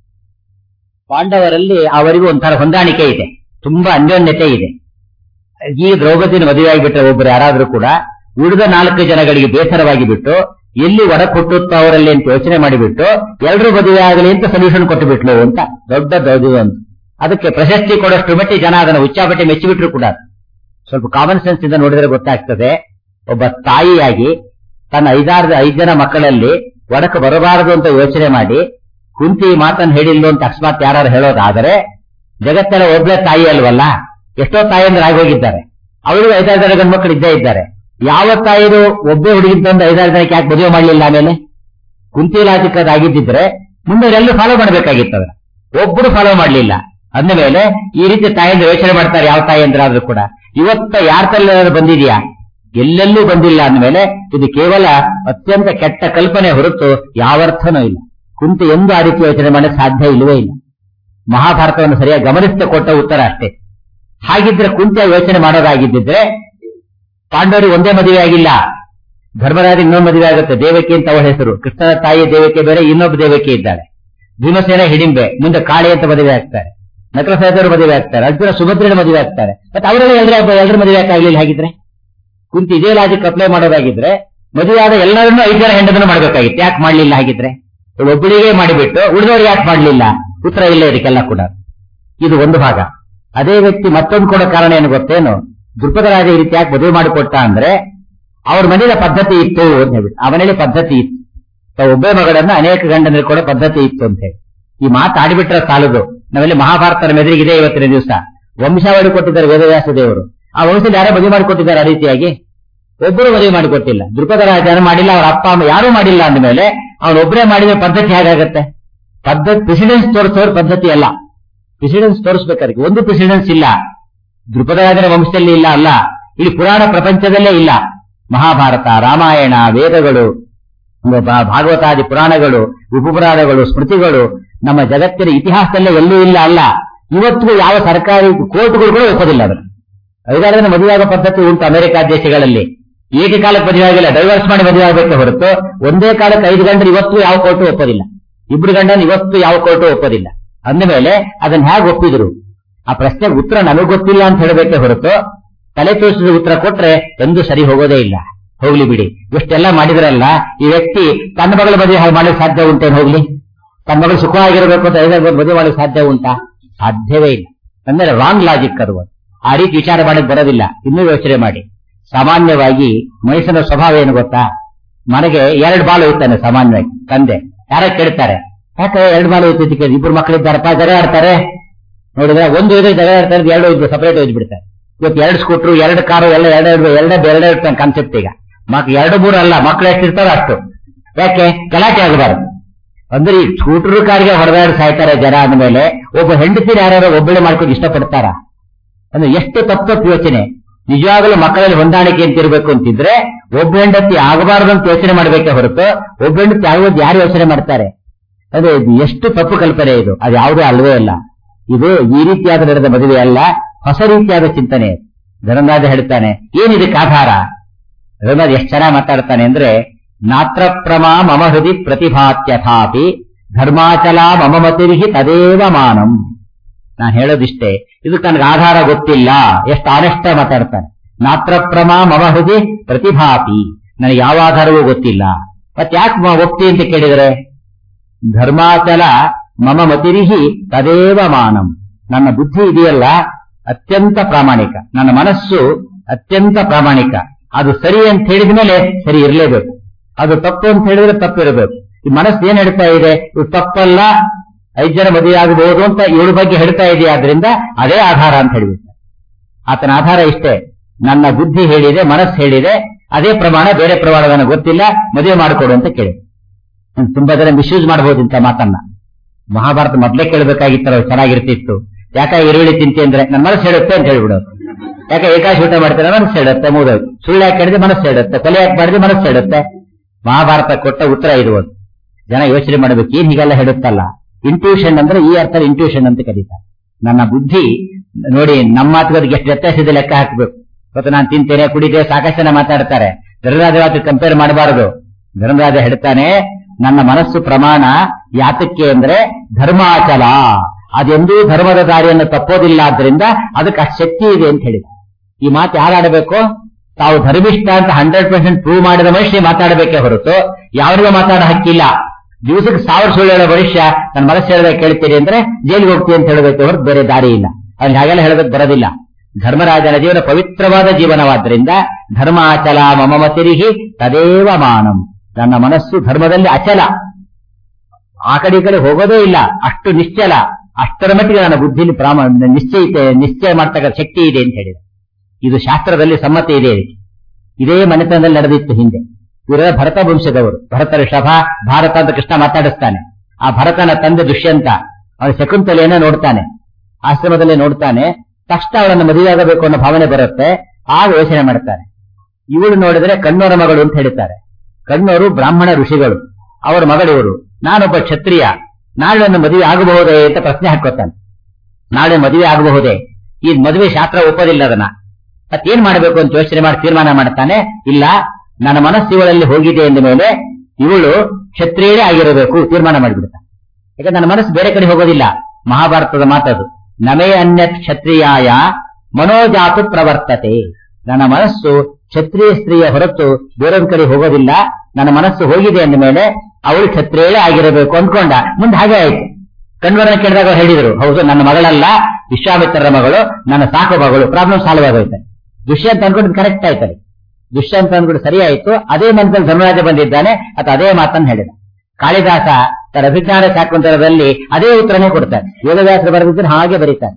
ಪಾಂಡವರಲ್ಲಿ ಅವರಿಗೂ ಒಂಥರ ಹೊಂದಾಣಿಕೆ ಇದೆ ತುಂಬಾ ಅನ್ಯೋನ್ಯತೆ ಇದೆ ಈ ದ್ರೌಪದಿನ ಮದುವೆ ಆಗಿಬಿಟ್ರೆ ಒಬ್ಬರು ಯಾರಾದ್ರೂ ಕೂಡ ಉಳಿದ ನಾಲ್ಕು ಜನಗಳಿಗೆ ಬೇಸರವಾಗಿ ಬಿಟ್ಟು ಎಲ್ಲಿ ಒಡ ಕೊಟ್ಟುತ್ತೋ ಅವರಲ್ಲಿ ಅಂತ ಯೋಚನೆ ಮಾಡಿಬಿಟ್ಟು ಎಲ್ಲರೂ ಮದುವೆ ಆಗಲಿ ಅಂತ ಸೊಲ್ಯೂಷನ್ ಕೊಟ್ಟು ಬಿಟ್ಲು ಅಂತ ದೊಡ್ಡ ದೊಡ್ಡ ಅಂತ ಅದಕ್ಕೆ ಪ್ರಶಸ್ತಿ ಕೊಡೋಷ್ಟು ಮಟ್ಟಿ ಜನ ಅದನ್ನು ಉಚ್ಚಾಪಟ್ಟಿ ಮೆಚ್ಚಿಬಿಟ್ರು ಕೂಡ ಸ್ವಲ್ಪ ಕಾಮನ್ ಸೆನ್ಸ್ ಇಂದ ನೋಡಿದ್ರೆ ಗೊತ್ತಾಗ್ತದೆ ಒಬ್ಬ ತಾಯಿಯಾಗಿ ತನ್ನ ಐದಾರು ಐದು ಜನ ಮಕ್ಕಳಲ್ಲಿ ಒಡಕ ಬರಬಾರದು ಅಂತ ಯೋಚನೆ ಮಾಡಿ ಕುಂತಿ ಮಾತನ್ನು ಹೇಳಿಲ್ಲ ಅಂತ ಅಕಸ್ಮಾತ್ ಯಾರು ಹೇಳೋದಾದರೆ ಜಗತ್ತೆಲ್ಲ ಒಬ್ಬಳೆ ತಾಯಿ ಅಲ್ವಲ್ಲ ಎಷ್ಟೋ ತಾಯಿಯಂದ್ರೆ ಆಗೋಗಿದ್ದಾರೆ ಅವರಿಗೂ ಐದಾರು ಜನ ಗಂಡು ಮಕ್ಕಳು ಇದ್ದೇ ಇದ್ದಾರೆ ಯಾವ ತಾಯಿರು ಒಬ್ಬೇ ಹುಡುಗಿ ತಂದು ಐದಾರು ಜನಕ್ಕೆ ಯಾಕೆ ಮದುವೆ ಮಾಡಲಿಲ್ಲ ಆಮೇಲೆ ಕುಂತಿ ಲಾಜಿಕ್ ಆಗಿದ್ದಿದ್ರೆ ಮುಂದೆ ಎಲ್ಲರೂ ಫಾಲೋ ಮಾಡಬೇಕಾಗಿತ್ತು ಅದನ್ನ ಒಬ್ಬರು ಫಾಲೋ ಮಾಡಲಿಲ್ಲ ಅಂದ ಮೇಲೆ ಈ ರೀತಿ ತಾಯಿಯಿಂದ ಯೋಚನೆ ಮಾಡ್ತಾರೆ ಯಾವ ತಾಯಿ ಅಂದ್ರಾದ್ರೂ ಕೂಡ ಇವತ್ತ ಯಾರ ತಲೆ ಬಂದಿದೆಯಾ ಎಲ್ಲೆಲ್ಲೂ ಬಂದಿಲ್ಲ ಅಂದಮೇಲೆ ಇದು ಕೇವಲ ಅತ್ಯಂತ ಕೆಟ್ಟ ಕಲ್ಪನೆ ಹೊರತು ಯಾವರ್ಥನೂ ಇಲ್ಲ ಕುಂತಿ ಎಂದು ಆ ರೀತಿ ಯೋಚನೆ ಮಾಡಕ್ಕೆ ಸಾಧ್ಯ ಇಲ್ಲವೇ ಇಲ್ಲ ಮಹಾಭಾರತವನ್ನು ಸರಿಯಾಗಿ ಗಮನಿಸ್ತಾ ಕೊಟ್ಟ ಉತ್ತರ ಅಷ್ಟೇ ಹಾಗಿದ್ರೆ ಕುಂತಿಯ ಯೋಚನೆ ಮಾಡೋದಾಗಿದ್ದಿದ್ರೆ ಪಾಂಡವರಿಗೆ ಒಂದೇ ಮದುವೆ ಆಗಿಲ್ಲ ಧರ್ಮರಾಜ ಇನ್ನೊಂದು ಮದುವೆ ಆಗುತ್ತೆ ದೇವಕಿ ಅಂತ ಅವಳ ಹೆಸರು ಕೃಷ್ಣನ ತಾಯಿ ದೇವಕಿ ಬೇರೆ ಇನ್ನೊಬ್ಬ ದೇವಕಿ ಇದ್ದಾಳೆ ಭೀಮಸೇನ ಹಿಡಿಂಬೆ ಮುಂದೆ ಕಾಳಿ ಅಂತ ಮದುವೆ ಆಗ್ತಾರೆ ನಕಲ ಸಹೋದರರು ಮದುವೆ ಆಗ್ತಾರೆ ಅರ್ಜುನ ಸುಭದ್ರನ ಮದುವೆ ಆಗ್ತಾರೆ ಮತ್ತೆ ಅವರೆಲ್ಲ ಎಲ್ಲರ ಎಲ್ಲರ ಮದುವೆ ಆಗ್ಲಿಲ್ಲ ಹಾಗಿದ್ರೆ ಕುಂತಿ ಇದೇ ಲಾಜಿಕ್ ಅಪ್ಲೈ ಮಾಡೋದಾಗಿದ್ರೆ ಮದುವೆ ಆದ ಎಲ್ಲರನ್ನೂ ಐದು ಜನ ಹೆಂಡದನ್ನು ಮಾಡಬೇಕಾಗಿತ್ತು ಯಾಕೆ ಮಾಡ್ಲಿಲ್ಲ ಹಾಗಿದ್ರೆ ಒಬ್ಬಳಿಗೆ ಮಾಡಿಬಿಟ್ಟು ಉಳಿದವ್ರು ಯಾಕೆ ಮಾಡ್ಲಿಲ್ಲ ಉತ್ತರ ಇಲ್ಲ ಇದಕ್ಕೆಲ್ಲ ಕೂಡ ಇದು ಒಂದು ಭಾಗ ಅದೇ ವ್ಯಕ್ತಿ ಮತ್ತೊಂದು ಕೊಡೋ ಕಾರಣ ಏನು ಗೊತ್ತೇನು ದೃಪದ ರಾಜ ಈ ರೀತಿ ಯಾಕೆ ಮದುವೆ ಮಾಡಿಕೊಟ್ಟ ಅಂದ್ರೆ ಅವ್ರ ಮನೆಯ ಪದ್ಧತಿ ಇತ್ತು ಅಂತ ಹೇಳ್ಬಿಟ್ಟು ಆ ಮನೇಲಿ ಪದ್ಧತಿ ಇತ್ತು ತಾವು ಒಬ್ಬೇ ಮಗಳನ್ನ ಅನೇಕ ಗಂಡನಲ್ಲಿ ಕೊಡೋ ಪದ್ಧತಿ ಇತ್ತು ಅಂತ ಹೇಳಿ ಈ ಮಾತಾಡಿಬಿಟ್ರೆ ಸಾಲದು ನಾವೆಲ್ಲಿ ಮಹಾಭಾರತದ ಮೆದುರಿಗಿದೆ ಇವತ್ತಿನ ದಿವಸ ವಂಶಾವಳಿ ಕೊಟ್ಟಿದ್ದಾರೆ ವೇದವ್ಯಾಸ ದೇವರು ಆ ವಂಶದಲ್ಲಿ ಯಾರೋ ಮದುವೆ ಮಾಡಿಕೊಟ್ಟಿದ್ದಾರೆ ಆ ರೀತಿಯಾಗಿ ಒಬ್ಬರು ಮದುವೆ ಮಾಡಿಕೊಟ್ಟಿಲ್ಲ ದೃಪದ ರಾಜನ ಮಾಡಿಲ್ಲ ಅವ್ರ ಅಪ್ಪ ಅಮ್ಮ ಯಾರೂ ಮಾಡಿಲ್ಲ ಅಂದಮೇಲೆ ಅವನೊಬ್ಬರೇ ಮಾಡಿದ್ರೆ ಪದ್ಧತಿ ಹೇಗಾಗತ್ತೆ ಪದ್ಧತಿ ಪ್ರೆಸಿಡೆನ್ಸ್ ತೋರಿಸೋರ್ ಪದ್ಧತಿ ಅಲ್ಲ ಪ್ರೆಸಿಡೆನ್ಸ್ ತೋರಿಸ್ಬೇಕಾದ್ರೆ ಒಂದು ಪ್ರೆಸಿಡೆನ್ಸ್ ಇಲ್ಲ ದೃಪದರಾಜನ ವಂಶದಲ್ಲಿ ಇಲ್ಲ ಅಲ್ಲ ಇಲ್ಲಿ ಪುರಾಣ ಪ್ರಪಂಚದಲ್ಲೇ ಇಲ್ಲ ಮಹಾಭಾರತ ರಾಮಾಯಣ ವೇದಗಳು ಭಾಗವತಾದಿ ಪುರಾಣಗಳು ಉಪಪುರಾಣಗಳು ಸ್ಮೃತಿಗಳು ನಮ್ಮ ಜಗತ್ತಿನ ಇತಿಹಾಸದಲ್ಲೇ ಎಲ್ಲೂ ಇಲ್ಲ ಅಲ್ಲ ಇವತ್ತಿಗೂ ಯಾವ ಸರ್ಕಾರಿ ಕೋರ್ಟ್ಗಳು ಕೂಡ ಒಪ್ಪೋದಿಲ್ಲ ಅದನ್ನು ಐದಾರು ಜನ ಮದುವೆಯಾಗೋ ಪದ್ಧತಿ ಉಂಟು ಅಮೆರಿಕ ದೇಶಗಳಲ್ಲಿ ಏಕಕಾಲಕ್ಕೆ ಮದುವೆ ಆಗಿಲ್ಲ ಡೈವರ್ಸ್ ಮಾಡಿ ಮದುವೆ ಆಗಬೇಕೆ ಹೊರತು ಒಂದೇ ಕಾಲಕ್ಕೆ ಐದು ಗಂಟೆ ಇವತ್ತು ಯಾವ ಕೋರ್ಟು ಒಪ್ಪೋದಿಲ್ಲ ಇಬ್ರು ಗಂಡನ ಇವತ್ತು ಯಾವ ಕೋರ್ಟು ಒಪ್ಪೋದಿಲ್ಲ ಅಂದಮೇಲೆ ಅದನ್ನ ಹೇಗೆ ಒಪ್ಪಿದ್ರು ಆ ಪ್ರಶ್ನೆಗೆ ಉತ್ತರ ನನಗೆ ಗೊತ್ತಿಲ್ಲ ಅಂತ ಹೇಳಬೇಕೆ ಹೊರತು ತಲೆ ತೋರಿಸಿದ ಉತ್ತರ ಕೊಟ್ರೆ ಎಂದು ಸರಿ ಹೋಗೋದೇ ಇಲ್ಲ ಹೋಗ್ಲಿ ಬಿಡಿ ಇಷ್ಟೆಲ್ಲ ಮಾಡಿದ್ರಲ್ಲ ಈ ವ್ಯಕ್ತಿ ತನ್ನ ಮಗಳ ಮದುವೆ ಹಾಗೆ ಮಾಡಲಿಕ್ಕೆ ಸಾಧ್ಯ ಉಂಟೇನು ಹೋಗ್ಲಿ ತನ್ನ ಮಗಳು ಸುಖವಾಗಿರಬೇಕು ಅಂತ ಐದಾರು ಮದುವೆ ಮಾಡಲಿಕ್ಕೆ ಸಾಧ್ಯ ಉಂಟಾ ಸಾಧ್ಯವೇ ಇಲ್ಲ ಅಂದ್ರೆ ರಾಂಗ್ ಲಾಜಿಕ್ ಅದು ಒಂದು. ಆ ರೀತಿ ವಿಚಾರ ಮಾಡಕ್ ಬರೋದಿಲ್ಲ ಇನ್ನೂ ಯೋಚನೆ ಮಾಡಿ ಸಾಮಾನ್ಯವಾಗಿ ಮನುಷ್ಯನ ಸ್ವಭಾವ ಏನು ಗೊತ್ತಾ ಮನೆಗೆ ಎರಡು ಬಾಲು ಇರ್ತಾನೆ ಸಾಮಾನ್ಯವಾಗಿ ತಂದೆ ಯಾರ ಕೇಳ್ತಾರೆ ಯಾಕೆ ಎರಡು ಬಾಲು ಇರ್ತಿದ್ದಕ್ಕೆ ಇಬ್ರು ಮಕ್ಕಳಿದ್ದಾರಪ್ಪ ಜಗಳ ಆಡ್ತಾರೆ ನೋಡಿದ್ರೆ ಒಂದು ಇದೆ ಜಗಳ ಆಡ್ತಾರೆ ಎರಡು ಇಬ್ರು ಸಪರೇಟ್ ಒಯ್ದು ಬಿಡ್ತಾರೆ ಇವತ್ತು ಎರಡು ಸ್ಕೂಟ್ರು ಎರಡು ಕಾರು ಎಲ್ಲ ಎರಡು ಎರಡೇ ಎರಡೇ ಇರ್ತಾನೆ ಕಾನ್ಸೆಪ್ಟ್ ಈಗ ಮಕ್ ಎರಡು ಮೂರು ಅಲ್ಲ ಮಕ್ಳು ಎಷ್ಟಿರ್ತಾರೋ ಅಷ್ಟು ಯಾಕೆ ಗಲಾಟೆ ಆಗಬಾರದು ಅಂದ್ರೆ ಈ ಸ್ಕೂಟರ್ ಕಾರಿಗೆ ಹೊಡೆದಾಡಿ ಸಾಯ್ತಾರೆ ಜನ ಅಂದಮೇಲೆ ಒಬ್ಬ ಹೆಂಡತಿನ ಯಾರು ಒಬ್ಬಳೆ ಮಾಡ್ಕೊಂಡು ಇಷ್ಟಪಡ್ತಾರ ಅಂದ್ರೆ ಎಷ್ಟು ತಪ್ಪು ತಪ್ಪು ಯೋಚನೆ ನಿಜವಾಗಲೂ ಮಕ್ಕಳಲ್ಲಿ ಹೊಂದಾಣಿಕೆ ಅಂತ ಇರಬೇಕು ಅಂತಿದ್ರೆ ಒಬ್ಬ ಹೆಂಡತಿ ಆಗಬಾರದು ಅಂತ ಯೋಚನೆ ಮಾಡಬೇಕೆ ಹೊರತು ಒಬ್ಬ ಹೆಂಡತಿ ಆಗೋದು ಯಾರು ಯೋಚನೆ ಮಾಡ್ತಾರೆ ಅಂದ್ರೆ ಇದು ಎಷ್ಟು ತಪ್ಪು ಕಲ್ಪನೆ ಇದು ಅದು ಯಾವುದೇ ಅಲ್ವೇ ಅಲ್ಲ ಇದು ಈ ರೀತಿಯಾದ ನಡೆದ ಮದುವೆ ಅಲ್ಲ ಹೊಸ ರೀತಿಯಾದ ಚಿಂತನೆ ಧನರಾಜ ಹೇಳ್ತಾನೆ ಏನಿದಕ್ಕೆ ಆಧಾರ ಧನರಾಜ ಎಷ್ಟು ಚೆನ್ನಾಗಿ ಮಾತಾಡ್ತಾನೆ ಅಂದ್ರೆ ನಾತ್ರ ಪ್ರಮಾ ಮಮ ಹೃದಿ ಪ್ರತಿಭಾತ್ಯಥಾಪಿ ಧರ್ಮಾಚಲ ಮಮ ಮತಿರ್ಹಿ ತದೇವ ಮಾನಂ ನಾನು ಹೇಳೋದಿಷ್ಟೇ ಇದಕ್ಕೆ ನನಗೆ ಆಧಾರ ಗೊತ್ತಿಲ್ಲ ಎಷ್ಟು ಆನೆಷ್ಟ ಮಾತಾಡ್ತಾನೆ ನಾತ್ರ ಪ್ರಮಾ ಮಮ ಹೃದಿ ಪ್ರತಿಭಾಪಿ ನನಗೆ ಯಾವ ಆಧಾರವೂ ಗೊತ್ತಿಲ್ಲ ಮತ್ತೆ ಯಾಕೆ ಒಪ್ತಿ ಅಂತ ಕೇಳಿದರೆ ಧರ್ಮಾಚಲ ಮಮ ಮತಿರಿಹಿ ತದೇವ ಮಾನಂ ನನ್ನ ಬುದ್ಧಿ ಇದೆಯಲ್ಲ ಅತ್ಯಂತ ಪ್ರಾಮಾಣಿಕ ನನ್ನ ಮನಸ್ಸು ಅತ್ಯಂತ ಪ್ರಾಮಾಣಿಕ ಅದು ಸರಿ ಅಂತ ಹೇಳಿದ ಮೇಲೆ ಸರಿ ಇರಲೇಬೇಕು ಅದು ತಪ್ಪು ಅಂತ ಹೇಳಿದ್ರೆ ತಪ್ಪಿರಬೇಕು ಈ ಮನಸ್ಸು ಏನ್ ಹೇಳ್ತಾ ಇದೆ ಇದು ತಪ್ಪಲ್ಲ ಐದು ಜನ ಮದುವೆ ಆಗಬಹುದು ಅಂತ ಇವಳ ಬಗ್ಗೆ ಹೇಳ್ತಾ ಇದೆಯಾ ಆದ್ರಿಂದ ಅದೇ ಆಧಾರ ಅಂತ ಹೇಳಿಬಿಟ್ಟು ಆತನ ಆಧಾರ ಇಷ್ಟೇ ನನ್ನ ಬುದ್ಧಿ ಹೇಳಿದೆ ಮನಸ್ಸು ಹೇಳಿದೆ ಅದೇ ಪ್ರಮಾಣ ಬೇರೆ ಪ್ರಮಾಣ ನನಗೆ ಗೊತ್ತಿಲ್ಲ ಮದುವೆ ಮಾಡಿಕೊಡು ಅಂತ ಕೇಳಿ ತುಂಬಾ ಜನ ಮಿಸ್ಯೂಸ್ ಮಾಡಬಹುದು ಇಂಥ ಮಾತನ್ನ ಮಹಾಭಾರತ ಮೊದಲೇ ಕೇಳಬೇಕಾಗಿತ್ತಲ್ಲ ಚೆನ್ನಾಗಿರ್ತಿತ್ತು ಯಾಕೆ ಈರುಳ್ಳಿ ತಿಂತಿ ಅಂದ್ರೆ ನನ್ನ ಮನಸ್ಸು ಹೇಳುತ್ತೆ ಅಂತ ಹೇಳ್ಬಿಡೋದು ಯಾಕೆ ಏಕಾಶಿ ಊಟ ಮಾಡ್ತಾರೆ ಮನಸ್ಸು ಹೇಳುತ್ತೆ ಮೂದೋದು ಸುಳ್ಳು ಯಾಕೆ ಹೇಳಿದ್ರೆ ಮನಸ್ಸು ಹೇಳುತ್ತೆ ಕೊಲೆ ಯಾಕೆ ಮಾಡಿದ್ರೆ ಮನಸ್ಸು ಹೇಳುತ್ತೆ ಮಹಾಭಾರತ ಕೊಟ್ಟ ಉತ್ತರ ಇದು ಒಂದು. ಜನ ಯೋಚನೆ ಮಾಡಬೇಕು ಏನ್ ಹೀಗೆಲ್ಲ ಹೇಳುತ್ತಲ್ಲ ಇಂಟ್ಯೂಷನ್ ಅಂದ್ರೆ ಈ ಅರ್ಥ ಇಂಟ್ಯೂಷನ್ ಅಂತ ಕರೀತಾರೆ ನನ್ನ ಬುದ್ಧಿ ನೋಡಿ ನಮ್ಮ ಮಾತುಗಳಿಗೆ ಎಷ್ಟು ವ್ಯತ್ಯಾಸ ಇದೆ ಲೆಕ್ಕ ಹಾಕಬೇಕು ಇವತ್ತು ನಾನು ತಿಂತೇನೆ ಕುಡಿತೇನೆ ಸಾಕಷ್ಟು ಜನ ಮಾತಾಡ್ತಾರೆ ಧರ್ಮರಾಜ ಕಂಪೇರ್ ಮಾಡಬಾರದು ಧರ್ಮರಾಜ ಹೇಳ್ತಾನೆ ನನ್ನ ಮನಸ್ಸು ಪ್ರಮಾಣ ಯಾತಕ್ಕೆ ಅಂದ್ರೆ ಧರ್ಮಾಚಲ ಅದೆಂದೂ ಧರ್ಮದ ದಾರಿಯನ್ನು ತಪ್ಪೋದಿಲ್ಲ ಆದ್ರಿಂದ ಅದಕ್ಕೆ ಅಷ್ಟು ಶಕ್ತಿ ಇದೆ ಅಂತ ಹೇಳಿದ ಈ ಮಾತು ಯಾರಾಡಬೇಕು ತಾವು ಧರ್ಮಿಷ್ಠ ಅಂತ ಹಂಡ್ರೆಡ್ ಪರ್ಸೆಂಟ್ ಪ್ರೂವ್ ಮಾಡಿದ ಮನುಷ್ಯ ಮಾತಾಡಬೇಕೇ ಹೊರತು ಯಾರಿಗೂ ಮಾತಾಡೋ ಹಕ್ಕಿಲ್ಲ ದಿವಸಕ್ಕೆ ಸಾವಿರ ಸುಳ್ಳು ಹೇಳೋ ಮನುಷ್ಯ ನನ್ನ ಮನಸ್ಸು ಹೇಳಿದಾಗ ಕೇಳ್ತೀರಿ ಅಂದ್ರೆ ಜೈಲಿಗೆ ಹೋಗ್ತೀವಿ ಅಂತ ಹೇಳಬೇಕು ಹೊರತು ಬೇರೆ ದಾರಿ ಇಲ್ಲ ಅವ್ನಿಗೆ ಹಾಗೆಲ್ಲ ಹೇಳೋದಕ್ಕೆ ಬರೋದಿಲ್ಲ ಧರ್ಮರಾಜನ ಜೀವನ ಪವಿತ್ರವಾದ ಜೀವನವಾದ್ರಿಂದ ಧರ್ಮ ಅಚಲ ಮಮಮತಿರಿಹಿ ತದೇವ ಮಾನಂ ನನ್ನ ಮನಸ್ಸು ಧರ್ಮದಲ್ಲಿ ಅಚಲ ಆ ಕಡೆ ಈ ಕಡೆ ಹೋಗೋದೇ ಇಲ್ಲ ಅಷ್ಟು ನಿಶ್ಚಲ ಅಷ್ಟರ ಮಟ್ಟಿಗೆ ನನ್ನ ಬುದ್ಧಿಲಿ ಪ್ರಾಮ ನಿಶ್ಚಯಿತ ನಿಶ್ಚಯ ಮಾಡ್ತಕ್ಕಂಥ ಶಕ್ತಿ ಇದೆ ಅಂತ ಹೇಳಿದೆ ಇದು ಶಾಸ್ತ್ರದಲ್ಲಿ ಸಮ್ಮತಿ ಇದೆ ಇದಕ್ಕೆ ಇದೇ ಮನೆತನದಲ್ಲಿ ನಡೆದಿತ್ತು ಹಿಂದೆ ಇವರ ಭರತ ವಂಶದವರು ಭರತ ಋಷಭ ಭಾರತ ಅಂತ ಕೃಷ್ಣ ಮಾತಾಡಿಸ್ತಾನೆ ಆ ಭರತನ ತಂದೆ ದುಷ್ಯಂತ ಅವನ ಶಕುಂತಲೆಯನ್ನ ನೋಡ್ತಾನೆ ಆಶ್ರಮದಲ್ಲಿ ನೋಡ್ತಾನೆ ತಕ್ಷಣ ಅವಳನ್ನು ಮದುವೆಯಾಗಬೇಕು ಅನ್ನೋ ಭಾವನೆ ಬರುತ್ತೆ ಆಗ ಯೋಚನೆ ಮಾಡ್ತಾನೆ ಇವಳು ನೋಡಿದ್ರೆ ಕಣ್ಣೋರ ಮಗಳು ಅಂತ ಹೇಳ್ತಾರೆ ಕಣ್ಣೋರು ಬ್ರಾಹ್ಮಣ ಋಷಿಗಳು ಅವರ ಮಗಳಿವರು ನಾನೊಬ್ಬ ಕ್ಷತ್ರಿಯ ನಾಳೆ ನನ್ನ ಮದುವೆ ಆಗಬಹುದೇ ಅಂತ ಪ್ರಶ್ನೆ ಹಾಕೋತಾನೆ ನಾಳೆ ಮದುವೆ ಆಗಬಹುದೇ ಈ ಮದುವೆ ಶಾಸ್ತ್ರ ಒಪ್ಪೋದಿಲ್ಲ ಅದನ್ನ ಮತ್ತೇನ್ ಮಾಡಬೇಕು ಅಂತ ಯೋಚನೆ ಮಾಡಿ ತೀರ್ಮಾನ ಮಾಡ್ತಾನೆ ಇಲ್ಲ ನನ್ನ ಮನಸ್ಸು ಇವಳಲ್ಲಿ ಹೋಗಿದೆ ಎಂದ ಮೇಲೆ ಇವಳು ಕ್ಷತ್ರಿಯರೇ ಆಗಿರಬೇಕು ತೀರ್ಮಾನ ಮಾಡಿಬಿಡ್ತಾನೆ ಯಾಕಂದ್ರೆ ನನ್ನ ಮನಸ್ಸು ಬೇರೆ ಕಡೆ ಹೋಗೋದಿಲ್ಲ ಮಹಾಭಾರತದ ಮಾತದು ನಮೇ ಅನ್ಯತ್ ಕ್ಷತ್ರಿಯಾಯ ಮನೋಜಾತು ಪ್ರವರ್ತತೆ ನನ್ನ ಮನಸ್ಸು ಕ್ಷತ್ರಿಯ ಸ್ತ್ರೀಯ ಹೊರತು ಬೇರೊಂದ್ ಕಡೆ ಹೋಗೋದಿಲ್ಲ ನನ್ನ ಮನಸ್ಸು ಹೋಗಿದೆ ಅಂದ ಮೇಲೆ ಅವಳು ಕ್ಷತ್ರಿಯಳೇ ಆಗಿರಬೇಕು ಅಂದ್ಕೊಂಡ ಮುಂದೆ ಹಾಗೆ ಆಯ್ತು ಕಣ್ವರನ್ನ ಕೇಳಿದಾಗ ಅವ್ರು ಹೇಳಿದ್ರು ಹೌದು ನನ್ನ ಮಗಳಲ್ಲ ವಿಶ್ವಾಮಿತ್ರರ ಮಗಳು ನನ್ನ ಸಾಕು ಮಗಳು ಪ್ರಾಬ್ಲಮ್ ಸಾಲ್ವ್ ಆಗೋಯ್ತೆ ದುಷ್ಯಂತ ಅನ್ಕೊಂಡು ಕರೆಕ್ಟ್ ಆಯ್ತದೆ ದುಷ್ಯಂತ ಅನ್ಕೊಂಡು ಸರಿ ಆಯ್ತು ಅದೇ ಮಂತ್ರದಲ್ಲಿ ಧರ್ಮರಾಜ ಬಂದಿದ್ದಾನೆ ಅಥವಾ ಅದೇ ಮಾತನ್ನು ಹೇಳಿದ ಕಾಳಿದಾಸ ತನ್ನ ಅಭಿಜ್ಞಾನ ಶಾಕುಂತಲದಲ್ಲಿ ಅದೇ ಉತ್ತರನೇ ಕೊಡ್ತಾರೆ ವೇದವ್ಯಾಸರು ಬರೆದಿದ್ದರೆ ಹಾಗೆ ಬರೀತಾರೆ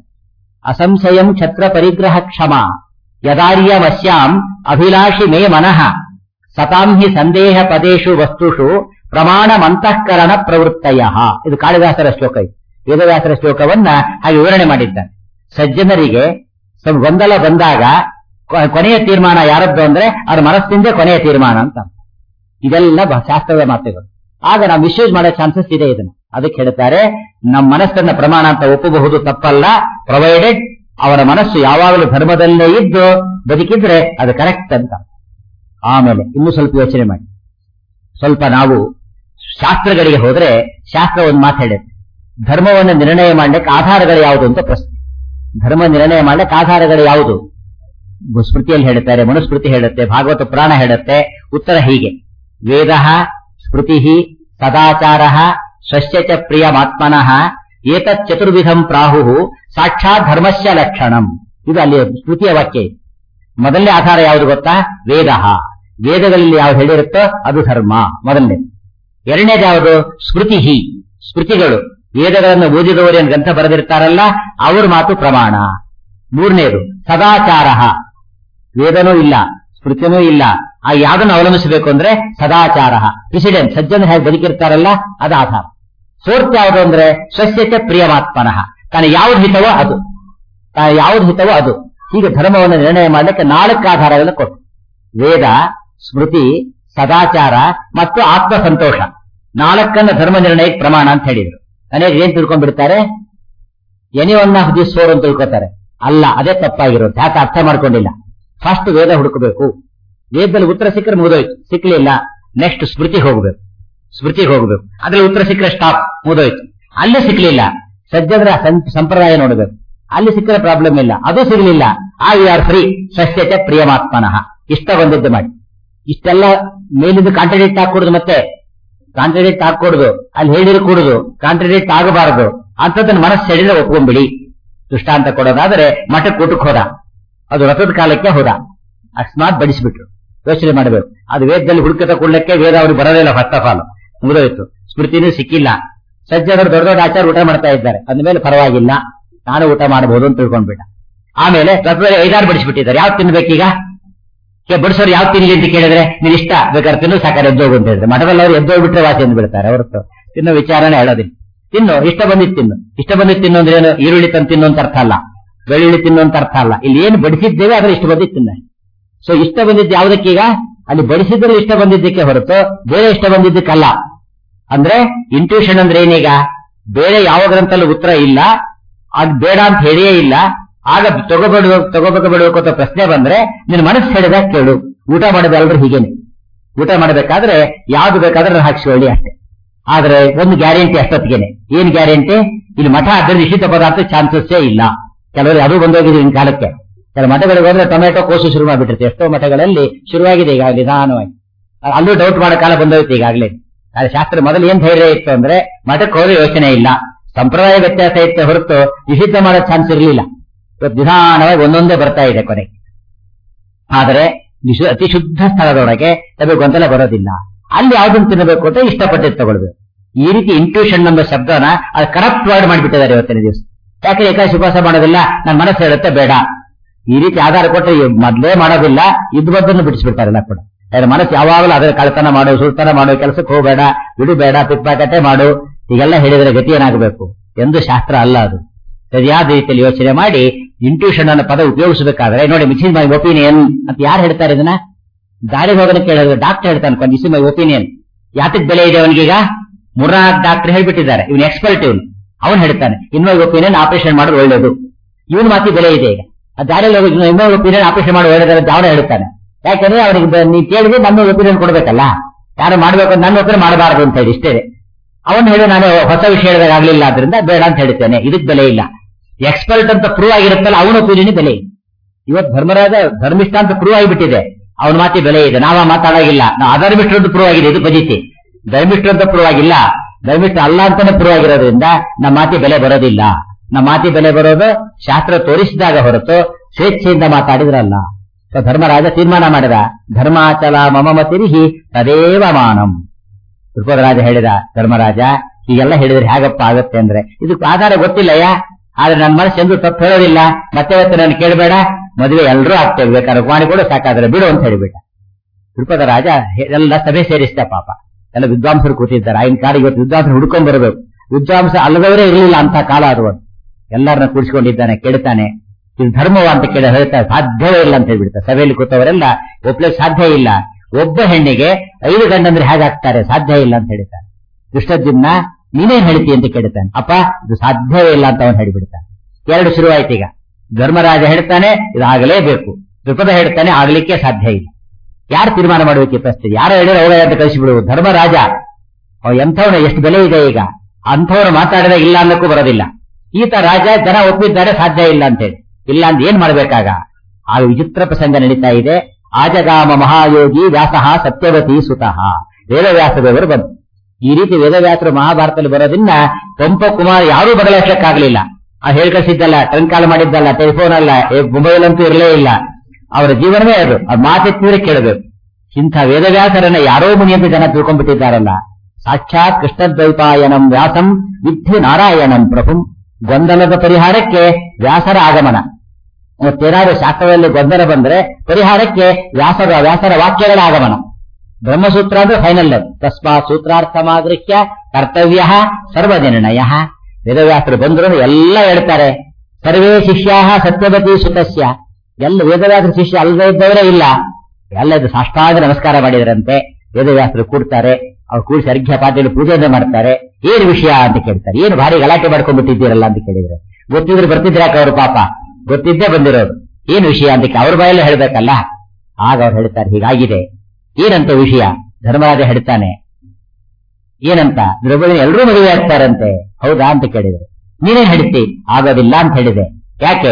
ಅಸಂಶಯಂ ಛತ್ರ ಪರಿಗ್ರಹ ಕ್ಷಮ ಯದಾರ್ಯ ವಶ್ಯಾಂ ಅಭಿಲಾಷಿ ಮೇ ಮನಃ ಸತಾಂ ಹಿ ಸಂದೇಹ ಪದೇಶು ವಸ್ತುಷು ಪ್ರಮಾಣ ಮಂತಃಕರಣ ಪ್ರವೃತ್ತಯ ಇದು ಕಾಳಿದಾಸರ ಶ್ಲೋಕ ಇದು ವೇದವ್ಯಾಸರ ಶ್ಲೋಕವನ್ನ ಹಾಗೆ ವಿವರಣೆ ಮಾಡಿದ್ದಾನೆ ಸಜ್ಜನರಿಗೆ ಸ್ವಲ್ಪ ಗೊಂದಲ ಬಂದಾಗ ಕೊ- ಕೊನೆಯ ತೀರ್ಮಾನ ಯಾರದ್ದು ಅಂದ್ರೆ ಅವ್ರ ಮನಸ್ಸಿಂದ ಕೊನೆಯ ತೀರ್ಮಾನ ಅಂತ ಇದೆಲ್ಲ ಬ- ಶಾಸ್ತ್ರದ ಮಾತುಗಳು ಆಗ ನಾವು ಮಿಸ್ಯೂಸ್ ಮಾಡೋ ಚಾನ್ಸಸ್ ಇದೆ ಇದನ್ನು ಅದಕ್ಕೆ ಹೇಳ್ತಾರೆ ನಮ್ಮ ಮನಸ್ಸನ್ನ ಪ್ರಮಾಣ ಅಂತ ಒಪ್ಪಬಹುದು ತಪ್ಪಲ್ಲ ಪ್ರೊವೈಡೆಡ್ ಅವರ ಮನಸ್ಸು ಯಾವಾಗಲೂ ಧರ್ಮದಲ್ಲೇ ಇದ್ದು ಬದುಕಿದ್ರೆ ಅದು ಕರೆಕ್ಟ್ ಅಂತ ಆಮೇಲೆ ಇನ್ನು ಸ್ವಲ್ಪ ಯೋಚನೆ ಮಾಡಿ ಸ್ವಲ್ಪ ನಾವು ಶಾಸ್ತ್ರಗಳಿಗೆ ಹೋದ್ರೆ ಶಾಸ್ತ್ರ ಒಂದು ಮಾತು ಹೇಳುತ್ತೆ ಧರ್ಮವನ್ನು ನಿರ್ಣಯ ಮಾಡಲಿಕ್ಕೆ ಆಧಾರಗಳು ಯಾವುದು ಅಂತ ಪ್ರಶ್ನೆ ಧರ್ಮ ನಿರ್ಣಯ ಮಾಡಲಿಕ್ಕೆ ಆಧಾರಗಳು ಯಾವುದು ಸ್ಮೃತಿಯಲ್ಲಿ ಹೇಳುತ್ತಾರೆ ಮನುಸ್ಮೃತಿ ಹೇಳುತ್ತೆ ಭಾಗವತ ಪುರಾಣ ಹೇಳುತ್ತೆ ಉತ್ತರ ಹೀಗೆ ವೇದ ಸ್ಮೃತಿ ಸದಾಚಾರ ಸ್ವಸ್ಯ ಚ ಪ್ರಿಯಮಾತ್ಮನಃ ಏತತ್ ಚತುರ್ವಿಧಂ ಪ್ರಾಹು ಸಾಕ್ಷಾತ್ ಧರ್ಮಸ್ಯ ಲಕ್ಷಣಂ ಇದು ಅಲ್ಲಿ ಸ್ಮೃತಿಯ ವಾಕ್ಯ ಇದು. ಮೊದಲನೇ ಆಧಾರ ಯಾವುದು ಗೊತ್ತಾ ವೇದ ವೇದಗಳಲ್ಲಿ ಯಾವ್ದು ಹೇಳಿರುತ್ತೋ ಅದು ಧರ್ಮ ಮೊದಲನೇ ಎರಡನೇದು ಯಾವುದು ಸ್ಮೃತಿ ಸ್ಮೃತಿಗಳು ವೇದಗಳನ್ನು ಓದಿದವರು ಏನು ಗ್ರಂಥ ಬರೆದಿರ್ತಾರಲ್ಲ ಅವ್ರ ಮಾತು ಪ್ರಮಾಣ ಮೂರನೇದು ಸದಾಚಾರ ವೇದನೂ ಇಲ್ಲ ಸ್ಮೃತಿನೂ ಇಲ್ಲ ಆ ಯಾವ್ದನ್ನು ಅವಲಂಬಿಸಬೇಕು ಅಂದ್ರೆ ಸದಾಚಾರ ಪ್ರೆಸಿಡೆಂಟ್ ಸಜ್ಜನ ಹೇಗೆ ಬದುಕಿರ್ತಾರಲ್ಲ ಅದು ಆಧಾರ ಫೋರ್ತ್ ಯಾವುದು ಅಂದ್ರೆ ಸ್ವಸ್ಯತೆ ಪ್ರಿಯಮಾತ್ಮನಃ ತಾನು ಯಾವ್ದು ಹಿತವೋ ಅದು ತಾನು ಯಾವ್ದು ಹಿತವೋ ಅದು ಹೀಗೆ ಧರ್ಮವನ್ನು ನಿರ್ಣಯ ಮಾಡಲಿಕ್ಕೆ ನಾಲ್ಕು ಆಧಾರಗಳನ್ನು ಕೊಟ್ಟು ವೇದ ಸ್ಮೃತಿ ಸದಾಚಾರ ಮತ್ತು ಆತ್ಮ ಸಂತೋಷ ನಾಲ್ಕನ್ನ ಧರ್ಮ ನಿರ್ಣಯಕ್ಕೆ ಪ್ರಮಾಣ ಅಂತ ಹೇಳಿದ್ರು ಅನೇಕ ಏನ್ ತಿಳ್ಕೊಂಡ್ಬಿಡ್ತಾರೆ any one of this four ಅಂತ ತಿಳ್ಕೊತಾರೆ ಅಲ್ಲ ಅದೇ ತಪ್ಪಾಗಿರುತ್ತೆ ಯಾಕೆ ಅರ್ಥ ಮಾಡ್ಕೊಂಡಿಲ್ಲ ಫಸ್ಟ್ ವೇದ ಹುಡುಕಬೇಕು ವೇದದಲ್ಲಿ ಉತ್ತರ ಸಿಕ್ಕರೆ ಮುಗಿದೋಯ್ತು ಸಿಕ್ಲಿಲ್ಲ ನೆಕ್ಸ್ಟ್ ಸ್ಮೃತಿಗೆ ಹೋಗ್ಬೇಕು ಸ್ಮೃತಿಗೆ ಹೋಗ್ಬೇಕು ಅದ್ರಲ್ಲಿ ಉತ್ತರ ಸಿಕ್ಕರೆ ಸ್ಟಾಪ್ ಮುಗಿದೋಯ್ತು ಅಲ್ಲಿ ಸಿಕ್ಲಿಲ್ಲ ಸಜ್ಜದ್ರ ಸಂ- ಸಂಪ್ರದಾಯ ನೋಡಬೇಕು ಅಲ್ಲಿ ಸಿಕ್ಕರೆ ಪ್ರಾಬ್ಲಮ್ ಇಲ್ಲ ಅದು ಸಿಗಲಿಲ್ಲ ಆ ವಿ ಆರ್ ಫ್ರೀ ಸಸ್ಯತೆ ಪ್ರಿಯಮಾತ್ಮನಃ ಇಷ್ಟ ಬಂದಿದ್ದು ಮಾಡಿ ಇಷ್ಟೆಲ್ಲ ಮೇಲಿಂದ ಕಾಂಟ್ರಡಿಕ್ಟ್ ಹಾಕೊಡುದು ಮತ್ತೆ ಕಾಂಟ್ರಡಿಕ್ಟ್ ಹಾಕೊಡುದು ಅಲ್ಲಿ ಹೇಳಿದ್ರು ಕೂಡುದು ಕಾಂಟ್ರಡಿಕ್ಟ್ ಆಗಬಾರದು ಅಂತದನ್ನ ಮನಸ್ಸು ಹೇಳಿದ್ರೆ ಒಪ್ಕೊಂಡ್ಬಿಡಿ ದೃಷ್ಟಾಂತ ಕೊಡೋದಾದ್ರೆ ಮಠಕ್ಕೆ ಊಟಕ್ಕೆ ಹೋದ ಅದು ರಥದ ಕಾಲಕ್ಕೆ ಹೋದ ಅಕಸ್ಮಾತ್ ಬಡಿಸ್ಬಿಟ್ರು ಯೋಚನೆ ಮಾಡಬೇಕು ಅದು ವೇದದಲ್ಲಿ ಹುಡುಕತ ಕೊಡ್ಲಿಕ್ಕೆ ವೇದ ಅವ್ರಿಗೆ ಬರೋದಿಲ್ಲ ಫಸ್ಟ್ ಆಫ್ ಆಲ್ ಮುಗಿದೋಯ್ತು ಸ್ಮೃತಿನೂ ಸಿಕ್ಕಿಲ್ಲ ಸಜ್ಜನರು ದೊಡ್ಡ ದೊಡ್ಡ ಆಚಾರ ಊಟ ಮಾಡ್ತಾ ಇದ್ದಾರೆ ಅಂದ್ಮೇಲೆ ಪರವಾಗಿಲ್ಲ ನಾನು ಊಟ ಮಾಡಬಹುದು ಅಂತ ತಿಳ್ಕೊಂಡ್ಬಿಟ್ಟ ಆಮೇಲೆ ರಥದಲ್ಲಿ ಐದಾರು ಬಡಿಸ್ಬಿಟ್ಟಿದ್ದಾರೆ ಯಾವ್ದು ತಿನ್ಬೇಕೀಗ ಕೆ- ಬಡಿಸೋರು ಯಾವ್ದು ತಿನ್ಲಿ ಅಂತ ಕೇಳಿದ್ರೆ ನೀನ್ ಇಷ್ಟ ಬೇಕಾದ್ರೆ ತಿನ್ನು ಸಾಕಾರೆ ಎದ್ದೋಗು ಅಂತ ಹೇಳಿದ್ರೆ ಮಠದಲ್ಲಿ ಅವ್ರು ಎದ್ದೋಗ್ಬಿಟ್ರೆ ವಾಸಿ ಅಂತ ಬಿಡ್ತಾರೆ ಹೊರತು ತಿನ್ನೋ ವಿಚಾರನೆ ಹೇಳೋದಿಲ್ಲ ತಿನ್ನು ಇಷ್ಟ ಬಂದಿದ್ದು ತಿನ್ನು ಇಷ್ಟ ಬಂದಿದ್ದು ತಿನ್ನು ಅಂದ್ರೆ ಏನು ಈರುಳ್ಳಿ ತಂದು ತಿನ್ನು ಅಂತ ಅರ್ಥ ಅಲ್ಲ ಬೆಳ್ಳುಳ್ಳಿ ತಿನ್ನು ಅಂತ ಅರ್ಥ ಅಲ್ಲ ಇಲ್ಲಿ ಏನು ಬಡಿಸಿದ್ದೇವೆ ಅದ್ರ ಇಷ್ಟ ಬಂದಿದ್ದು ತಿನ್ನ ಸೊ ಇಷ್ಟ ಬಂದಿದ್ದು ಯಾವುದಕ್ಕೀಗ ಅಲ್ಲಿ ಬಡಿಸಿದ್ರೆ ಇಷ್ಟ ಬಂದಿದ್ದಕ್ಕೆ ಹೊರತು ಬೇರೆ ಇಷ್ಟ ಬಂದಿದ್ದಕ್ಕಲ್ಲ ಅಂದ್ರೆ ಇಂಟ್ಯೂಷನ್ ಅಂದ್ರೆ ಏನೀಗ ಬೇರೆ ಯಾವ ಗ್ರಂಥಲ್ಲೂ ಉತ್ತರ ಇಲ್ಲ ಅದ್ ಬೇಡ ಅಂತ ಹೇಳಿಯೇ ಇಲ್ಲ ಆಗ ತಗೋಬೇಡ ತಗೋಬೇಕು ಬಿಡಬೇಕು ಅಂತ ಪ್ರಶ್ನೆ ಬಂದ್ರೆ ನಿನ್ನ ಮನಸ್ಸು ಹೇಳಿದಾಗ ಕೇಳು ಊಟ ಮಾಡೋದಲ್ರಿ ಹೀಗೇನೆ ಊಟ ಮಾಡಬೇಕಾದ್ರೆ ಯಾವ್ದು ಬೇಕಾದ್ರೆ ಹಾಕಿಸ್ಕೊಳ್ಳಿ ಅಷ್ಟೇ ಆದ್ರೆ ಒಂದು ಗ್ಯಾರಂಟಿ ಅಷ್ಟೊತ್ತಿಗೆನೆ ಏನ್ ಗ್ಯಾರಂಟಿ ಇಲ್ಲಿ ಮಠ ಅದ್ರ ನಿಶ್ಚಿತ ಪದಾರ್ಥ ಚಾನ್ಸಸ್ಸೇ ಇಲ್ಲ ಕೆಲವರು ಅದು ಬಂದೋಗಿದೆ ಇನ್ ಕಾಲಕ್ಕೆ ಕೆಲ ಮಠಗಳಿಗೆ ಹೋದ್ರೆ ಟೊಮೆಟೊ ಕೋಸು ಶುರು ಮಾಡಿಬಿಟ್ಟಿರುತ್ತೆ ಎಷ್ಟೋ ಮಠಗಳಲ್ಲಿ ಶುರುವಾಗಿದೆ ಈಗ ನಿಧಾನವಾಗಿ ಅಲ್ಲೂ ಡೌಟ್ ಮಾಡೋ ಕಾಲ ಬಂದೋಯ್ತು ಈಗಾಗಲೇ ಆದ್ರೆ ಶಾಸ್ತ್ರ ಮೊದಲು ಏನ್ ಧೈರ್ಯ ಇತ್ತು ಅಂದ್ರೆ ಮಠಕ್ಕೆ ಹೋದ್ರೆ ಯೋಚನೆ ಇಲ್ಲ ಸಂಪ್ರದಾಯ ವ್ಯತ್ಯಾಸ ಇತ್ತೆ ಹೊರತು ನಿಷಿದ್ಧ ಮಾಡೋ ಚಾನ್ಸ್ ಇರಲಿಲ್ಲ ಇವತ್ತು ನಿಧಾನವಾಗಿ ಒಂದೊಂದೇ ಬರ್ತಾ ಇದೆ ಕೊನೆಗೆ ಆದರೆ ವಿಶು- ಅತಿ ಶುದ್ಧ ಸ್ಥಳದೊಳಗೆ ನಮಗೆ ಗೊಂದಲ ಬರೋದಿಲ್ಲ ಅಲ್ಲಿ ಯಾವ್ದನ್ನು ತಿನ್ನಬೇಕು ಅಂತ ಇಷ್ಟಪಟ್ಟಿದ್ದು ತಗೊಳ್ಬೇಕು ಈ ರೀತಿ ಇಂಟ್ಯೂಷನ್ ಎಂಬ ಶಬ್ದನ ಅದು ಕರಪ್ಟ್ ವರ್ಡ್ ಮಾಡಿಬಿಟ್ಟಿದ್ದಾರೆ ಇವತ್ತಿನ ದಿವಸ ಯಾಕೆ ಏಕಾಶಿ ಉಪವಾಸ ಮಾಡೋದಿಲ್ಲ ನನ್ನ ಮನಸ್ಸು ಹೇಳುತ್ತೆ ಬೇಡ ಈ ರೀತಿ ಆಧಾರ ಕೊಟ್ಟರೆ ಈ ಮೊದ್ಲೇ ಮಾಡೋದಿಲ್ಲ ಇದ್ ಬದ್ದನ್ನು ಬಿಡಿಸ್ಬಿಡ್ತಾರೆಲ್ಲ ಕೂಡ ಯಾರ ಮನಸ್ಸು ಯಾವಾಗಲೂ ಅದರ ಕಳ್ತನ ಮಾಡು ಸುಳ್ತನ ಮಾಡು ಕೆಲಸಕ್ಕೆ ಹೋಗಬೇಡ ಬಿಡು ಬೇಡ ಪಿಕ್ಪಾಕಟೆ ಮಾಡು ಹೀಗೆಲ್ಲ ಹೇಳಿದರೆ ಗತಿ ಏನಾಗಬೇಕು ಎಂದು ಶಾಸ್ತ್ರ ಅಲ್ಲ ಅದು ಸರಿಯಾದ ರೀತಿಯಲ್ಲಿ ಯೋಚನೆ ಮಾಡಿ ಇಂಟ್ಯೂಷನ್ ಅನ್ನೋ ಪದ ಉಪಯೋಗಿಸಬೇಕಾದ್ರೆ ನೋಡಿ ಮಿಸ್ ಮೈ ಒಪಿನಿಯನ್ ಅಂತ ಯಾರು ಹೇಳ್ತಾರೆ ಇದನ್ನ ದಾರಿಗೆ ಹೋಗೋಣ ಕೇಳಿದ್ರೆ ಡಾಕ್ಟರ್ ಹೇಳ್ತಾನೆ ಮಿಸ್ ಮೈ ಒಪಿನಿಯನ್ ಯಾತಕ್ ಬೆಲೆ ಇದೆ ಅವನಿಗೀಗ ಮೂರ್ನಾಲ್ಕು ಡಾಕ್ಟರ್ ಹೇಳ್ಬಿಟ್ಟಿದ್ದಾರೆ ಇವನು ಎಕ್ಸ್ಪರ್ಟ್ ಇವನು ಅವನು ಹೇಳ್ತಾನೆ ಇನ್ಮೈ ಒಪಿನಿಯನ್ ಆಪರೇಷನ್ ಮಾಡೋದು ಒಳ್ಳೇದು ಇವನ್ ಮಾತಿ ಬೆಲೆ ಇದೆ ಈಗ ಆ ದಾರಿಯಲ್ಲಿ ಹೋಗಿ ಇನ್ಮೈ ಒಪಿನಿಯನ್ ಆಪರೇಷನ್ ಮಾಡಿ ಒಳ್ಳೇದು ಅಂತ ಅವನೇ ಹೇಳ್ತಾನೆ ಯಾಕಂದ್ರೆ ಅವನಿಗೆ ಬ- ನೀ ಕೇಳಿದ್ರೆ ನನ್ನ ಒಪಿನಿಯನ್ ಕೊಡ್ಬೇಕಲ್ಲ ಯಾರು ಮಾಡ್ಬೇಕು ಅಂತ ನನ್ನ ಒಪಿನಿಯನ್ ಮಾಡಬಾರದು ಅಂತ ಹೇಳಿ ಇಷ್ಟೇ ಅವನು ಹೇಳಿ ನಾನು ಹೊಸ ವಿಷಯ ಹೇಳಿದಾಗ ಆಗ್ಲಿಲ್ಲ ಆದ್ರಿಂದ ಬೇಡ ಅಂತ ಹೇಳ್ತೇನೆ ಇದಕ್ ಬೆಲೆ ಇಲ್ಲ ಎಕ್ಸ್ಪರ್ಟ್ ಅಂತ ಪ್ರೂವ್ ಆಗಿರುತ್ತಲ್ಲ ಅವನ ಒಪಿನಿಯನ್ ಬೆಲೆ ಇದೆ ಇವತ್ತು ಧರ್ಮರಾಜ ಧರ್ಮಿಷ್ಠ ಅಂತ ಪ್ರೂವ್ ಆಗಿಬಿಟ್ಟಿದೆ ಅವನ ಮಾತಿ ಬೆಲೆ ಇದೆ ನಾವ ಮಾತಾಡಾಗಿಲ್ಲ ನಾವು ಅಧರ್ಮಿಷ್ಠರು ಅಂತ ಪ್ರೂವ್ ಆಗಿದೆ ಇದು ಪಜಿತಿ ಧರ್ಮಿಷ್ಠರು ಅಂತ ಪ್ರೂವ್ ಆಗಿಲ್ಲ ಧರ್ಮಿಷ್ಠ ಅಲ್ಲ ಅಂತಾನೆ ಪ್ರೂವ್ ಆಗಿರೋದ್ರಿಂದ ನಮ್ಮ ಮಾತಿ ಬೆಲೆ ಬರೋದಿಲ್ಲ ನಮ್ಮ ಮಾತಿ ಬೆಲೆ ಬರೋದು ಶಾಸ್ತ್ರ ತೋರಿಸಿದಾಗ ಹೊರತು ಸ್ವೇಚ್ಛೆಯಿಂದ ಮಾತಾಡಿದ್ರಲ್ಲ ಸೊ ಧರ್ಮರಾಜ ತೀರ್ಮಾನ ಮಾಡಿದ ಧರ್ಮಾಚಲ ಮಮಮತಿರಿಹಿ ತದೇವ ಮಾನಂ ತ್ರಿಪದರಾಜ ಹೇಳಿದ ಧರ್ಮರಾಜ ಹೀಗೆಲ್ಲ ಹೇಳಿದ್ರೆ ಹೇಗಪ್ಪ ಆಗತ್ತೆ ಅಂದ್ರೆ ಇದಕ್ಕೆ ಆಧಾರ ಗೊತ್ತಿಲ್ಲಯ್ಯ ಆದ್ರೆ ನನ್ನ ಮನಸ್ಸು ಎಂದು ತಪ್ಪು ಹೇಳೋದಿಲ್ಲ ಮತ್ತೆ ಮತ್ತೆ ನಾನು ಕೇಳಬೇಡ ಮದುವೆ ಎಲ್ಲರೂ ಆಗ್ತೇವೆ ಬೇಕಾದ್ರೆ ಮಾಡಿ ಕೂಡ ಸಾಕಾದ್ರೆ ಬಿಡು ಅಂತ ಹೇಳಿಬಿಟ್ಟ ತ್ರಿಪದ ರಾಜ ಹೆ- ಎಲ್ಲ ಸಭೆ ಸೇರಿಸಿದ ಪಾಪ ಎಲ್ಲ ವಿದ್ವಾಂಸರು ಕೂತಿದ್ದಾರೆ ಆಗಿನ ಕಾಲ ಇವತ್ತು ವಿದ್ವಾಂಸರು ಹುಡ್ಕೊಂಡ್ ಬರಬೇಕು ವಿದ್ವಾಂಸ ಅಲ್ಲದವರೇ ಇರಲಿಲ್ಲ ಅಂತ ಕಾಲ ಅದು ಒಂದು. ಎಲ್ಲರನ್ನ ಕೂಡಿಸಿಕೊಂಡಿದ್ದಾನೆ ಕೇಳ್ತಾನೆ ಇದು ಧರ್ಮವ ಅಂತ ಕೇಳಿ ಹೇಳ್ತಾರೆ ಸಾಧ್ಯವೇ ಇಲ್ಲ ಅಂತ ಹೇಳ್ಬಿಡ್ತಾರೆ ಸಭೆಯಲ್ಲಿ ಕೂತವರೆಲ್ಲ ಒಪ್ಲಿಕ್ಕೆ ಸಾಧ್ಯ ಇಲ್ಲ ಒಬ್ಬ ಹೆಣ್ಣಿಗೆ ಐದು ಗಂಡಂದ್ರೆ ಹೇಗಾಗ್ತಾರೆ ಸಾಧ್ಯ ಇಲ್ಲ ಅಂತ ಹೇಳ್ತಾರೆ ಕೃಷ್ಣಜಿಮ್ನ ನೀನೇನ್ ಹೇಳ್ತಿ ಅಂತ ಕೇಳ್ತಾನೆ ಅಪ್ಪ ಇದು ಸಾಧ್ಯವೇ ಇಲ್ಲ ಅಂತ ಅವನು ಹೇಳಿಬಿಡ್ತಾನೆ ಎರಡು ಶುರುವಾಯ್ತು ಈಗ ಧರ್ಮರಾಜ ಹೇಳ್ತಾನೆ ಇದು ಆಗಲೇಬೇಕು ತ್ರಿಪದ ಹೇಳ್ತಾನೆ ಆಗ್ಲಿಕ್ಕೆ ಸಾಧ್ಯ ಇಲ್ಲ ಯಾರು ತೀರ್ಮಾನ ಮಾಡಬೇಕು ಈ ಪ್ರಶ್ನೆ ಯಾರು ಹೇಳಿದ್ರೆ ಅವರೇ ಅಂತ ಕಳಿಸಿಬಿಡುವುದು ಧರ್ಮರಾಜ ಅವ ಎಂಥವನು ಎಷ್ಟು ಬೆಲೆ ಇದೆ ಈಗ ಅಂಥವ್ರು ಮಾತಾಡಿದಾಗ ಇಲ್ಲ ಅನ್ನಕ್ಕೂ ಬರೋದಿಲ್ಲ ಈತ ರಾಜ ಜನ ಒಪ್ಪಿದ್ದಾರೆ ಸಾಧ್ಯ ಇಲ್ಲ ಅಂತೇಳಿ ಇಲ್ಲ ಅಂತ ಏನ್ ಮಾಡ್ಬೇಕಾಗ ಆ ವಿಚಿತ್ರ ಪ್ರಸಂಗ ನಡೀತಾ ಇದೆ ಆಜಗಾಮ ಮಹಾಯೋಗಿ ವ್ಯಾಸಃ ಸತ್ಯವತಿ ಸುತಃ ವೇದವ್ಯಾಸದೇವರು ಬಂದು ಈ ರೀತಿ ವೇದವ್ಯಾಸರು ಮಹಾಭಾರತದಲ್ಲಿ ಬರೋದ್ರಿಂದ ಪಂಪ ಕುಮಾರ್ ಯಾರೂ ಬದಲಾಯಿಸಕ್ಕಾಗಲಿಲ್ಲ ಆ ಹೇಳ್ಕಳಿಸಿದ್ದಲ್ಲ ಟ್ರಂಕ್ ಕಾಲ್ ಮಾಡಿದ್ದಲ್ಲ ಟೆಲಿಫೋನ್ ಅಲ್ಲ ಮೊಬೈಲ್ ಅಂತೂ ಇರಲೇ ಇಲ್ಲ ಅವರ ಜೀವನವೇ ಅದು ಆ ಮಾತೆತ್ತಿದ್ರೆ ಕೇಳಬೇಕು ಇಂಥ ವೇದವ್ಯಾಸರನ್ನ ಯಾರೋ ಮುನಿಯಂತೆ ಜನ ತಿಳ್ಕೊಂಡ್ಬಿಟ್ಟಿದ್ದಾರಲ್ಲ ಸಾಕ್ಷಾತ್ ಕೃಷ್ಣದ್ವೈಪಾಯನಂ ವ್ಯಾಸಂ ವಿದ್ಯು ನಾರಾಯಣಂ ಪ್ರಭುಂ ಗೊಂದಲದ ಪರಿಹಾರಕ್ಕೆ ವ್ಯಾಸರ ಆಗಮನ ಮತ್ತೇನಾದ್ರೂ ಶಾಸ್ತ್ರದಲ್ಲಿ ಗೊಂದಲ ಬಂದ್ರೆ ಪರಿಹಾರಕ್ಕೆ ವ್ಯಾಸರ ವ್ಯಾಸರ ವಾಕ್ಯಗಳ ಆಗಮನ ಬ್ರಹ್ಮಸೂತ್ರ ಅಂದ್ರೆ ಫೈನಲ್ ತಸ್ಮಾ ಸೂತ್ರಾರ್ಥಮಾಗೃಹ್ಯ ಕರ್ತವ್ಯ ಸರ್ವನಿರ್ಣಯ ವೇದವ್ಯಾಸರು ಬಂದ್ರು ಎಲ್ಲ ಹೇಳ್ತಾರೆ ಸರ್ವೇ ಶಿಷ್ಯಾ ಸತ್ಯವತಿ ಸುತಸ್ಯ ಎಲ್ಲ ವೇದವ್ಯಾಸರ ಶಿಷ್ಯ ಅಲ್ಲದೆ ಇದ್ದವರೇ ಇಲ್ಲ ಎಲ್ಲ ಇದು ಸಾಷ್ಟಾಂಗ ನಮಸ್ಕಾರ ಮಾಡಿದರಂತೆ ವೇದವ್ಯಾಸರು ಕೂಡ್ತಾರೆ ಅವ್ರು ಕೂಡಿಸಿ ಅರ್ಘ್ಯ ಪಾತ್ರೆಯಲ್ಲಿ ಪೂಜೆಯನ್ನು ಮಾಡ್ತಾರೆ ಏನ್ ವಿಷಯ ಅಂತ ಕೇಳ್ತಾರೆ ಏನು ಭಾರಿ ಗಲಾಟೆ ಮಾಡ್ಕೊಂಡ್ಬಿಟ್ಟಿದ್ದೀರಲ್ಲ ಅಂತ ಕೇಳಿದ್ರೆ ಗೊತ್ತಿದ್ರೆ ಬರ್ತಿದ್ರಾಕ ಅವರು ಪಾಪ ಗೊತ್ತಿದ್ದೇ ಬಂದಿರೋದು ಏನ್ ವಿಷಯ ಅಂತ ಅವ್ರ ಬಾಯಲ್ಲೇ ಹೇಳ್ಬೇಕಲ್ಲ ಆಗ ಅವ್ರು ಹೇಳ್ತಾರೆ ಹೀಗಾಗಿದೆ ಏನಂತ ವಿಷಯ ಧರ್ಮರಾಜ ಹೇಳ್ತಾನೆ ಏನಂತ ದ್ರೌಪದಿ ಎಲ್ಲರೂ ಮದುವೆ ಆಗ್ತಾರಂತೆ ಹೌದಾ ಅಂತ ಕೇಳಿದ್ರು ನೀನೇನ್ ಹೇಳ್ತಿ ಆಗೋದಿಲ್ಲ ಅಂತ ಹೇಳಿದೆ ಯಾಕೆ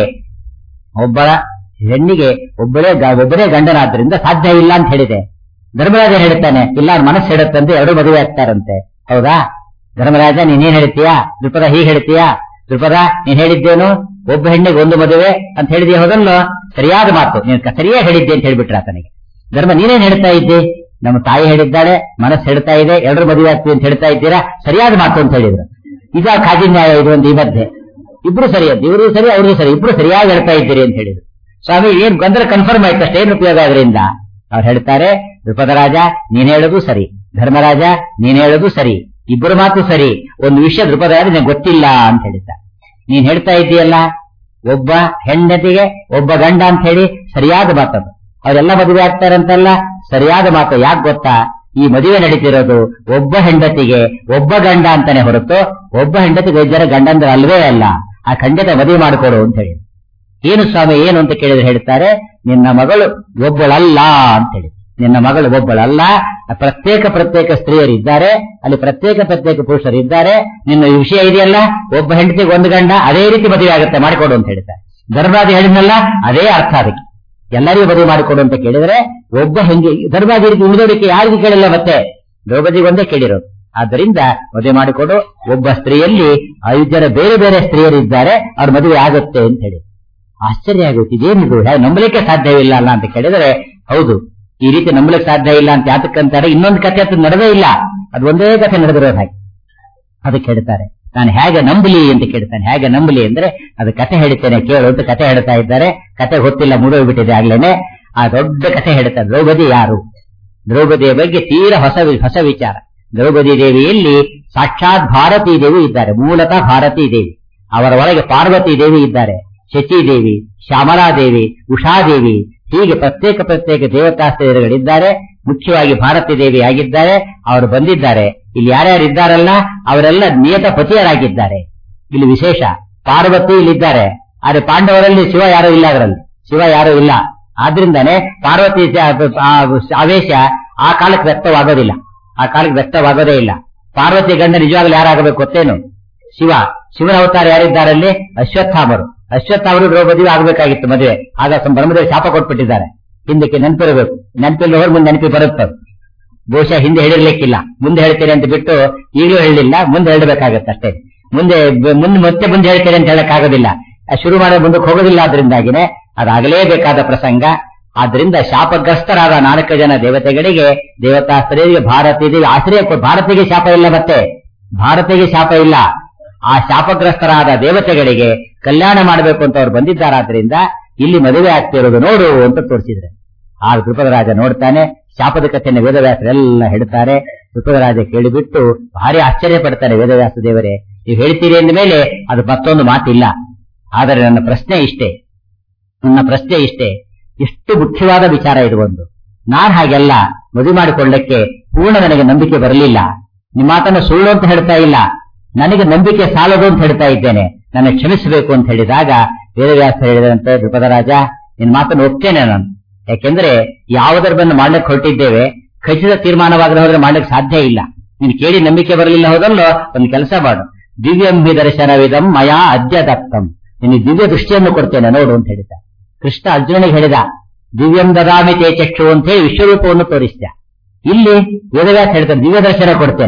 ಒಬ್ಬಳ ಹೆಣ್ಣಿಗೆ ಒಬ್ಬಳೇ ಗ- ಒಬ್ಬರೇ ಗಂಡನಾದ್ರಿಂದ ಸಾಧ್ಯ ಇಲ್ಲ ಅಂತ ಹೇಳಿದೆ ಧರ್ಮರಾಜ ಹೇಳ್ತಾನೆ ಇಲ್ಲ ಅವ್ರ ಮನಸ್ಸು ಹೇಳುತ್ತಂತೆ ಎರಡು ಮದುವೆ ಆಗ್ತಾರಂತೆ ಹೌದಾ ಧರ್ಮರಾಜ ನೀನೇನ್ ಹೇಳ್ತೀಯಾ ದ್ರುಪದ ಹೀಗೆ ಹೇಳ್ತೀಯಾ ದ್ರುಪದ ನೀನ್ ಹೇಳಿದ್ದೇನು ಒಬ್ಬ ಹೆಣ್ಣಿಗೆ ಒಂದು ಮದುವೆ ಅಂತ ಹೇಳಿದೆಯಾ ಹೋದಲ್ಲೋ ಸರಿಯಾದ ಮಾತು ನೀನ್ ಕ- ಸರಿಯಾಗಿ ಹೇಳಿದ್ದೆ ಅಂತ ಹೇಳ್ಬಿಟ್ರ ಆತನಿಗೆ ಧರ್ಮ ನೀನೇನ್ ಹೇಳ್ತಾ ಇದ್ದಿ ನಮ್ಮ ತಾಯಿ ಹೇಳಿದ್ದಾಳೆ ಮನಸ್ಸು ಹೇಳ್ತಾ ಇದೆ ಎಲ್ಲರೂ ಮದುವೆ ಆಗ್ತೀವಿ ಅಂತ ಹೇಳ್ತಾ ಇದ್ದೀರಾ ಸರಿಯಾದ ಮಾತು ಅಂತ ಹೇಳಿದ್ರು ಇದ ಖಾಜಿ ನ್ಯಾಯ ಇದು ಒಂದು ಈ ಮಧ್ಯೆ ಇಬ್ರು ಸರಿ ಇವರು ಸರಿ ಅವ್ರಿಗೂ ಸರಿ ಇಬ್ರು ಸರಿಯಾಗಿ ಹೇಳ್ತಾ ಇದ್ದೀರಿ ಅಂತ ಹೇಳಿದ್ರು ಸ್ವಾಮಿ ಏನ್ ಗೊಂದಲ ಕನ್ಫರ್ಮ್ ಆಯ್ತು ಅಷ್ಟೇನು ಉಪಯೋಗ ಅದರಿಂದ ಅವ್ರು ಹೇಳ್ತಾರೆ ದ್ರುಪದರಾಜ ನೀನ್ ಹೇಳೋದು ಸರಿ ಧರ್ಮರಾಜ ನೀನ್ ಹೇಳೋದು ಸರಿ ಇಬ್ಬರು ಮಾತು ಸರಿ ಒಂದು ವಿಷಯ ದ್ರುಪದರಾಜ ನಿನಗೆ ಗೊತ್ತಿಲ್ಲ ಅಂತ ಹೇಳಿದ್ದ ನೀನ್ ಹೇಳ್ತಾ ಇದ್ದೀಯಲ್ಲ ಒಬ್ಬ ಹೆಂಡತಿಗೆ ಒಬ್ಬ ಗಂಡ ಅಂತ ಹೇಳಿ ಸರಿಯಾದ ಮಾತದು ಅವರೆಲ್ಲ ಮದುವೆ ಆಗ್ತಾರಂತಲ್ಲ ಸರಿಯಾದ ಮಾತು ಯಾಕೆ ಗೊತ್ತಾ ಈ ಮದುವೆ ನಡೀತಿರೋದು ಒಬ್ಬ ಹೆಂಡತಿಗೆ ಒಬ್ಬ ಗಂಡ ಅಂತಾನೆ ಹೊರತು ಒಬ್ಬ ಹೆಂಡತಿಗೆ ವೈದ್ಯರ ಗಂಡಂದ್ರೆ ಅಲ್ವೇ ಅಲ್ಲ ಆ ಖಂಡಿತ ಮದುವೆ ಮಾಡಿಕೊಡು ಅಂತ ಹೇಳಿ ಏನು ಸ್ವಾಮಿ ಏನು ಅಂತ ಕೇಳಿದ್ರೆ ಹೇಳ್ತಾರೆ ನಿನ್ನ ಮಗಳು ಒಬ್ಬಳಲ್ಲ ಅಂತ ಹೇಳಿ ನಿನ್ನ ಮಗಳು ಒಬ್ಬಳಲ್ಲ ಪ್ರತ್ಯೇಕ ಪ್ರತ್ಯೇಕ ಸ್ತ್ರೀಯರಿದ್ದಾರೆ ಅಲ್ಲಿ ಪ್ರತ್ಯೇಕ ಪ್ರತ್ಯೇಕ ಪುರುಷರಿದ್ದಾರೆ ನಿನ್ನ ಈ ವಿಷಯ ಇದೆಯಲ್ಲ ಒಬ್ಬ ಹೆಂಡತಿಗೆ ಒಂದು ಗಂಡ ಅದೇ ರೀತಿ ಮದುವೆ ಆಗುತ್ತೆ ಮಾಡಿಕೊಡು ಅಂತ ಹೇಳ್ತಾರೆ ಧರ್ಮರಾಜ ಹೇಳಿದ್ನಲ್ಲ ಅದೇ ಅರ್ಥ ಅದಕ್ಕೆ ಎಲ್ಲರಿಗೂ ಮದುವೆ ಮಾಡಿಕೊಡು ಅಂತ ಕೇಳಿದ್ರೆ ಒಬ್ಬ ಹೆಂಗೆ ಧರ್ಮರಾಜ ರೀತಿ ಉಳಿದೋಡಿಕೆ ಯಾರಿಗೂ ಕೇಳಿಲ್ಲ ಮತ್ತೆ ದ್ರೌಪದಿಗೆ ಒಂದೇ ಕೇಳಿರೋದು ಆದ್ದರಿಂದ ಮದುವೆ ಮಾಡಿಕೊಡು ಒಬ್ಬ ಸ್ತ್ರೀಯಲ್ಲಿ ಐದು ಜನ ಬೇರೆ ಬೇರೆ ಸ್ತ್ರೀಯರಿದ್ದಾರೆ ಅವ್ರ ಮದುವೆ ಆಗುತ್ತೆ ಅಂತ ಹೇಳಿ ಆಶ್ಚರ್ಯ ಆಗುತ್ತೆ ಇದೇನಿದು ಹೇಗೆ ನಂಬಲಿಕ್ಕೆ ಸಾಧ್ಯವಿಲ್ಲ ಅಲ್ಲ ಅಂತ ಕೇಳಿದ್ರೆ ಹೌದು ಈ ರೀತಿ ನಂಬಲಿಕ್ಕೆ ಸಾಧ್ಯ ಇಲ್ಲ ಅಂತ ಯಾತಕ್ಕಂತಾರೆ ಇನ್ನೊಂದು ಕಥೆ ಅದು ನಡೆದೇ ಇಲ್ಲ ಅದು ಒಂದೇ ಕಥೆ ನಡೆದಿರೋದು ಹಾಗೆ ಅದಕ್ಕೆ ಹೇಳ್ತಾರೆ ನಾನು ಹೇಗೆ ನಂಬಲಿ ಅಂತ ಕೇಳ್ತಾನೆ ಹೇಗೆ ನಂಬಲಿ ಅಂದ್ರೆ ಅದು ಕಥೆ ಹೇಳ್ತೇನೆ ಕೇಳು ಅಂತ ಕಥೆ ಹೇಳ್ತಾ ಇದ್ದಾರೆ ಕಥೆ ಗೊತ್ತಿಲ್ಲ ಮುಗಿದೋಗ್ಬಿಟ್ಟಿದೆ ಆಗ್ಲೇನೆ ಆ ದೊಡ್ಡ ಕಥೆ ಹೇಳ್ತಾರೆ ದ್ರೌಪದಿ ಯಾರು ದ್ರೌಪದಿಯ ಬಗ್ಗೆ ತೀರಾ ಹೊಸ ವಿ- ಹೊಸ ವಿಚಾರ ದ್ರೌಪದಿ ದೇವಿಯಲ್ಲಿ ಸಾಕ್ಷಾತ್ ಭಾರತೀ ದೇವಿ ಇದ್ದಾರೆ ಮೂಲತಃ ಭಾರತೀ ದೇವಿ ಅವರ ಒಳಗೆ ಪಾರ್ವತಿ ದೇವಿ ಇದ್ದಾರೆ ಶಚಿ ದೇವಿ ಶ್ಯಾಮಲಾ ದೇವಿ ಉಷಾದೇವಿ ಹೀಗೆ ಪ್ರತ್ಯೇಕ ಪ್ರತ್ಯೇಕ ದೇವತಾಸ್ತ್ರೀಯರುಗಳಿದ್ದಾರೆ ಮುಖ್ಯವಾಗಿ ಭಾರತಿ ದೇವಿ ಆಗಿದ್ದಾರೆ ಅವರು ಬಂದಿದ್ದಾರೆ ಇಲ್ಲಿ ಯಾರ್ಯಾರು ಇದ್ದಾರಲ್ಲ ಅವರೆಲ್ಲ ನಿಯತ ಪತಿಯರಾಗಿದ್ದಾರೆ ಇಲ್ಲಿ ವಿಶೇಷ ಪಾರ್ವತಿ ಇಲ್ಲಿದ್ದಾರೆ ಆದ್ರೆ ಪಾಂಡವರಲ್ಲಿ ಶಿವ ಯಾರೂ ಇಲ್ಲ ಅದರಲ್ಲಿ ಶಿವ ಯಾರೂ ಇಲ್ಲ ಆದ್ರಿಂದಾನೆ ಪಾರ್ವತಿ ಸ- ಆ ಆವೇಶ ಆ ಕಾಲಕ್ಕೆ ವ್ಯಕ್ತವಾಗೋದಿಲ್ಲ ಆ ಕಾಲಕ್ಕೆ ವ್ಯಕ್ತವಾಗೋದೇ ಇಲ್ಲ ಪಾರ್ವತಿ ಗಂಡ ನಿಜವಾಗ್ಲೂ ಯಾರಾಗಬೇಕು ಗೊತ್ತೇನು ಶಿವ ಶಿವನ ಅವತಾರ ಯಾರಿದ್ದಾರಲ್ಲಿ ಅಶ್ವತ್ಥಾಮರು ಅಶ್ವತ್ಥಾಮರು ದ್ರೌಪದಿಯು ಆಗಬೇಕಾಗಿತ್ತು ಮದುವೆ ಆಗ ಸಂ- ಬ್ರಹ್ಮದೇವ ಶಾಪ ಕೊಟ್ಬಿಟ್ಟಿದ್ದಾರೆ ಹಿಂದಕ್ಕೆ ನೆನಪಿರಬೇಕು ನೆನಪಿಲ್ಲ ಹೋದ್ರೆ ಮುಂದೆ ನೆನಪಿ ಬರುತ್ತೆ ಅದು. ಬಹುಶಃ ಹಿಂದೆ ಹೇಳಿರ್ಲಿಕ್ಕಿಲ್ಲ ಮುಂದೆ ಹೇಳ್ತೇನೆ ಅಂತ ಬಿಟ್ಟು ಈಗಲೂ ಹೇಳಿಲ್ಲ ಮುಂದೆ ಹೇಳಬೇಕಾಗತ್ತೆ ಅಷ್ಟೇ ಮುಂದೆ ಬ- ಮುಂದೆ ಮತ್ತೆ ಮುಂದೆ ಹೇಳ್ತೇನೆ ಅಂತ ಹೇಳಕ್ಕಾಗೋದಿಲ್ಲ ಆ ಶುರು ಮಾಡೋ ಮುಂದಕ್ಕೆ ಹೋಗೋದಿಲ್ಲ ಆದ್ರಿಂದಾಗಿನೇ ಅದಾಗಲೇಬೇಕಾದ ಪ್ರಸಂಗ ಆದ್ರಿಂದ ಶಾಪಗ್ರಸ್ತರಾದ ನಾಲ್ಕು ಜನ ದೇವತೆಗಳಿಗೆ ದೇವತಾಸ್ತ್ರೀಯರಿಗೆ ಭಾರತೀಯ ದೇವಿ ಆಶ್ರಯ ಕೊ- ಭಾರತಿಗೆ ಶಾಪ ಇಲ್ಲ ಮತ್ತೆ ಭಾರತಿಗೆ ಶಾಪ ಇಲ್ಲ ಆ ಶಾಪಗ್ರಸ್ತರಾದ ದೇವತೆಗಳಿಗೆ ಕಲ್ಯಾಣ ಮಾಡಬೇಕು ಅಂತ ಅವ್ರು ಬಂದಿದ್ದಾರಾದ್ರಿಂದ ಇಲ್ಲಿ ಮದುವೆ ಆಗ್ತಿರೋದು ನೋಡು ಅಂತ ತೋರಿಸಿದ್ರೆ ಆ ದ್ರುಪದರಾಜ ನೋಡ್ತಾನೆ ಶಾಪದ ಕಥೆಯನ್ನು ವೇದವ್ಯಾಸರೆಲ್ಲ ಹೇಳ್ತಾರೆ ದ್ರುಪದರಾಜ ಕೇಳಿಬಿಟ್ಟು ಭಾರಿ ಆಶ್ಚರ್ಯ ಪಡ್ತಾನೆ ವೇದವ್ಯಾಸ ದೇವರೇ ನೀವು ಹೇಳ್ತೀರಿ ಅಂದ ಮೇಲೆ ಅದು ಮತ್ತೊಂದು ಮಾತಿಲ್ಲ ಆದರೆ ನನ್ನ ಪ್ರಶ್ನೆ ಇಷ್ಟೇ ನನ್ನ ಪ್ರಶ್ನೆ ಇಷ್ಟೇ ಎಷ್ಟು ಮುಖ್ಯವಾದ ವಿಚಾರ ಇದು ಒಂದು ನಾನ್ ಹಾಗೆಲ್ಲ ಮದುವೆ ಮಾಡಿಕೊಳ್ಳಕ್ಕೆ ಪೂರ್ಣ ನನಗೆ ನಂಬಿಕೆ ಬರಲಿಲ್ಲ ನಿಮ್ಮ ಮಾತನ್ನು ಸುಳ್ಳು ಅಂತ ಹೇಳ್ತಾ ಇಲ್ಲ ನನಗೆ ನಂಬಿಕೆ ಸಾಲದು ಅಂತ ಹೇಳ್ತಾ ಇದ್ದೇನೆ ನನ್ನ ಕ್ಷಮಿಸಬೇಕು ಅಂತ ಹೇಳಿದಾಗ ವೇದವ್ಯಾಸ ಹೇಳಿದಂತೆ ದ್ರುಪದರಾಜ ನಿನ್ನ ಮಾತನ್ನು ಒಪ್ತೇನೆ ನಾನು ಯಾಕೆಂದ್ರೆ ಯಾವುದರ ಬಂದು ಮಾಡ್ಲಿಕ್ಕೆ ಹೊರಟಿದ್ದೇವೆ ಖಚಿತ ತೀರ್ಮಾನವಾಗದೆ ಹೋದ್ರೆ ಮಾಡ್ಲಿಕ್ಕೆ ಸಾಧ್ಯ ಇಲ್ಲ ನೀನು ಕೇಳಿ ನಂಬಿಕೆ ಬರಲಿಲ್ಲ ಹೋದಲ್ಲೋ ಒಂದು ಕೆಲಸ ಮಾಡು ದಿವ್ಯಂಬಿ ದರ್ಶನವಿದಂ ಮಯಾ ಅದ್ಯ ದತ್ತಂ ನಿನಗೆ ದಿವ್ಯ ದೃಷ್ಟಿಯನ್ನು ಕೊಡ್ತೇನೆ ನೋಡು ಅಂತ ಹೇಳಿದ ಕೃಷ್ಣ ಅರ್ಜುನನಿಗೆ ಹೇಳಿದ ದಿವ್ಯಂ ದದಾಮಿ ತೇ ಚಕ್ಷು ಅಂತ ಹೇಳಿ ವಿಶ್ವರೂಪವನ್ನು ತೋರಿಸಿದ ಇಲ್ಲಿ ವೇದವ್ಯಾಸ ಹೇಳ್ತಾನೆ ದಿವ್ಯ ದರ್ಶನ ಕೊಡ್ತೇನೆ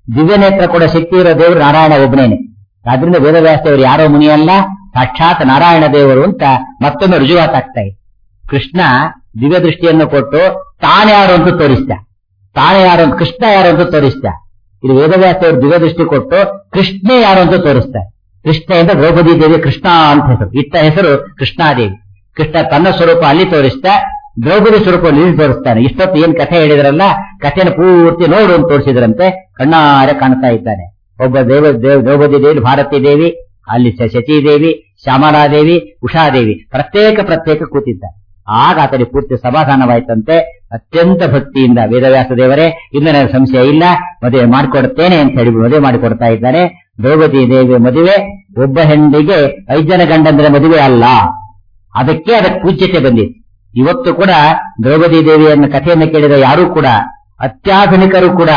ದಿವ್ಯ ನೇತ್ರ ಕೂಡ ಶಕ್ತಿ ಇರೋ ದೇವರು ನಾರಾಯಣ ಒಬ್ಬನೇನೆ ಆದ್ರಿಂದ ವೇದವ್ಯಾಸದೇವರು ಯಾರೋ ಮುನಿಯಲ್ಲ ಸಾಕ್ಷಾತ್ ನಾರಾಯಣ ದೇವರು ಅಂತ ಮತ್ತೊಮ್ಮೆ ರುಜುವಾತಾಗ್ತಾ ಇದೆ ಕೃಷ್ಣ ದಿವ್ಯ ದೃಷ್ಟಿಯನ್ನು ಕೊಟ್ಟು ತಾನೇ ಯಾರು ಅಂತ ತೋರಿಸ್ದ ತಾನೇ ಯಾರು ಅಂತ ಕೃಷ್ಣ ಯಾರು ಅಂತ ತೋರಿಸ್ದ ಇದು ವೇದವ್ಯಾಸದೇವರು ದಿವ್ಯ ದೃಷ್ಟಿ ಕೊಟ್ಟು ಕೃಷ್ಣೇ ಯಾರು ಅಂತ ತೋರಿಸ್ತಾರೆ ಕೃಷ್ಣ ಎಂದ ದ್ರೌಪದಿ ದೇವಿ ಕೃಷ್ಣ ಅಂತ ಹೆಸರು ಇಟ್ಟ ಹೆಸರು ಕೃಷ್ಣಾದೇವಿ ಕೃಷ್ಣ ತನ್ನ ಸ್ವರೂಪ ಅಲ್ಲಿ ತೋರಿಸ್ತಾ ದ್ರೌಪದಿ ಸ್ವರೂಪ ಇಲ್ಲಿ ತೋರಿಸ್ತಾನೆ ಇಷ್ಟೊತ್ತು ಏನ್ ಕಥೆ ಹೇಳಿದ್ರಲ್ಲ ಕಥೆಯನ್ನು ಪೂರ್ತಿ ನೋಡು ಅಂತ ತೋರಿಸಿದ್ರಂತೆ ಕಣ್ಣಾರೆ ಕಾಣ್ತಾ ಇದ್ದಾನೆ ಒಬ್ಬ ದೇವ ದೇವ್- ದ್ರೌಪದಿ ದೇವಿ ಭಾರತಿ ದೇವಿ ಅಲ್ಲಿ ಶ- ಶಚೀದೇವಿ ಶ್ಯಾಮಲಾದೇವಿ ಉಷಾದೇವಿ ಪ್ರತ್ಯೇಕ ಪ್ರತ್ಯೇಕ ಕೂತಿದ್ದ ಆಗ ಆತನಿಗೆ ಪೂರ್ತಿ ಸಮಾಧಾನವಾಯ್ತಂತೆ ಅತ್ಯಂತ ಭಕ್ತಿಯಿಂದ ವೇದವ್ಯಾಸ ದೇವರೇ ಇನ್ನು ನನಗೆ ಸಂಶಯ ಇಲ್ಲ ಮದುವೆ ಮಾಡಿಕೊಡ್ತೇನೆ ಅಂತ ಹೇಳಿ ಮದುವೆ ಮಾಡಿಕೊಡ್ತಾ ಇದ್ದಾನೆ ದ್ರೌಪದಿ ದೇವಿಯ ಮದುವೆ ಒಬ್ಬ ಹೆಣ್ಣಿಗೆ ಐದು ಜನ ಗಂಡಂದ್ರೆ ಮದುವೆ ಅಲ್ಲ ಅದಕ್ಕೆ ಅದಕ್ಕೆ ಪೂಜ್ಯತೆ ಬಂದಿದೆ ಇವತ್ತು ಕೂಡ ದ್ರೌಪದಿ ದೇವಿಯನ್ನ ಕಥೆಯನ್ನು ಕೇಳಿದ ಯಾರೂ ಕೂಡ ಅತ್ಯಾಧುನಿಕರು ಕೂಡ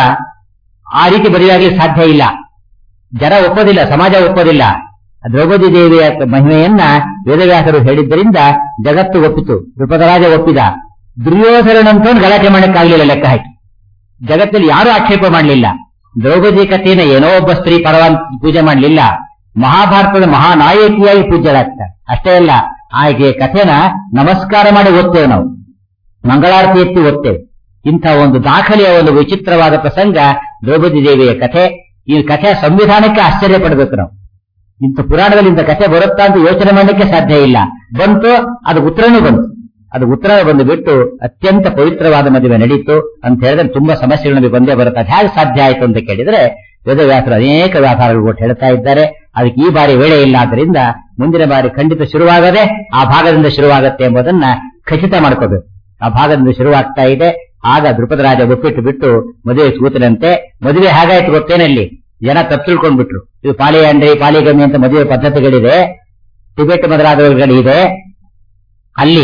ಆ ರೀತಿ ಮದುವೆಯಾಗಲಿ ಸಾಧ್ಯ ಇಲ್ಲ ಜನ ಒಪ್ಪೋದಿಲ್ಲ ಸಮಾಜ ಒಪ್ಪೋದಿಲ್ಲ ದ್ರೌಪದಿ ದೇವಿಯ ಮಹಿಮೆಯನ್ನ ವೇದವ್ಯಾಸರು ಹೇಳಿದ್ದರಿಂದ ಜಗತ್ತು ಒಪ್ಪಿತು ದ್ರುಪದರಾಜ ಒಪ್ಪಿದ ದುರ್ಯೋಧನಂತವನು ಗಲಾಟೆ ಮಾಡಕ್ಕಾಗ್ಲಿಲ್ಲ ಲೆಕ್ಕ ಹಾಕಿ ಜಗತ್ತಲ್ಲಿ ಯಾರೂ ಆಕ್ಷೇಪ ಮಾಡಲಿಲ್ಲ ದ್ರೌಪದಿ ಕಥೆಯನ್ನು ಏನೋ ಒಬ್ಬ ಸ್ತ್ರೀ ಪರವಾನ್ ಪೂಜೆ ಮಾಡಲಿಲ್ಲ ಮಹಾಭಾರತದ ಮಹಾನಾಯಕಿಯಾಗಿ ಪೂಜ್ಯರಾಗ್ತಾರೆ ಅಷ್ಟೇ ಅಲ್ಲ ಆಕೆ ಕಥೆನ ನಮಸ್ಕಾರ ಮಾಡಿ ಓದ್ತೇವೆ ನಾವು ಮಂಗಳಾರತಿ ಎತ್ತಿ ಓದ್ತೇವೆ ಇಂಥ ಒಂದು ದಾಖಲೆಯ ಒಂದು ವಿಚಿತ್ರವಾದ ಪ್ರಸಂಗ ದ್ರೌಪದಿ ದೇವಿಯ ಕಥೆ ಈ ಕಥೆ ಸಂವಿಧಾನಕ್ಕೆ ಆಶ್ಚರ್ಯ ಪಡಬೇಕು ನಾವು ಇಂಥ ಪುರಾಣದಲ್ಲಿ ಇಂಥ ಕಥೆ ಬರುತ್ತಾ ಅಂತ ಯೋಚನೆ ಮಾಡಲಿಕ್ಕೆ ಸಾಧ್ಯ ಇಲ್ಲ ಬಂತು ಅದು ಉತ್ತರನೂ ಬಂತು ಅದು ಉತ್ತರ ಬಂದು ಬಿಟ್ಟು ಅತ್ಯಂತ ಪವಿತ್ರವಾದ ಮದುವೆ ನಡೀತು ಅಂತ ಹೇಳಿದ್ರೆ ತುಂಬಾ ಸಮಸ್ಯೆಗಳು ನಮಗೆ ಬಂದೇ ಬರುತ್ತೆ ಅದು ಹೇಗೆ ಸಾಧ್ಯ ಆಯ್ತು ಅಂತ ಕೇಳಿದ್ರೆ ವೇದವ್ಯಾಸರು ಅನೇಕ ವ್ಯಾಪಾರಗಳು ಕೊಟ್ಟು ಹೇಳ್ತಾ ಇದ್ದಾರೆ ಅದಕ್ಕೆ ಈ ಬಾರಿ ವೇಳೆ ಇಲ್ಲ ಆದ್ರಿಂದ ಮುಂದಿನ ಬಾರಿ ಖಂಡಿತ ಶುರುವಾಗದೆ ಆ ಭಾಗದಿಂದ ಶುರುವಾಗತ್ತೆ ಎಂಬುದನ್ನ ಖಚಿತ ಮಾಡ್ಕೋಬೇಕು ಆ ಭಾಗದಿಂದ ಶುರುವಾಗ್ತಾ ಇದೆ ಆಗ ದೃಪದರಾಜ ಒಪ್ಪಿಟ್ಟು ಬಿಟ್ಟು ಮದುವೆ ಕೂತನಂತೆ ಮದುವೆ ಹೇಗಾಯ್ತು ಗೊತ್ತೇನಲ್ಲಿ ಜನ ತಪ್ಪು ತಿಳ್ಕೊಂಡ್ಬಿಟ್ರು ಇದು ಪಾಲಿಯಾಂಡ್ರಿ ಪಾಲಿಗಮಿ ಅಂತ ಮದುವೆ ಪದ್ಧತಿಗಳಿದೆ ಟಿಬೆಟ್ ಮೊದಲಾದವುಗಳು ಇದೆ ಅಲ್ಲಿ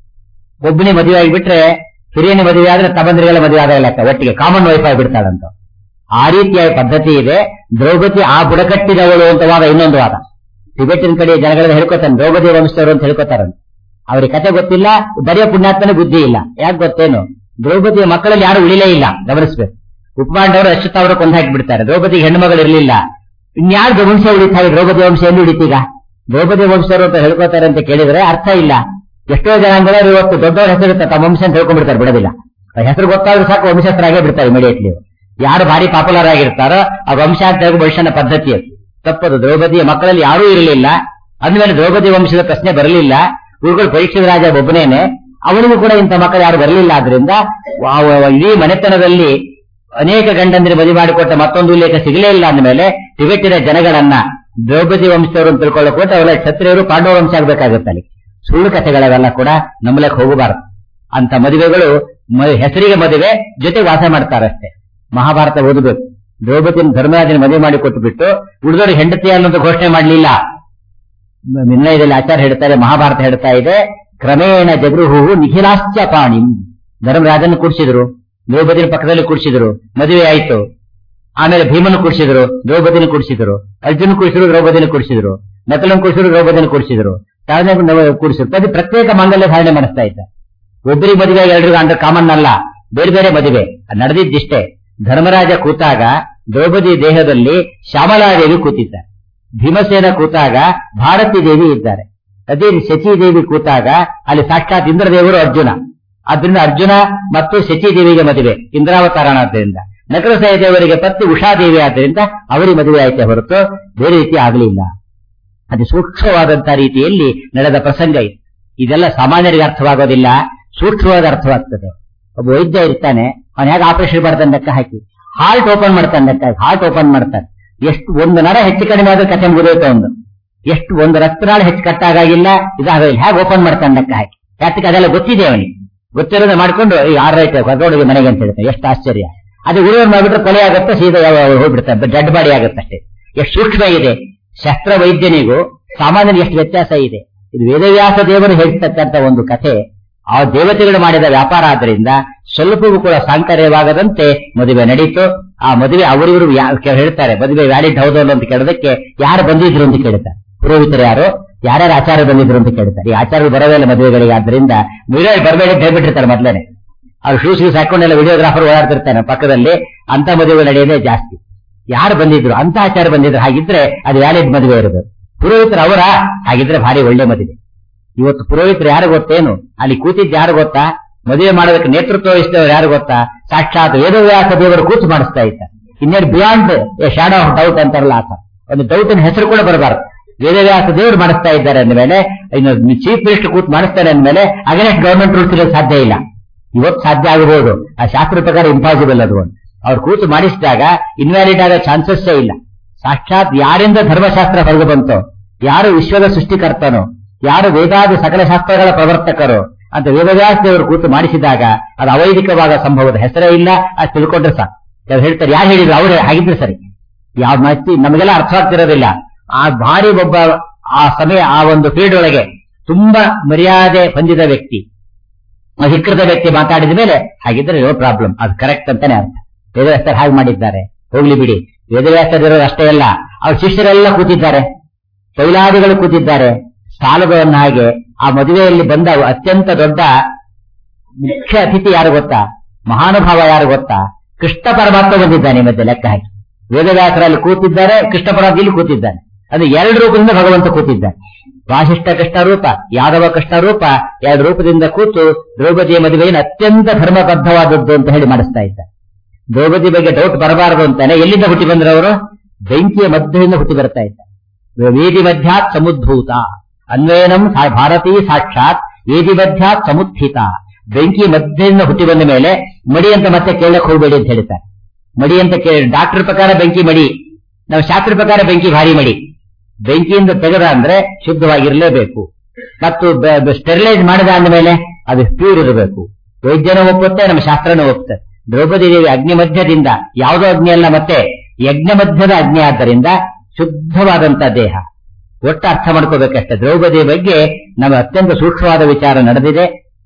ಒಬ್ಬನೇ ಮದುವೆ ಆಗಿಬಿಟ್ರೆ ಹಿರಿಯನ ಮದುವೆ ಆದ್ರೆ ತಮ್ಮಂದ್ರಿಗೆಲ್ಲ ಮದುವೆ ಆದಾಗ ಲೆಕ್ಕ ಒಟ್ಟಿಗೆ ಕಾಮನ್ ವೈಫ್ ಆಗಿಬಿಡ್ತಾಳಂತ ಆ ರೀತಿಯ ಪದ್ಧತಿ ಇದೆ ದ್ರೌಪದಿ ಆ ಬುಡಕಟ್ಟಿದವಳು ಅಂತ ವಾದ ಇನ್ನೊಂದು ವಾದ ಟಿಬೆಟಿನ ಕಡೆ ಜನಗಳೆಲ್ಲ ಹೇಳ್ಕೊತಾನೆ ದ್ರೌಪದಿ ವಂಶದವರು ಅಂತ ಹೇಳ್ಕೊತಾರಂತೆ ಅವ್ರಿಗೆ ಕತೆ ಗೊತ್ತಿಲ್ಲ ಬರೆಯ ಪುಣ್ಯಾತ್ಮನ ಬುದ್ಧಿ ಇಲ್ಲ ಯಾಕೆ ಗೊತ್ತೇನು ದ್ರೌಪದಿಯ ಮಕ್ಕಳಲ್ಲಿ ಯಾರು ಉಳಿಲೇ ಇಲ್ಲ ಗಮನಿಸ್ಬೇಕು ಉಪಮಾಂಡವರು ಅಶ್ವತ್ಥ ಅವರು ಕೊಂದು ಹಾಕಿಬಿಡ್ತಾರೆ ದ್ರೌಪದಿಗೆ ಹೆಣ್ಣು ಮಗಳು ಇರಲಿಲ್ಲ ಇನ್ಯಾರು ವಂಶ ಉಳಿತಾರೆ ದ್ರೌಪದಿ ವಂಶ ಎಲ್ಲಿ ಉಳಿತೀಗ ದ್ರೌಪದಿ ವಂಶರು ಅಂತ ಹೇಳ್ಕೊತಾರೆ ಅಂತ ಕೇಳಿದ್ರೆ ಅರ್ಥ ಇಲ್ಲ ಎಷ್ಟೋ ಜನಾಂಗದವರು ಇವತ್ತು ದೊಡ್ಡವರ ಹೆಸರು ತಮ್ಮ ವಂಶ ಅಂತ ಹೇಳ್ಕೊಂಡ್ಬಿಡ್ತಾರೆ ಬಿಡೋದಿಲ್ಲ ಆ ಹೆಸರು ಗೊತ್ತಾದ್ರೂ ಸಾಕು ವಂಶಸ್ಥರಾಗೇ ಬಿಡ್ತಾರೆ ಇಮಿಡಿಯೇಟ್ಲಿ ಯಾರು ಭಾರಿ ಪಾಪ್ಯುಲರ್ ಆಗಿರ್ತಾರೋ ಆ ವಂಶ ಅಂತ ಹೇಳೋ ಭವಿಷ್ಯನ ಪದ್ಧತಿ ಅದು ತಪ್ಪದು ದ್ರೌಪದಿಯ ಮಕ್ಕಳಲ್ಲಿ ಯಾರೂ ಇರಲಿಲ್ಲ ಅಂದಮೇಲೆ ದ್ರೌಪದಿ ವಂಶದ ಪ್ರಶ್ನೆ ಬರಲಿಲ್ಲ ಇವುಗಳು ಪರೀಕ್ಷಿತ ರಾಜ ಒಬ್ಬನೇನೆ ಅವನಿಗೂ ಕೂಡ ಇಂಥ ಮಕ್ಕಳು ಯಾರು ಬರಲಿಲ್ಲ ಆದ್ರಿಂದ ಆ- ಆ- ಇಡೀ ಮನೆತನದಲ್ಲಿ ಅನೇಕ ಗಂಡಂದಿರು ಮದುವೆ ಮಾಡಿಕೊಟ್ಟ ಮತ್ತೊಂದು ಉಲ್ಲೇಖ ಸಿಗಲೇ ಇಲ್ಲ ಅಂದಮೇಲೆ ಟಿಬೆಟ್ಟಿನ ಜನಗಳನ್ನ ದ್ರೌಪದಿ ವಂಶದವರು ಅಂತ ತಿಳ್ಕೊಳ್ಳೋಕೆ ಹೋದ್ರೆ ಅವರ ಕ್ಷತ್ರಿಯರು ಪಾಂಡವ ವಂಶ ಆಗ್ಬೇಕಾಗುತ್ತೆ ಅಲ್ಲಿ ಸುಳ್ಳು ಕಥೆಗಳವೆಲ್ಲ ಕೂಡ ನಂಬಲಕ್ಕೆ ಹೋಗಬಾರದು ಅಂತ ಮದುವೆಗಳು ಮ- ಹೆಸರಿಗೆ ಮದುವೆ ಜೊತೆ ವಾಸ ಮಾಡ್ತಾರಷ್ಟೇ ಮಹಾಭಾರತ ಓದಬೇಕು ದ್ರೌಪದಿನ ಧರ್ಮರಾಜನ ಮದುವೆ ಮಾಡಿ ಕೊಟ್ಟು ಬಿಟ್ಟು ಉಳಿದವರು ಹೆಂಡತಿ ಅನ್ನೋದು ಘೋಷಣೆ ಮಾಡಲಿಲ್ಲ ನಿರ್ಣಯದಲ್ಲಿ ಆಚಾರ್ಯ ಹೇಳ್ತಾರೆ ಮಹಾಭಾರತ ಹೇಳ್ತಾ ಇದೆ ಕ್ರಮೇಣ ಜಗೃಹು ನಿಖಿಲಾಶ್ಚ ಪಾಣಿ ಧರ್ಮರಾಜನ ಕೂಡಿಸಿದ್ರು ದ್ರೌಪದಿನ ಪಕ್ಕದಲ್ಲಿ ಕೂಡಿಸಿದ್ರು ಮದುವೆ ಆಯ್ತು ಆಮೇಲೆ ಭೀಮನ ಕೂಡಿಸಿದ್ರು ದ್ರೌಪದಿನ ಕೂಡಿಸಿದ್ರು ಅರ್ಜುನ ಕೂಡಿಸಿದ್ರು ದ್ರೌಪದಿನ ಕೂಡಿಸಿದ್ರು ನಕಲನ್ ಕೂಡಿಸಿದ್ರು ದ್ರೌಪದಿನ ಕೂಡಿಸಿದ್ರು ತಾಳ್ಮೆ ಕೂಡಿಸಿದ್ರು ಪ್ರತಿ ಪ್ರತ್ಯೇಕ ಮಾಂಗಲ್ಯ ಧಾರಣೆ ಮಾಡಿಸ್ತಾ ಇದ್ದ ಒಬ್ಬರಿಗೆ ಮದುವೆ ಎಲ್ರಿಗೂ ಅಂದ್ರೆ ಕಾಮನ್ ಅಲ್ಲ ಬೇರೆ ಬೇರೆ ಮದುವೆ ಅದ್ ನಡೆದಿದ್ದಿಷ್ಟೇ ಧರ್ಮರಾಜ ಕೂತಾಗ ದ್ರೌಪದಿ ದೇಹದಲ್ಲಿ ಶ್ಯಾಮಲಾದೇವಿ ಕೂತಿದ್ದ ಭೀಮಸೇನ ಕೂತಾಗ ಭಾರತಿ ದೇವಿ ಇದ್ದಾರೆ ಅದೇ ಶಚಿದೇವಿ ಕೂತಾಗ ಅಲ್ಲಿ ಸಾಕ್ಷಾತ್ ಇಂದ್ರದೇವರು ಅರ್ಜುನ ಆದ್ರಿಂದ ಅರ್ಜುನ ಮತ್ತು ಶಚಿದೇವಿಗೆ ಮದುವೆ ಇಂದ್ರಾವತಾರಣ ಆದ್ದರಿಂದ ನಕಲ ದೇವರಿಗೆ ಪತ್ನಿ ಉಷಾದೇವಿ ಆದ್ದರಿಂದ ಅವರಿಗೆ ಮದುವೆ ಆಯ್ತೆ ಹೊರತು ಬೇರೆ ರೀತಿ ಆಗಲಿಲ್ಲ ಅದು ಸೂಕ್ಷ್ಮವಾದಂತಹ ರೀತಿಯಲ್ಲಿ ನಡೆದ ಪ್ರಸಂಗ ಇದು ಇದೆಲ್ಲ ಸಾಮಾನ್ಯರಿಗೆ ಅರ್ಥವಾಗೋದಿಲ್ಲ ಸೂಕ್ಷ್ಮವಾದ ಅರ್ಥವಾಗ್ತದೆ ಒಬ್ಬ ವೈದ್ಯ ಇರ್ತಾನೆ ಅವನು ಹೇಗೆ ಆಪರೇಷನ್ ಮಾಡ್ತಾನೆ ಲೆಕ್ಕ ಹಾಕಿ ಹಾರ್ಟ್ ಓಪನ್ ಮಾಡ್ತಾನೆ ಲೆಕ್ಕ ಹಾಕಿ ಹಾರ್ಟ್ ಓಪನ್ ಮಾಡ್ತಾನೆ ಎಷ್ಟು ಒಂದು ನರ ಹೆಚ್ಚು ಕಡಿಮೆ ಆದ್ರೆ ಕಥೆ ಮುಗಿದೋಯ್ತು ಒಂದು ಎಷ್ಟು ಒಂದು ರಕ್ತನಾಳ ಹೆಚ್ಚು ಕಟ್ಟಾಗಿಲ್ಲ ಇದಾಗಲಿಲ್ಲ ಹೇಗೆ ಓಪನ್ ಮಾಡ್ತಾನೆ ಲೆಕ್ಕ ಹಾಕಿ ಯಾತಕ್ಕೆ ಅದೆಲ್ಲ ಗೊತ್ತಿದೆ ಅವನಿಗೆ ಗೊತ್ತಿರೋದು ಮಾಡ್ಕೊಂಡು ಈ ಆರ್ ರೈಟ್ ಹೊರಗಡೆ ಮನೆಗೆ ಅಂತ ಹೇಳ್ತಾನೆ ಎಷ್ಟು ಆಶ್ಚರ್ಯ ಅದು ಉಳಿಯೋರು ಮಾಡ್ಬಿಟ್ರೆ ಕೊಲೆ ಆಗುತ್ತೆ ಸೀದಾ ಯಾವ ಹೋಗ್ಬಿಡ್ತಾರೆ ಡೆಡ್ ಬಾಡಿ ಆಗುತ್ತೆ ಅಷ್ಟೇ ಎಷ್ಟು ಸೂಕ್ಷ್ಮ ಇದೆ ಶಸ್ತ್ರ ವೈದ್ಯನಿಗೂ ಸಾಮಾನ್ಯರಿಗೆ ಎಷ್ಟು ವ್ಯತ್ಯಾಸ ಇದೆ ಇದು ವೇದವ್ಯಾಸ ದೇವರು ಹೇಳ್ತಕ್ಕಂಥ ಒಂದು ಕಥೆ ಆ ದೇವತೆಗಳು ಮಾಡಿದ ವ್ಯಾಪಾರ ಆದ್ರಿಂದ ಸ್ವಲ್ಪವೂ ಕೂಡ ಸಾಂಕರ್ಯವಾಗದಂತೆ ಮದುವೆ ನಡೀತು ಆ ಮದುವೆ ಅವರಿವರು ಹೇಳ್ತಾರೆ ಮದುವೆ ವ್ಯಾಲಿಡ್ ಹೌದು ಅಲ್ಲ ಅಂತ ಕೇಳೋದಕ್ಕೆ ಯಾರು ಬಂದಿದ್ರು ಅಂತ ಕೇಳ್ತಾರೆ ಪುರೋಹಿತರು ಯಾರು ಯಾರ್ಯಾರು ಆಚಾರ್ಯ ಬಂದಿದ್ರು ಅಂತ ಕೇಳ್ತಾರೆ ಈ ಆಚಾರ್ಯರು ಬರೋದೇ ಇಲ್ಲ ಮದುವೆಗಳಿಗೆ ಆದ್ರಿಂದ ವಿಡಿಯೋ ಬರಬೇಡಿ ಅಂತ ಹೇಳ್ಬಿಟ್ಟಿರ್ತಾರೆ ಮೊದಲೇ ಅವ್ರು ಶೂಸ್ ಗೀಸ್ ಹಾಕೊಂಡೆಲ್ಲ ವಿಡಿಯೋಗ್ರಾಫರ್ ಓಡಾಡ್ತಿರ್ತಾನೆ ಪಕ್ಕದಲ್ಲಿ ಅಂತ ಮದುವೆ ನಡೆಯೋದೇ ಜಾಸ್ತಿ ಯಾರು ಬಂದಿದ್ರು ಅಂತ ಆಚಾರ ಬಂದಿದ್ರು ಹಾಗಿದ್ರೆ ಅದು ವ್ಯಾಲಿಡ್ ಮದುವೆ ಇರಬೇಕು ಪುರೋಹಿತರು ಅವರ ಹಾಗಿದ್ರೆ ಭಾರಿ ಒಳ್ಳೆ ಮದುವೆ ಇವತ್ತು ಪುರೋಹಿತರು ಯಾರು ಗೊತ್ತೇನು ಅಲ್ಲಿ ಕೂತಿದ್ದು ಯಾರು ಗೊತ್ತಾ ಮದುವೆ ಮಾಡೋದಕ್ಕೆ ನೇತೃತ್ವ ವಹಿಸಿದವರು ಯಾರು ಗೊತ್ತಾ ಸಾಕ್ಷಾತ್ ವೇದವ್ಯಾಸ ದೇವರು ಕೂತು ಮಾಡಿಸ್ತಾ ಇದ್ದ ಇನ್ನೇನು beyond a shadow of doubt ಅಂತಾರಲ್ಲ ಆತ ಒಂದು ಡೌಟ್ ಹೆಸರು ಕೂಡ ಬರಬಾರದು ವೇದವ್ಯಾಸ ದೇವರು ಮಾಡಿಸ್ತಾ ಇದ್ದಾರೆ ಅಂದಮೇಲೆ ಇನ್ನು ಚೀಫ್ ಮಿನಿಸ್ಟರ್ ಕೂತು ಮಾಡಿಸ್ತಾರೆ ಅಂದಮೇಲೆ ಅಗೇನೆಸ್ಟ್ ಗವರ್ಮೆಂಟ್ ರೂಲ್ಸ್ ಇರೋದು ಸಾಧ್ಯ ಇಲ್ಲ ಇವತ್ತು ಸಾಧ್ಯ ಆಗಬಹುದು ಆ ಶಾಸ್ತ್ರ ಪ್ರಕಾರ ಇಂಪಾಸಿಬಲ್ ಅದು ಅವ್ರು ಕೂತು ಮಾಡಿಸಿದಾಗ ಇನ್ವ್ಯಾಲಿಡ್ ಆಗೋ ಚಾನ್ಸಸ್ಸೇ ಇಲ್ಲ ಸಾಕ್ಷಾತ್ ಯಾರಿಂದ ಧರ್ಮಶಾಸ್ತ್ರ ಹೊರಗೆ ಬಂತೋ ಯಾರು ವಿಶ್ವದ ಸೃಷ್ಟಿಕರ್ತನೋ ಯಾರು ವೇದಾದಿ ಸಕಲ ಶಾಸ್ತ್ರಗಳ ಪ್ರವರ್ತಕರು ಅಂತ ವೇದವ್ಯಾಸ ದೇವರು ಕೂತು ಮಾಡಿಸಿದಾಗ ಅದು ಅವೈದಿಕವಾದ ಸಂಭವದ ಹೆಸರೇ ಇಲ್ಲ ಅದು ತಿಳ್ಕೊಂಡ್ರೆ ಸಾಕು ಕೆಲವ್ರು ಹೇಳ್ತಾರೆ ಯಾರು ಹೇಳಿದ್ರು ಅವರೇ ಹಾಗಿದ್ರೆ ಸರಿ ಯಾವ ಮಾಹಿತಿ ನಮಗೆಲ್ಲ ಅರ್ಥ ಆಗ್ತಿರೋದಿಲ್ಲ ಆ ಭಾರಿ ಒಬ್ಬ ಆ ಸಮಯ ಆ ಒಂದು ಫೀಲ್ಡ್ ಒಳಗೆ ತುಂಬಾ ಮರ್ಯಾದೆ ಹೊಂದಿದ ವ್ಯಕ್ತಿ ಅಧಿಕೃತ ವ್ಯಕ್ತಿ ಮಾತಾಡಿದ ಮೇಲೆ ಹಾಗಿದ್ರೆ ನೋ ಪ್ರಾಬ್ಲಮ್ ಅದು ಕರೆಕ್ಟ್ ಅಂತಾನೆ ಅರ್ಥ ವೇದವ್ಯಾಸರು ಹಾಗೆ ಮಾಡಿದ್ದಾರೆ ಹೋಗ್ಲಿ ಬಿಡಿ ವೇದವ್ಯಾಸರಿರೋದು ಅಷ್ಟೇ ಅಲ್ಲ ಅವ್ರ ಶಿಷ್ಯರೆಲ್ಲ ಕೂತಿದ್ದಾರೆ ತೈಲಾದಿಗಳು ಕೂತಿದ್ದಾರೆ ಸಾಲದವನ್ನ ಹಾಗೆ ಆ ಮದುವೆಯಲ್ಲಿ ಬಂದ ಅತ್ಯಂತ ದೊಡ್ಡ ಮುಖ್ಯ ಅತಿಥಿ ಯಾರು ಗೊತ್ತಾ ಮಹಾನುಭಾವ ಯಾರು ಗೊತ್ತಾ ಕೃಷ್ಣ ಪರಮಾತ್ಮ ಬಂದಿದ್ದಾನೆ ಮತ್ತೆ ಲೆಕ್ಕ ಹಾಕಿ ವೇದವ್ಯಾಸರಲ್ಲಿ ಕೂತಿದ್ದಾರೆ ಕೃಷ್ಣ ಪರಮಾತ್ಮ ಇಲ್ಲಿ ಕೂತಿದ್ದಾನೆ ಅದು ಎರಡು ರೂಪದಿಂದ ಭಗವಂತ ಕೂತಿದ್ದಾನೆ ವಾಸಿಷ್ಠ ಕೃಷ್ಣ ರೂಪ ಯಾದವ ಕೃಷ್ಣ ರೂಪ ಎರಡು ರೂಪದಿಂದ ಕೂತು ದ್ರೌಪದಿಯ ಮದುವೆಯನ್ನು ಅತ್ಯಂತ ಧರ್ಮಬದ್ಧವಾದದ್ದು ಅಂತ ಹೇಳಿ ಮಾಡಿಸ್ತಾ ಇದ್ದ ದ್ರೌಪದಿ ಬಗ್ಗೆ ಡೌಟ್ ಬರಬಾರದು ಅಂತಾನೆ ಎಲ್ಲಿಂದ ಹುಟ್ಟಿ ಬಂದ್ರು ಅವರು ಬೆಂಕಿಯ ಮಧ್ಯದಿಂದ ಹುಟ್ಟಿ ಬರ್ತಾ ಇದ್ದ ವೇದಿ ಮಧ್ಯಾತ್ ಸಮುದ್ಭೂತ ಅನ್ವೇನಂ ಸಾ- ಭಾರತೀ ಸಾಕ್ಷಾತ್ ವೇದಿ ಮಧ್ಯಾತ್ ಸಮುತ್ಥಿತ ಬೆಂಕಿ ಮಧ್ಯದಿಂದ ಹುಟ್ಟಿ ಬಂದ ಮೇಲೆ ಮಡಿ ಅಂತ ಮತ್ತೆ ಕೇಳಕ್ ಹೋಗಬೇಡಿ ಅಂತ ಹೇಳ್ತಾರೆ ಮಡಿ ಅಂತ ಕೇಳಿ ಡಾಕ್ಟರ್ ಪ್ರಕಾರ ಬೆಂಕಿ ಮಡಿ ನಾವು ಶಾಸ್ತ್ರ ಪ್ರಕಾರ ಬೆಂಕಿ ಭಾರಿ ಮಡಿ ಬೆಂಕಿಯಿಂದ ತೆಗೆದ ಅಂದ್ರೆ ಶುದ್ಧವಾಗಿರಲೇಬೇಕು ಮತ್ತು ಸ್ಟೆರಿಲೈಸ್ ಮಾಡಿದ ಅಂದಮೇಲೆ ಅದು ಪ್ಯೂರ್ ಇರಬೇಕು ವೈದ್ಯನೂ ಒಪ್ಪುತ್ತೆ ನಮ್ಮ ಶಾಸ್ತ್ರನೂ ಒಪ್ಪುತ್ತೆ ದ್ರೌಪದಿ ದೇವಿ ಅಗ್ನಿ ಮಧ್ಯದಿಂದ ಯಾವುದೋ ಅಗ್ನಿ ಅಲ್ಲ ಮತ್ತೆ ಯಜ್ಞ ಮಧ್ಯದ ಅಗ್ನಿ ಆದ್ದರಿಂದ ಶುದ್ಧವಾದಂತ ದೇಹ ಒಟ್ಟು ಅರ್ಥ ಮಾಡ್ಕೋಬೇಕಷ್ಟೇ ದ್ರೌಪದಿ ಬಗ್ಗೆ ನಮ್ಮ ಅತ್ಯಂತ ಸೂಕ್ಷ್ಮವಾದ ವಿಚಾರ ನಡೆದಿದೆ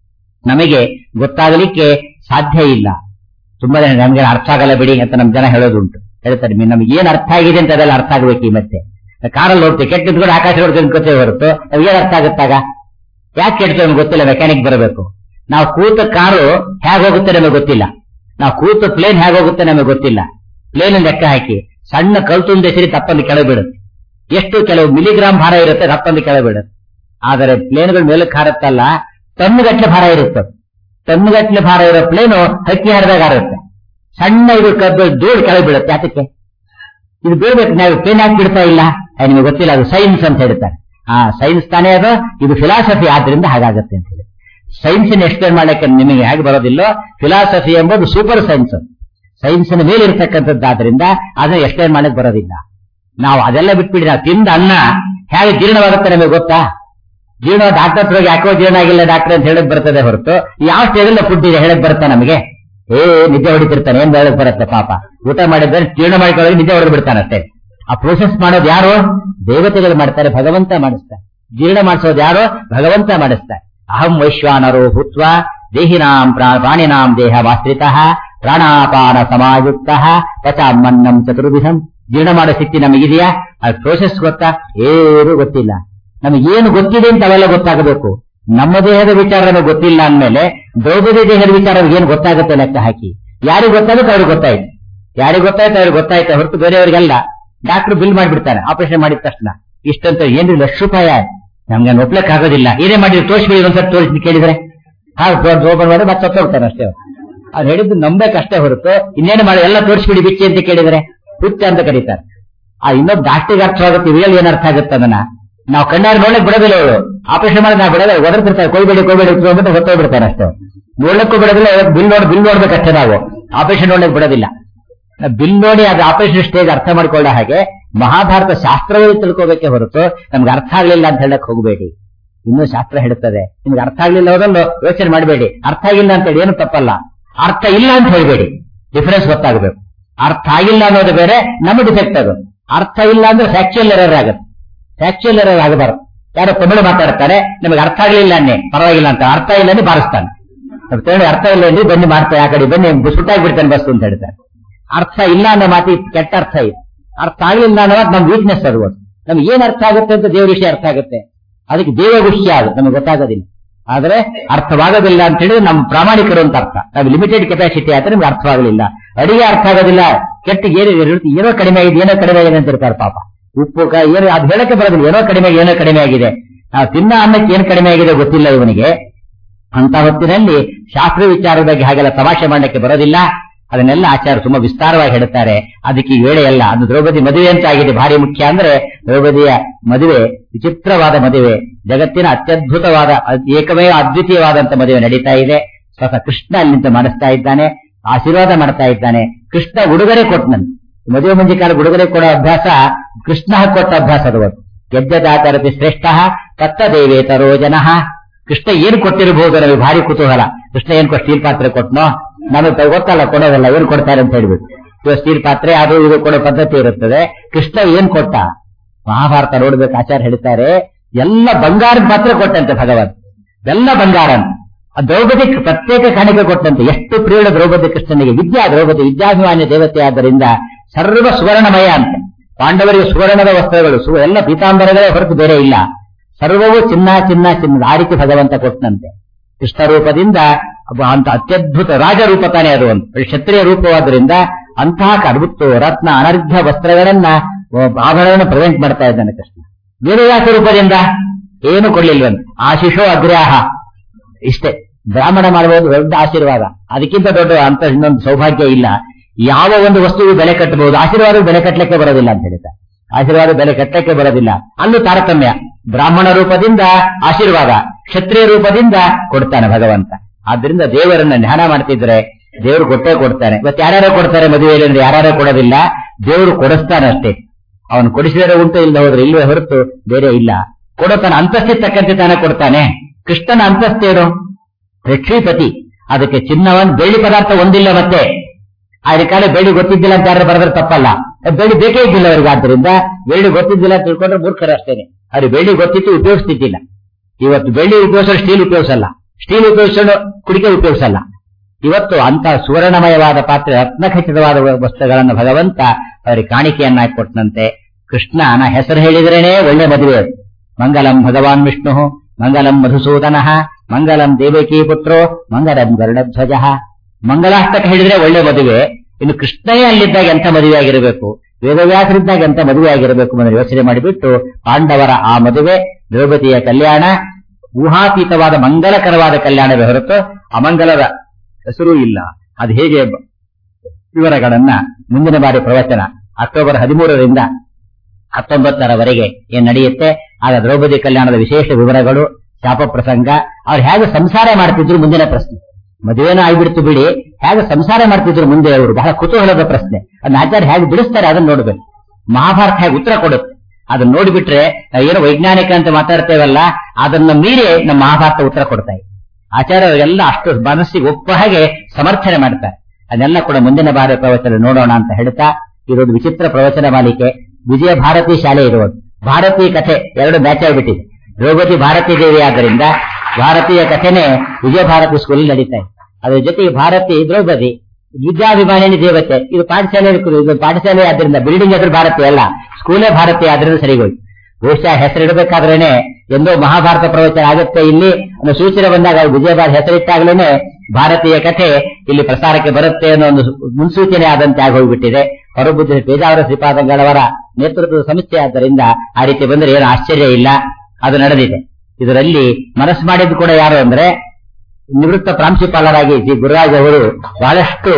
ನಮಗೆ ಗೊತ್ತಾಗಲಿಕ್ಕೆ ಸಾಧ್ಯ ಇಲ್ಲ ತುಂಬಾ ಜನ ನಮ್ಗೆ ಅರ್ಥ ಆಗಲ್ಲ ಬಿಡಿ ಅಂತ ನಮ್ ಜನ ಹೇಳೋದುಂಟು ಹೇಳ್ತಾರೆ "ಮಿ- ನಮ್ಗೆ ಏನ್ ಅರ್ಥ ಆಗಿದೆ ಅಂತ ಅದೆಲ್ಲ ಅರ್ಥ ಆಗ್ಬೇಕು ಈ ಮತ್ತೆ ಕಾರಲ್ಲಿ ಹೋಗ್ತೀವಿ ಕೆಟ್ಟ ನಿಂತ್ಕೊಂಡು ಆಕಾಶ ನೋಡ್ಕೊಂಡು ಅನ್ಕೋತೇವೆ ಹೊರತು ನಮ್ಗೆ ಏನ್ ಅರ್ಥ ಆಗುತ್ತಾಗ ಯಾಕೆ ಕೆಡ್ತೇವೆ ನಮ್ಗೆ ಗೊತ್ತಿಲ್ಲ ಮೆಕ್ಯಾನಿಕ್ ಬರಬೇಕು ನಾವು ಕೂತ ಕಾರು ಹೇಗೆ ಹೋಗುತ್ತೆ ನಮಗೆ ಗೊತ್ತಿಲ್ಲ ನಾವು ಕೂತ ಪ್ಲೇನ್ ಹೇಗೆ ಹೋಗುತ್ತೆ ನಮಗೆ ಗೊತ್ತಿಲ್ಲ ಪ್ಲೇನ್ ಲೆಕ್ಕ ಹಾಕಿ ಸಣ್ಣ ಕಲ್ತುಂದ ಹೆಸರಿ ತಪ್ಪಲ್ಲಿ ಕೆಳಗೆ ಬೀಳುತ್ತೆ ಎಷ್ಟು ಕೆಲವು ಮಿಲಿಗ್ರಾಮ್ ಭಾರ ಇರುತ್ತೆ ತಪ್ಪಲ್ಲಿ ಕೆಳಗೆ ಬೀಳುತ್ತೆ ಆದರೆ ಪ್ಲೇನ್ಗಳು ಮೇಲಕ್ಕೆ ಹಾರುತ್ತಲ್ಲ ಟನ್ಗಟ್ಲೆ ಭಾರ ಇರುತ್ತೆ ಟನ್ಗಟ್ಲೆ ಭಾರ ಇರೋ ಪ್ಲೇನು ಹಕ್ಕಿ ಹಾರಿದಾಗ ಹಾರುತ್ತೆ ಸಣ್ಣ ಇದು ಕದ್ದು ಧೂಳು ಕೆಳಗೆ ಬೀಳುತ್ತೆ ಯಾತಕ್ಕೆ ಇದು ಬೀಳ್ಬೇಕು ನಾವು ಪ್ಲೇನ್ ಹಾಕಿ ಬಿಡ್ತಾ ಇಲ್ಲ ಅದು ನಿಮಗೆ ಗೊತ್ತಿಲ್ಲ ಅದು ಸೈನ್ಸ್ ಅಂತ ಹೇಳ್ತಾರೆ ಆ ಸೈನ್ಸ್ ತಾನೇ ಅದು ಇದು ಫಿಲಾಸಫಿ ಆದ್ರಿಂದ ಹಾಗಾಗತ್ತೆ ಅಂತ ಹೇಳಿ ಸೈನ್ಸ್ ಎಕ್ಸ್ಪ್ಲೇನ್ ಮಾಡಕ್ಕೆ ನಿಮಗೆ ಹೇಗೆ ಬರೋದಿಲ್ಲೋ ಫಿಲಾಸಫಿ ಎಂಬುದು ಸೂಪರ್ ಸೈನ್ಸ್ ಸೈನ್ಸಿನ ಮೇಲೆ ಇರತಕ್ಕಂಥದ್ದಾದ್ರಿಂದ ಅದನ್ನ ಎಕ್ಸ್ಪ್ಲೇನ್ ಮಾಡಕ್ ಬರೋದಿಲ್ಲ ನಾವು ಅದೆಲ್ಲ ಬಿಟ್ಬಿಡಿ ನಾವು ತಿಂದ ಅನ್ನ ಹೇಗೆ ಜೀರ್ಣವಾಗುತ್ತೆ ನಮಗೆ ಗೊತ್ತಾ ಜೀರ್ಣ ಡಾಕ್ಟರ್ ಹತ್ರ ಹೋಗಿ ಯಾಕೋ ಜೀರ್ಣ ಆಗಿಲ್ಲ ಡಾಕ್ಟರ್ ಅಂತ ಹೇಳಕ್ ಬರ್ತದೆ ಹೊರತು ಯಾವ ಸ್ಟೇಜಲ್ಲಿ ಫುಡ್ ಇದೆ ಹೇಳಕ್ ಬರುತ್ತಾ ನಮಗೆ ಏ ನಿದ್ದೆ ಹೊಡಿತಿರ್ತಾನೆ ಏನ್ ಹೇಳಕ್ ಬರುತ್ತೆ ಪಾಪ ಊಟ ಮಾಡಿದ್ರೆ ಜೀರ್ಣ ಮಾಡಿಕೊಳ್ಳಿ ನಿದ್ದೆ ಹೊಡೆದು ಬಿಡ್ತಾನಷ್ಟೇ ಆ ಪ್ರೋಸೆಸ್ ಮಾಡೋದು ಯಾರು ದೇವತೆಗಳು ಮಾಡ್ತಾರೆ ಭಗವಂತ ಮಾಡಿಸ್ತಾರೆ ಜೀರ್ಣ ಮಾಡಿಸೋದು ಯಾರು ಭಗವಂತ ಮಾಡಿಸ್ತಾರೆ ಅಹಂ ವೈಶ್ವಾನರೋ ಭೂತ್ವ ದೇಹಿನಾಂ ಪ್ರಾ- ಪ್ರಾಣಿನಾಂ ದೇಹ ವಾಸ್ತ್ರಿತ ಪ್ರಾಣಾಪಾನ ಸಮಾಯುಕ್ತ ಪಚಾಮನ್ನಂ ಚತುರ್ವಿಧಂ ಜೀರ್ಣ ಮಾಡೋ ಶಕ್ತಿ ನಮಗಿದೆಯಾ ಅದು ಪ್ರೋಸೆಸ್ ಗೊತ್ತಾ ಏನು ಗೊತ್ತಿಲ್ಲ ನಮಗೇನು ಗೊತ್ತಿದೆ ಅಂತ ಅವೆಲ್ಲ ಗೊತ್ತಾಗಬೇಕು ನಮ್ಮ ದೇಹದ ವಿಚಾರ ನಮಗೆ ಗೊತ್ತಿಲ್ಲ ಅಂದ್ಮೇಲೆ ದ್ರೌಪದಿ ದೇಹದ ವಿಚಾರ ಏನು ಗೊತ್ತಾಗುತ್ತೆ ಲೆಕ್ಕ ಹಾಕಿ ಯಾರಿಗೆ ಗೊತ್ತಾಗುತ್ತೆ ಅವ್ರಿಗೆ ಗೊತ್ತಾಯ್ತು ಯಾರಿಗೆ ಗೊತ್ತಾಯ್ತು ಅವ್ರಿಗೆ ಗೊತ್ತಾಯ್ತು ಹೊರತು ಬೇರೆಯವರಿಗೆಲ್ಲ ಡಾಕ್ಟರ್ ಬಿಲ್ ಮಾಡಿಬಿಡ್ತಾನೆ ಆಪರೇಷನ್ ಮಾಡಿದ ತಕ್ಷಣ ಇಷ್ಟಂತ ಏನ್ರಿ ಲಕ್ಷ ರೂಪಾಯಿ ನಮ್ಗೆ ಒಪ್ಲಕ್ ಆಗೋದಿಲ್ಲ ಏನೇ ಮಾಡಿ ತೋರಿಸ್ಬಿಡಿ ಒಂದ್ಸಲ ತೋರಿಸಿ ಕೇಳಿದ್ರೆ ಹಾಗೆ ಓಪನ್ ಮಾಡಿ ಮತ್ತೆ ಸತ್ತೋಗ್ತಾನೆ ಅಷ್ಟೇ ಅವ್ರು ಹೇಳಿದ್ದು ನಂಬೇಕಷ್ಟೇ ಹೊರತು ಇನ್ನೇನು ಮಾಡಿ ಎಲ್ಲ ತೋರಿಸ್ಬಿಡಿ ಬಿಚ್ಚಿ ಅಂತ ಕೇಳಿದ್ರೆ ಹುಚ್ಚ ಅಂತ ಕರೀತಾರೆ ಆ ಇನ್ನೊಬ್ಬ ಡಾಕ್ಟರ್ಗೆ ಅರ್ಥವಾಗುತ್ತೆ ರಿಯಲ್ ಏನ್ ಅರ್ಥ ಆಗುತ್ತೆ ಅದನ್ನ ನಾವು ಕಣ್ಣಾರೆ ನೋಡಕ್ ಬಿಡೋದಿಲ್ಲ ಅವಳು ಆಪರೇಷನ್ ಮಾಡಿ ನಾವು ಬಿಡೋದಿಲ್ಲ ಒದರ್ತಿರ್ತಾರೆ ಕೊಯ್ಬೇಡಿ ಕೊಯ್ಬೇಡಿ ಅಂದ್ಬಿಟ್ಟು ಹೊತ್ತೋಗ್ಬಿಡ್ತಾರೆ ಅಷ್ಟೇ ನೋಡಕ್ಕೂ ಬಿಡೋದಿಲ್ಲ ಬಿಲ್ ನೋಡಿ ಬಿಲ್ ನೋಡ್ಬೇಕಷ್ಟೇ ನಾವು ಆಪರೇಷನ್ ನೋಡಕ್ ಬಿಡೋದಿಲ್ಲ ಬಿಲ್ ನೋಡಿ ಅದು ಆಪರೇಷನ್ ಸ್ಟೇಜ್ ಅರ್ಥ ಮಾಡ್ಕೊಳ್ಳೋ ಹಾಗೆ ಮಹಾಭಾರತ ಶಾಸ್ತ್ರವೇ ತಿಳ್ಕೋಬೇಕೆ ಹೊರತು ನಮ್ಗೆ ಅರ್ಥ ಆಗ್ಲಿಲ್ಲ ಅಂತ ಹೇಳಕ್ ಹೋಗಬೇಡಿ ಇನ್ನೂ ಶಾಸ್ತ್ರ ಹೇಳುತ್ತದೆ ನಿಮ್ಗೆ ಅರ್ಥ ಆಗ್ಲಿಲ್ಲ ಹೋದಲ್ಲೂ ಯೋಚನೆ ಮಾಡಬೇಡಿ ಅರ್ಥ ಆಗಿಲ್ಲ ಅಂತ ಹೇಳಿ ಏನು ತಪ್ಪಲ್ಲ ಅರ್ಥ ಇಲ್ಲ ಅಂತ ಹೇಳ್ಬೇಡಿ ಡಿಫರೆನ್ಸ್ ಗೊತ್ತಾಗಬೇಕು ಅರ್ಥ ಆಗಿಲ್ಲ ಅನ್ನೋದು ಬೇರೆ ನಮ್ಮ ಡಿಫೆಕ್ಟ್ ಅದು ಅರ್ಥ ಇಲ್ಲ ಅಂದ್ರೆ ಫ್ಯಾಕ್ಚುಯಲ್ ಎರರ್ ಆಗುತ್ತೆ ಫ್ಯಾಕ್ಚುಯಲ್ ಎರರ್ ಆಗಬಾರ್ದು ಯಾರೋ ತಮಿಳು ಮಾತಾಡ್ತಾರೆ ನಿಮಗೆ ಅರ್ಥ ಆಗ್ಲಿಲ್ಲ ಅನ್ನೇ ಪರವಾಗಿಲ್ಲ ಅಂತ ಅರ್ಥ ಇಲ್ಲ ಅಂದ್ರೆ ಬಾರಿಸ್ತಾನೆ ಸ್ವಲ್ಪ ಹೇಳಿ ಅರ್ಥ ಇಲ್ಲ ಅಂದ್ರೆ ಬನ್ನಿ ಮಾಡ್ತಾರೆ ಆ ಕಡೆ ಬನ್ನಿ ಸುಟ್ಟಾಗಿ ಬಿಡ್ತಾನೆ ಬಸ್ ಅಂತ ಹೇಳ್ತಾರೆ ಅರ್ಥ ಇಲ್ಲ ಅನ್ನೋ ಮಾತಿ ಕೆಟ್ಟ ಅರ್ಥ ಇದೆ ಅರ್ಥ ಆಗ್ಲಿಲ್ಲ ಅನ್ನೋ ಮಾತು ನಮ್ ವೀಕ್ನೆಸ್ ಅದು ನಮ್ಗೆ ಏನ್ ಅರ್ಥ ಆಗುತ್ತೆ ಅಂತ ದೇವ್ರ ವಿಷಯ ಅರ್ಥ ಆಗುತ್ತೆ ಅದಕ್ಕೆ ದೇವ ವಿಷಯ ಅದು ನಮಗೆ ಗೊತ್ತಾಗೋದಿಲ್ಲ ಆದ್ರೆ ಅರ್ಥವಾಗೋದಿಲ್ಲ ಅಂತ ಹೇಳಿದ್ರೆ ನಮ್ಮ ಪ್ರಾಮಾಣಿಕರು ಅಂತ ಅರ್ಥ ನಾವು ಲಿಮಿಟೆಡ್ ಕೆಪಾಸಿಟಿ ಆದ್ರೆ ನಿಮ್ಗೆ ಅರ್ಥವಾಗಲಿಲ್ಲ ಅಡಿಗೆ ಅರ್ಥ ಆಗೋದಿಲ್ಲ ಕೆಟ್ಟ ಏನು ಏನೋ ಕಡಿಮೆ ಆಗಿದೆ ಏನೋ ಕಡಿಮೆ ಆಗಿದೆ ಅಂತ ಇರ್ತಾರೆ ಪಾಪ ಉಪ್ಪು ಕ- ಏನು ಅದು ಹೇಳಕ್ಕೆ ಬರೋದಿಲ್ಲ ಏನೋ ಕಡಿಮೆ ಏನೋ ಕಡಿಮೆ ಆಗಿದೆ ನಾವು ತಿನ್ನ ಅನ್ನಕ್ಕೆ ಏನು ಕಡಿಮೆ ಆಗಿದೆ ಗೊತ್ತಿಲ್ಲ ಇವನಿಗೆ ಅಂತ ಹೊತ್ತಿನಲ್ಲಿ ಶಾಸ್ತ್ರ ವಿಚಾರದ ಬಗ್ಗೆ ಹಾಗೆಲ್ಲ ತಮಾಷೆ ಮಾಡಲಿಕ್ಕೆ ಬರೋದಿಲ್ಲ ಅದನ್ನೆಲ್ಲ ಆಚಾರ್ಯ ತುಂಬಾ ವಿಸ್ತಾರವಾಗಿ ಹೇಳುತ್ತಾರೆ ಅದಕ್ಕೆ ಈ ವೇಳೆ ಅಲ್ಲ ಅದು ದ್ರೌಪದಿ ಮದುವೆ ಅಂತ ಆಗಿದೆ ಭಾರಿ ಮುಖ್ಯ ಅಂದ್ರೆ ದ್ರೌಪದಿಯ ಮದುವೆ ವಿಚಿತ್ರವಾದ ಮದುವೆ ಜಗತ್ತಿನ ಅತ್ಯದ್ಭುತವಾದ ಅದ್- ಏಕಮೇವ ಅದ್ವಿತೀಯವಾದಂತ ಮದುವೆ ನಡೀತಾ ಇದೆ ಸ್ವತಃ ಕೃಷ್ಣ ಅಲ್ಲಿಂದ ಮಾಡಿಸ್ತಾ ಇದ್ದಾನೆ ಆಶೀರ್ವಾದ ಮಾಡ್ತಾ ಇದ್ದಾನೆ ಕೃಷ್ಣ ಉಡುಗೊರೆ ಕೊಟ್ಟನಂತೆ ಮದುವೆ ಮುಂಜಿ ಕಾಲ ಉಡುಗೊರೆ ಕೊಡೋ ಅಭ್ಯಾಸ ಕೃಷ್ಣ ಕೊಟ್ಟ ಅಭ್ಯಾಸ ಅದು ಗೆದ್ದದಾತರತಿ ಶ್ರೇಷ್ಠ ತತ್ತ ದೇವೇತರೋ ಜನಃ ಕೃಷ್ಣ ಏನ್ ಕೊಟ್ಟಿರಬಹುದು ನಮಗೆ ಭಾರಿ ಕುತೂಹಲ ಕೃಷ್ಣ ಏನ್ ಕೊಟ್ಟು ಸ್ಟೀಲ್ ಪಾತ್ರೆ ಕೊಟ್ನೋ ನಮಗೆ ಗೊತ್ತಲ್ಲ ಕೊಡೋದಲ್ಲ ಏನ್ ಕೊಡ್ತಾರೆ ಅಂತ ಹೇಳ್ಬಿಟ್ಟು ಇವಾಗ ಸ್ಟೀಲ್ ಪಾತ್ರೆ ಅದು ಇದು ಕೊಡೋ ಪದ್ಧತಿ ಇರುತ್ತದೆ ಕೃಷ್ಣ ಏನ್ ಕೊಟ್ಟ ಮಹಾಭಾರತ ನೋಡ್ಬೇಕು ಆಚಾರ್ಯ ಹೇಳ್ತಾರೆ ಎಲ್ಲ ಬಂಗಾರದ ಪಾತ್ರೆ ಕೊಟ್ಟಂತೆ ಭಗವಂತ ಎಲ್ಲ ಬಂಗಾರ ಅಂತ. ಆ ದ್ರೌಪದಿ ಪ್ರತ್ಯೇಕ ಕಾಣಿಕೆ ಕೊಟ್ಟಂತೆ ಎಷ್ಟು ಪ್ರಿಯಳ ದ್ರೌಪದಿ ಕೃಷ್ಣನಿಗೆ ವಿದ್ಯಾ ದ್ರೌಪದಿ ವಿದ್ಯಾಭಿಮಾನಿ ದೇವತೆ ಆದ್ದರಿಂದ ಸರ್ವ ಸುವರ್ಣಮಯ ಅಂತ ಪಾಂಡವರಿಗೆ ಸುವರ್ಣದ ವಸ್ತ್ರಗಳು ಸು ಎಲ್ಲ ಪೀತಾಂಬರಗಳೇ ಹೊರತು ಬೇರೆ ಇಲ್ಲ ಸರ್ವವೂ ಚಿನ್ನ ಚಿನ್ನ ಚಿನ್ನ ಆ ರೀತಿ ಭಗವಂತ ಕೊಟ್ಟನಂತೆ ಕೃಷ್ಣ ರೂಪದಿಂದ ಒಬ್ಬ ಅಂತ ಅತ್ಯದ್ಭುತ ರಾಜರೂಪ ತಾನೇ ಅದು ಒಂದು ಕ್ಷತ್ರಿಯ ರೂಪವಾದ್ರಿಂದ ಅಂತಹ ಅದ್ಭುತ ರತ್ನ ಅನರ್ಘ್ಯ ವಸ್ತ್ರಗಳನ್ನ ಒಬ್ಬ ಆಭರಣವನ್ನು ಪ್ರೆಸೆಂಟ್ ಮಾಡ್ತಾ ಇದ್ದಾನೆ ಕೃಷ್ಣ ವೇದವ್ಯಾಸ ರೂಪದಿಂದ ಏನು ಕೊಡ್ಲಿಲ್ವಂತೆ ಆಶಿಷೋ ಅಗ್ರಾಹ ಇಷ್ಟೇ ಬ್ರಾಹ್ಮಣ ಮಾಡಬಹುದು ದೊಡ್ಡ ಆಶೀರ್ವಾದ ಅದಕ್ಕಿಂತ ದೊಡ್ಡ ಅಂತ ಇನ್ನೊಂದು ಸೌಭಾಗ್ಯ ಇಲ್ಲ ಯಾವ ಒಂದು ವಸ್ತುವು ಬೆಲೆ ಕಟ್ಟಬಹುದು ಆಶೀರ್ವಾದ ಬೆಲೆ ಕಟ್ಟಲಿಕ್ಕೆ ಬರೋದಿಲ್ಲ ಅಂತ ಹೇಳ್ತಾರೆ ಆಶೀರ್ವಾದ ಬೆಲೆ ಕಟ್ಟಲಿಕ್ಕೆ ಬರೋದಿಲ್ಲ ಅಲ್ಲೂ ತಾರತಮ್ಯ ಬ್ರಾಹ್ಮಣ ರೂಪದಿಂದ ಆಶೀರ್ವಾದ ಕ್ಷತ್ರಿಯ ರೂಪದಿಂದ ಕೊಡ್ತಾನೆ ಭಗವಂತ ಆದ್ರಿಂದ ದೇವರನ್ನ ಧ್ಯಾನ ಮಾಡ್ತಿದ್ರೆ ದೇವರು ಕೊಟ್ಟೇ ಕೊಡ್ತಾನೆ ಇವತ್ತು ಯಾರ್ಯಾರೋ ಕೊಡ್ತಾರೆ ಮದುವೆಯಲ್ಲಿ ಅಂದ್ರೆ ಯಾರ್ಯಾರೋ ಕೊಡೋದಿಲ್ಲ ದೇವರು ಕೊಡಿಸ್ತಾನೆ ಅಷ್ಟೇ ಅವನು ಕೊಡಿಸಿದರೆ ಉಂಟು ಇಲ್ಲ ಹೋದ್ರೆ ಇಲ್ವೇ ಹೊರತು ಬೇರೆ ಇಲ್ಲ ಕೊಡೋ ತನ್ನ ಅಂತಸ್ತಿಗೆ ತಕ್ಕಂತೆ ತಾನೇ ಕೊಡ್ತಾನೆ ಕೃಷ್ಣನ ಅಂತಸ್ತೇನು ಲಕ್ಷ್ಮೀಪತಿ ಅದಕ್ಕೆ ಚಿನ್ನವನ್ನು ಬೆಳ್ಳಿ ಪದಾರ್ಥ ಒಂದಿಲ್ಲ ಮತ್ತೆ ಆದ್ರೆ ಕಾಲ ಬೆಳ್ಳಿ ಗೊತ್ತಿದ್ದಿಲ್ಲ ಅಂತ ಯಾರು ಬರೆದ್ರೆ ತಪ್ಪಲ್ಲ ಬೆಳ್ಳಿ ಬೇಕೇ ಇದ್ದಿಲ್ಲ ಅವರಿಗೆ ಆದ್ದರಿಂದ ಬೆಳ್ಳಿ ಗೊತ್ತಿದ್ದಿಲ್ಲ ಅಂತ ತಿಳ್ಕೊಂಡ್ರೆ ಮೂರ್ಖರು ಅಷ್ಟೇನೆ ಅವ್ರಿಗೆ ಬೆಳ್ಳಿ ಗೊತ್ತಿತ್ತು ಉಪಯೋಗಿಸ್ತಿದ್ದಿಲ್ಲ ಇವತ್ತು ಬೆಳ್ಳಿ ಉಪಯೋಗಿಸೋರು ಸ್ಟೀಲ್ ಉಪಯೋಗಿಸಲ್ಲ ಸ್ಟೀಲ್ ಉಪಯೋಗಿಸೋರು ಕುಡಿಕೆ ಉಪಯೋಗಿಸಲ್ಲ ಇವತ್ತು ಅಂತ ಸುವರ್ಣಮಯವಾದ ಪಾತ್ರೆ ರತ್ನಖಚಿತವಾದ ವಸ್ತುಗಳನ್ನು ಭಗವಂತ ಅವರಿಗೆ ಕಾಣಿಕೆಯನ್ನಾಗಿ ಕೊಟ್ಟನಂತೆ ಕೃಷ್ಣನ ಹೆಸರು ಹೇಳಿದ್ರೇನೆ ಒಳ್ಳೆ ಮದುವೆ ಅದು ಮಂಗಲಂ ಭಗವಾನ್ ವಿಷ್ಣು ಮಂಗಲಂ ಮಧುಸೂದನ ಮಂಗಲಂ ದೇವಕಿ ಪುತ್ರೋ ಮಂಗಲಂ ಗರುಡಧ್ವಜ ಮಂಗಲಾಷ್ಟಕ ಹೇಳಿದ್ರೆ ಒಳ್ಳೆ ಮದುವೆ ಇನ್ನು ಕೃಷ್ಣನೇ ಅಲ್ಲಿದ್ದಾಗ ಎಂತ ಮದುವೆ ಆಗಿರಬೇಕು ವೇದವ್ಯಾಸರಿದ್ದಾಗ ಎಂತ ಮದುವೆ ಆಗಿರಬೇಕು ಅನ್ನೋ ಯೋಚನೆ ಮಾಡಿಬಿಟ್ಟು ಪಾಂಡವರ ಆ ಮದುವೆ ದ್ರೌಪದಿಯ ಕಲ್ಯಾಣ ಊಹಾತೀತವಾದ ಮಂಗಲಕರವಾದ ಕಲ್ಯಾಣವೇ ಹೊರತು ಅಮಂಗಲದ ಹೆಸರೂ ಇಲ್ಲ ಅದು ಹೇಗೆ ಬ- ವಿವರಗಳನ್ನ ಮುಂದಿನ ಬಾರಿ ಪ್ರವಚನ ಅಕ್ಟೋಬರ್ ಹದಿಮೂರರಿಂದ ಹತ್ತೊಂಬತ್ತರವರೆಗೆ ಏನ್ ನಡೆಯುತ್ತೆ ಆಗ ದ್ರೌಪದಿ ಕಲ್ಯಾಣದ ವಿಶೇಷ ವಿವರಗಳು ಶಾಪ ಪ್ರಸಂಗ ಅವ್ರು ಹೇಗೆ ಸಂಸಾರ ಮಾಡ್ತಿದ್ರು ಮುಂದಿನ ಪ್ರಶ್ನೆ ಮದುವೆನೂ ಆಗ್ಬಿಡ್ತು ಬಿಡಿ ಹೇಗೆ ಸಂಸಾರ ಮಾಡ್ತಿದ್ರು ಮುಂದೆ ಅವರು ಬಹಳ ಕುತೂಹಲದ ಪ್ರಶ್ನೆ ಅದನ್ನ ಆಚಾರ್ಯ ಹೇಗೆ ಬಿಡಿಸ್ತಾರೆ ಅದನ್ನ ನೋಡ್ಬೇಕು ಮಹಾಭಾರತ ಹೇಗೆ ಉತ್ತರ ಕೊಡುತ್ತೆ ಅದನ್ನ ನೋಡಿಬಿಟ್ರೆ ನಾವು ಏನೋ ವೈಜ್ಞಾನಿಕ ಅಂತ ಮಾತಾಡ್ತೇವಲ್ಲ ಅದನ್ನ ಮೀರಿ ನಮ್ಮ ಮಹಾಭಾರತ ಉತ್ತರ ಕೊಡ್ತಾ ಇದೆ ಆಚಾರ್ಯರು ಎಲ್ಲ ಅಷ್ಟು ಮನಸ್ಸಿಗೆ ಒಪ್ಪ ಹಾಗೆ ಸಮರ್ಥನೆ ಮಾಡ್ತಾರೆ ಅದನ್ನೆಲ್ಲ ಕೂಡ ಮುಂದಿನ ಬಾರಿ ಪ್ರವಚನ ನೋಡೋಣ ಅಂತ ಹೇಳ್ತಾ ಇದೊಂದು ವಿಚಿತ್ರ ಪ್ರವಚನ ಮಾಲಿಕೆ ವಿಜಯ ಭಾರತಿ ಶಾಲೆ ಇರುವುದು ಭಾರತೀಯ ಕಥೆ ಎರಡು ಮ್ಯಾಚ್ ಆಗಿಬಿಟ್ಟಿದೆ ದ್ರೌಪದಿ ಭಾರತೀ ದೇವಿ ಆದ್ದರಿಂದ ಭಾರತೀಯ ಕಥೆನೇ ವಿಜಯ ಭಾರತಿ ಸ್ಕೂಲ್ ನಡೀತಾ ಇದೆ ಅದ್ರ ಜೊತೆಗೆ ಭಾರತಿ ದ್ರೌಪದಿ ವಿದ್ಯಾಭಿಮಾನಿನಿ ದೇವತೆ ಇದು ಪಾಠಶಾಲೆ ಇದು ಪಾಠಶಾಲೆ ಆದ್ರಿಂದ ಬಿಲ್ಡಿಂಗ್ ಹೆಸರು ಭಾರತಿ ಅಲ್ಲ ಸ್ಕೂಲೇ ಭಾರತಿ ಆದ್ರಿಂದ ಸರಿಗೋಯ್ತು ಬಹುಶಃ ಹೆಸರು ಇಡಬೇಕಾದ್ರೇನೆ ಎಂದೋ ಮಹಾಭಾರತ ಪ್ರವಚನ ಆಗುತ್ತೆ ಇಲ್ಲಿ ಅನ್ನೋ ಸೂಚನೆ ಬಂದಾಗ ಅದು ವಿಜಯ ಭಾರತ ಹೆಸರಿಟ್ಟಾಗ್ಲೇನೆ ಭಾರತೀಯ ಕಥೆ ಇಲ್ಲಿ ಪ್ರಸಾರಕ್ಕೆ ಬರುತ್ತೆ ಅನ್ನೋ ಒಂದು ಮುನ್ಸೂಚನೆ ಆದಂತೆ ಆಗೋಗ್ಬಿಟ್ಟಿದೆ ಹೊರಬುದ್ಧ ಪೇಜಾವರ ಶ್ರೀಪಾದಂಗಳವರ ನೇತೃತ್ವದ ಸಂಸ್ಥೆ ಆದ್ದರಿಂದ ಆ ರೀತಿ ಬಂದ್ರೆ ಏನು ಆಶ್ಚರ್ಯ ಇಲ್ಲ ಅದು ನಡೆದಿದೆ ಇದರಲ್ಲಿ ಮನಸ್ಸು ಮಾಡಿದ್ದು ಕೂಡ ಯಾರು ಅಂದ್ರೆ ನಿವೃತ್ತ ಪ್ರಾಂಶುಪಾಲರಾಗಿ ಜಿ ಗುರುರಾಜ್ ಅವರು ಬಹಳಷ್ಟು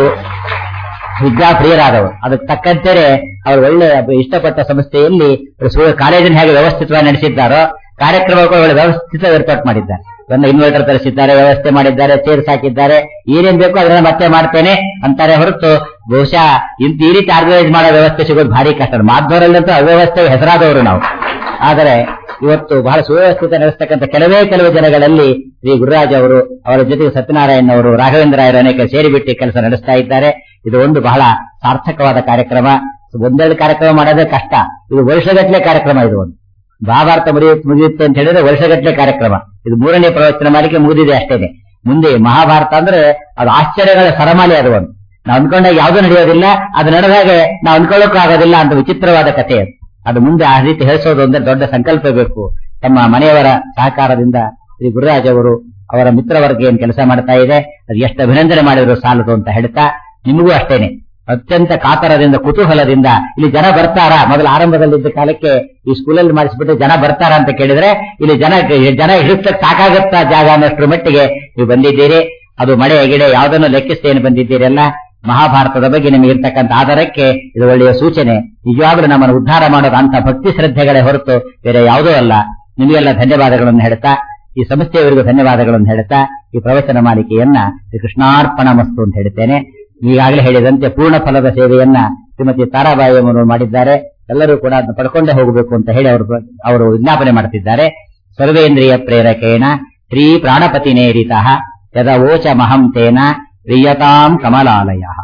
ವಿದ್ಯಾಪ್ರಿಯರಾದವರು ಅದಕ್ಕೆ ತಕ್ಕಂತೆ ಅವರು ಒಳ್ಳೆ ಇಷ್ಟಪಟ್ಟ ಸಂಸ್ಥೆಯಲ್ಲಿ ಸು- ಕಾಲೇಜಿನ ಹೇಗೆ ವ್ಯವಸ್ಥಿತವಾಗಿ ನಡೆಸಿದ್ದಾರೋ ಕಾರ್ಯಕ್ರಮಗಳು ಒಳ್ಳೆ ವ್ಯವಸ್ಥಿತ ಏರ್ಪಾಟ್ ಮಾಡಿದ್ದಾರೆ ಒಂದು ಇನ್ವರ್ಟರ್ ತರಿಸಿದ್ದಾರೆ ವ್ಯವಸ್ಥೆ ಮಾಡಿದ್ದಾರೆ ಚೇರ್ಸ್ ಹಾಕಿದ್ದಾರೆ ಏನೇನ್ ಬೇಕೋ ಅದನ್ನ ಮತ್ತೆ ಮಾಡ್ತೇನೆ ಅಂತಾರೆ ಹೊರತು ಬಹುಶಃ ಇಂತ ಈ ರೀತಿ ಆರ್ಗನೈಸ್ ಮಾಡೋ ವ್ಯವಸ್ಥೆ ಸಿಗೋದು ಭಾರಿ ಕಷ್ಟ ಮಾಧ್ವರಲ್ಲಂತೂ ಅವ್ಯವಸ್ಥೆ ಹೆಸರಾದವರು ನಾವು ಆದರೆ ಇವತ್ತು ಬಹಳ ಸುವ್ಯವಸ್ಥಿತ ನಡೆಸ್ತಕ್ಕಂಥ ಕೆಲವೇ ಕೆಲವು ಜನಗಳಲ್ಲಿ ಶ್ರೀ ಗುರುರಾಜ್ ಅವರು ಅವರ ಜೊತೆಗೆ ಸತ್ಯನಾರಾಯಣ್ ಅವರು ರಾಘವೇಂದ್ರ ರಾಯರು ಅನೇಕ ಸೇರಿಬಿಟ್ಟು ಕೆಲಸ ನಡೆಸ್ತಾ ಇದ್ದಾರೆ ಇದು ಒಂದು ಬಹಳ ಸಾರ್ಥಕವಾದ ಕಾರ್ಯಕ್ರಮ ಒಂದೆರಡು ಕಾರ್ಯಕ್ರಮ ಮಾಡೋದೇ ಕಷ್ಟ ಇದು ವರ್ಷಗಟ್ಟಲೆ ಕಾರ್ಯಕ್ರಮ ಇದು ಒಂದು ಮಹಾಭಾರತ ಮುಗಿಯುತ್ತೆ ಮುಗಿಯುತ್ತೆ ಅಂತ ಹೇಳಿದ್ರೆ ವರ್ಷಗಟ್ಟಲೆ ಕಾರ್ಯಕ್ರಮ ಇದು ಮೂರನೇ ಪ್ರವಚನ ಮಾಲಿಕೆ ಮುಗಿದಿದೆ ಅಷ್ಟೇನೆ ಮುಂದೆ ಮಹಾಭಾರತ ಅಂದ್ರೆ ಅದು ಆಶ್ಚರ್ಯಗಳ ಸರಮಾಲೆ ಅದು ಒಂದು ನಾವು ಅನ್ಕೊಂಡಾಗ ಯಾವ್ದು ನಡೆಯೋದಿಲ್ಲ ಅದು ನಡೆದಾಗೆ ನಾವು ಅನ್ಕೊಳ್ಳೋಕ್ಕೂ ಆಗೋದಿಲ್ಲ ಅಂತ ವಿಚಿತ್ರವಾದ ಕಥೆ ಅದು ಅದು ಮುಂದೆ ಆ ರೀತಿ ಹೇಳಿಸೋದು ಅಂದ್ರೆ ದೊಡ್ಡ ಸಂಕಲ್ಪ ಬೇಕು ತಮ್ಮ ಮನೆಯವರ ಸಹಕಾರದಿಂದ ಶ್ರೀ ಗುರುರಾಜ್ ಅವರು ಅವರ ಮಿತ್ರವರ್ಗ ಏನ್ ಕೆಲಸ ಮಾಡ್ತಾ ಇದೆ ಅದು ಎಷ್ಟು ಅಭಿನಂದನೆ ಮಾಡಿದ್ರು ಸಾಲದು ಅಂತ ಹೇಳ್ತಾ ನಿಮಗೂ ಅಷ್ಟೇನೆ ಅತ್ಯಂತ ಕಾತರದಿಂದ ಕುತೂಹಲದಿಂದ ಇಲ್ಲಿ ಜನ ಬರ್ತಾರಾ ಮೊದಲು ಆರಂಭದಲ್ಲಿದ್ದ ಕಾಲಕ್ಕೆ ಈ ಸ್ಕೂಲಲ್ಲಿ ಮಾಡಿಸ್ಬಿಟ್ಟು ಜನ ಬರ್ತಾರಾ ಅಂತ ಕೇಳಿದ್ರೆ ಇಲ್ಲಿ ಜನ ಜನ ಹಿಡಿಸ್ತಕ್ಕೆ ಸಾಕಾಗತ್ತಾ ಜಾಗ ಅನ್ನೋಷ್ಟ್ರ ಮಟ್ಟಿಗೆ ನೀವು ಬಂದಿದ್ದೀರಿ ಅದು ಮಳೆ ಗಿಡೆ ಯಾವುದನ್ನು ಲೆಕ್ಕಿಸ್ತೇನೆ ಬಂದಿದ್ದೀರಲ್ಲ ಮಹಾಭಾರತದ ಬಗ್ಗೆ ನಿಮಗೆ ಇರ್ತಕ್ಕಂಥ ಆಧಾರಕ್ಕೆ ಇದು ಒಳ್ಳೆಯ ಸೂಚನೆ ನಿಜವಾಗ್ಲೂ ನಮ್ಮನ್ನು ಉದ್ಧಾರ ಮಾಡೋದು ಅಂತ ಭಕ್ತಿ ಶ್ರದ್ಧೆಗಳೇ ಹೊರತು ಬೇರೆ ಯಾವುದೂ ಅಲ್ಲ ನಿಮಗೆಲ್ಲ ಧನ್ಯವಾದಗಳನ್ನು ಹೇಳ್ತಾ ಈ ಸಂಸ್ಥೆಯವರಿಗೂ ಧನ್ಯವಾದಗಳನ್ನು ಹೇಳ್ತಾ ಈ ಪ್ರವಚನ ಮಾಲಿಕೆಯನ್ನ ಶ್ರೀ ಕೃಷ್ಣಾರ್ಪಣ ಮಸ್ತು ಅಂತ ಹೇಳ್ತೇನೆ ಈಗಾಗಲೇ ಹೇಳಿದಂತೆ ಪೂರ್ಣ ಫಲದ ಸೇವೆಯನ್ನ ಶ್ರೀಮತಿ ತಾರಾಬಾಯಿ ಅವರು ಮಾಡಿದ್ದಾರೆ ಎಲ್ಲರೂ ಕೂಡ ಅದನ್ನು ಪಡ್ಕೊಂಡೇ ಹೋಗಬೇಕು ಅಂತ ಹೇಳಿ ಅವರು ಅವರು ವಿಜ್ಞಾಪನೆ ಮಾಡ್ತಿದ್ದಾರೆ ಸರ್ವೇಂದ್ರಿಯ ಪ್ರೇರಕೇಣ ಶ್ರೀ ಪ್ರಾಣಪತಿನೇರಿತ ಯದವೋಚ ಮಹಂ ತೇನ ಪ್ರಿಯತಾಂ ಕಮಲಾಲಯ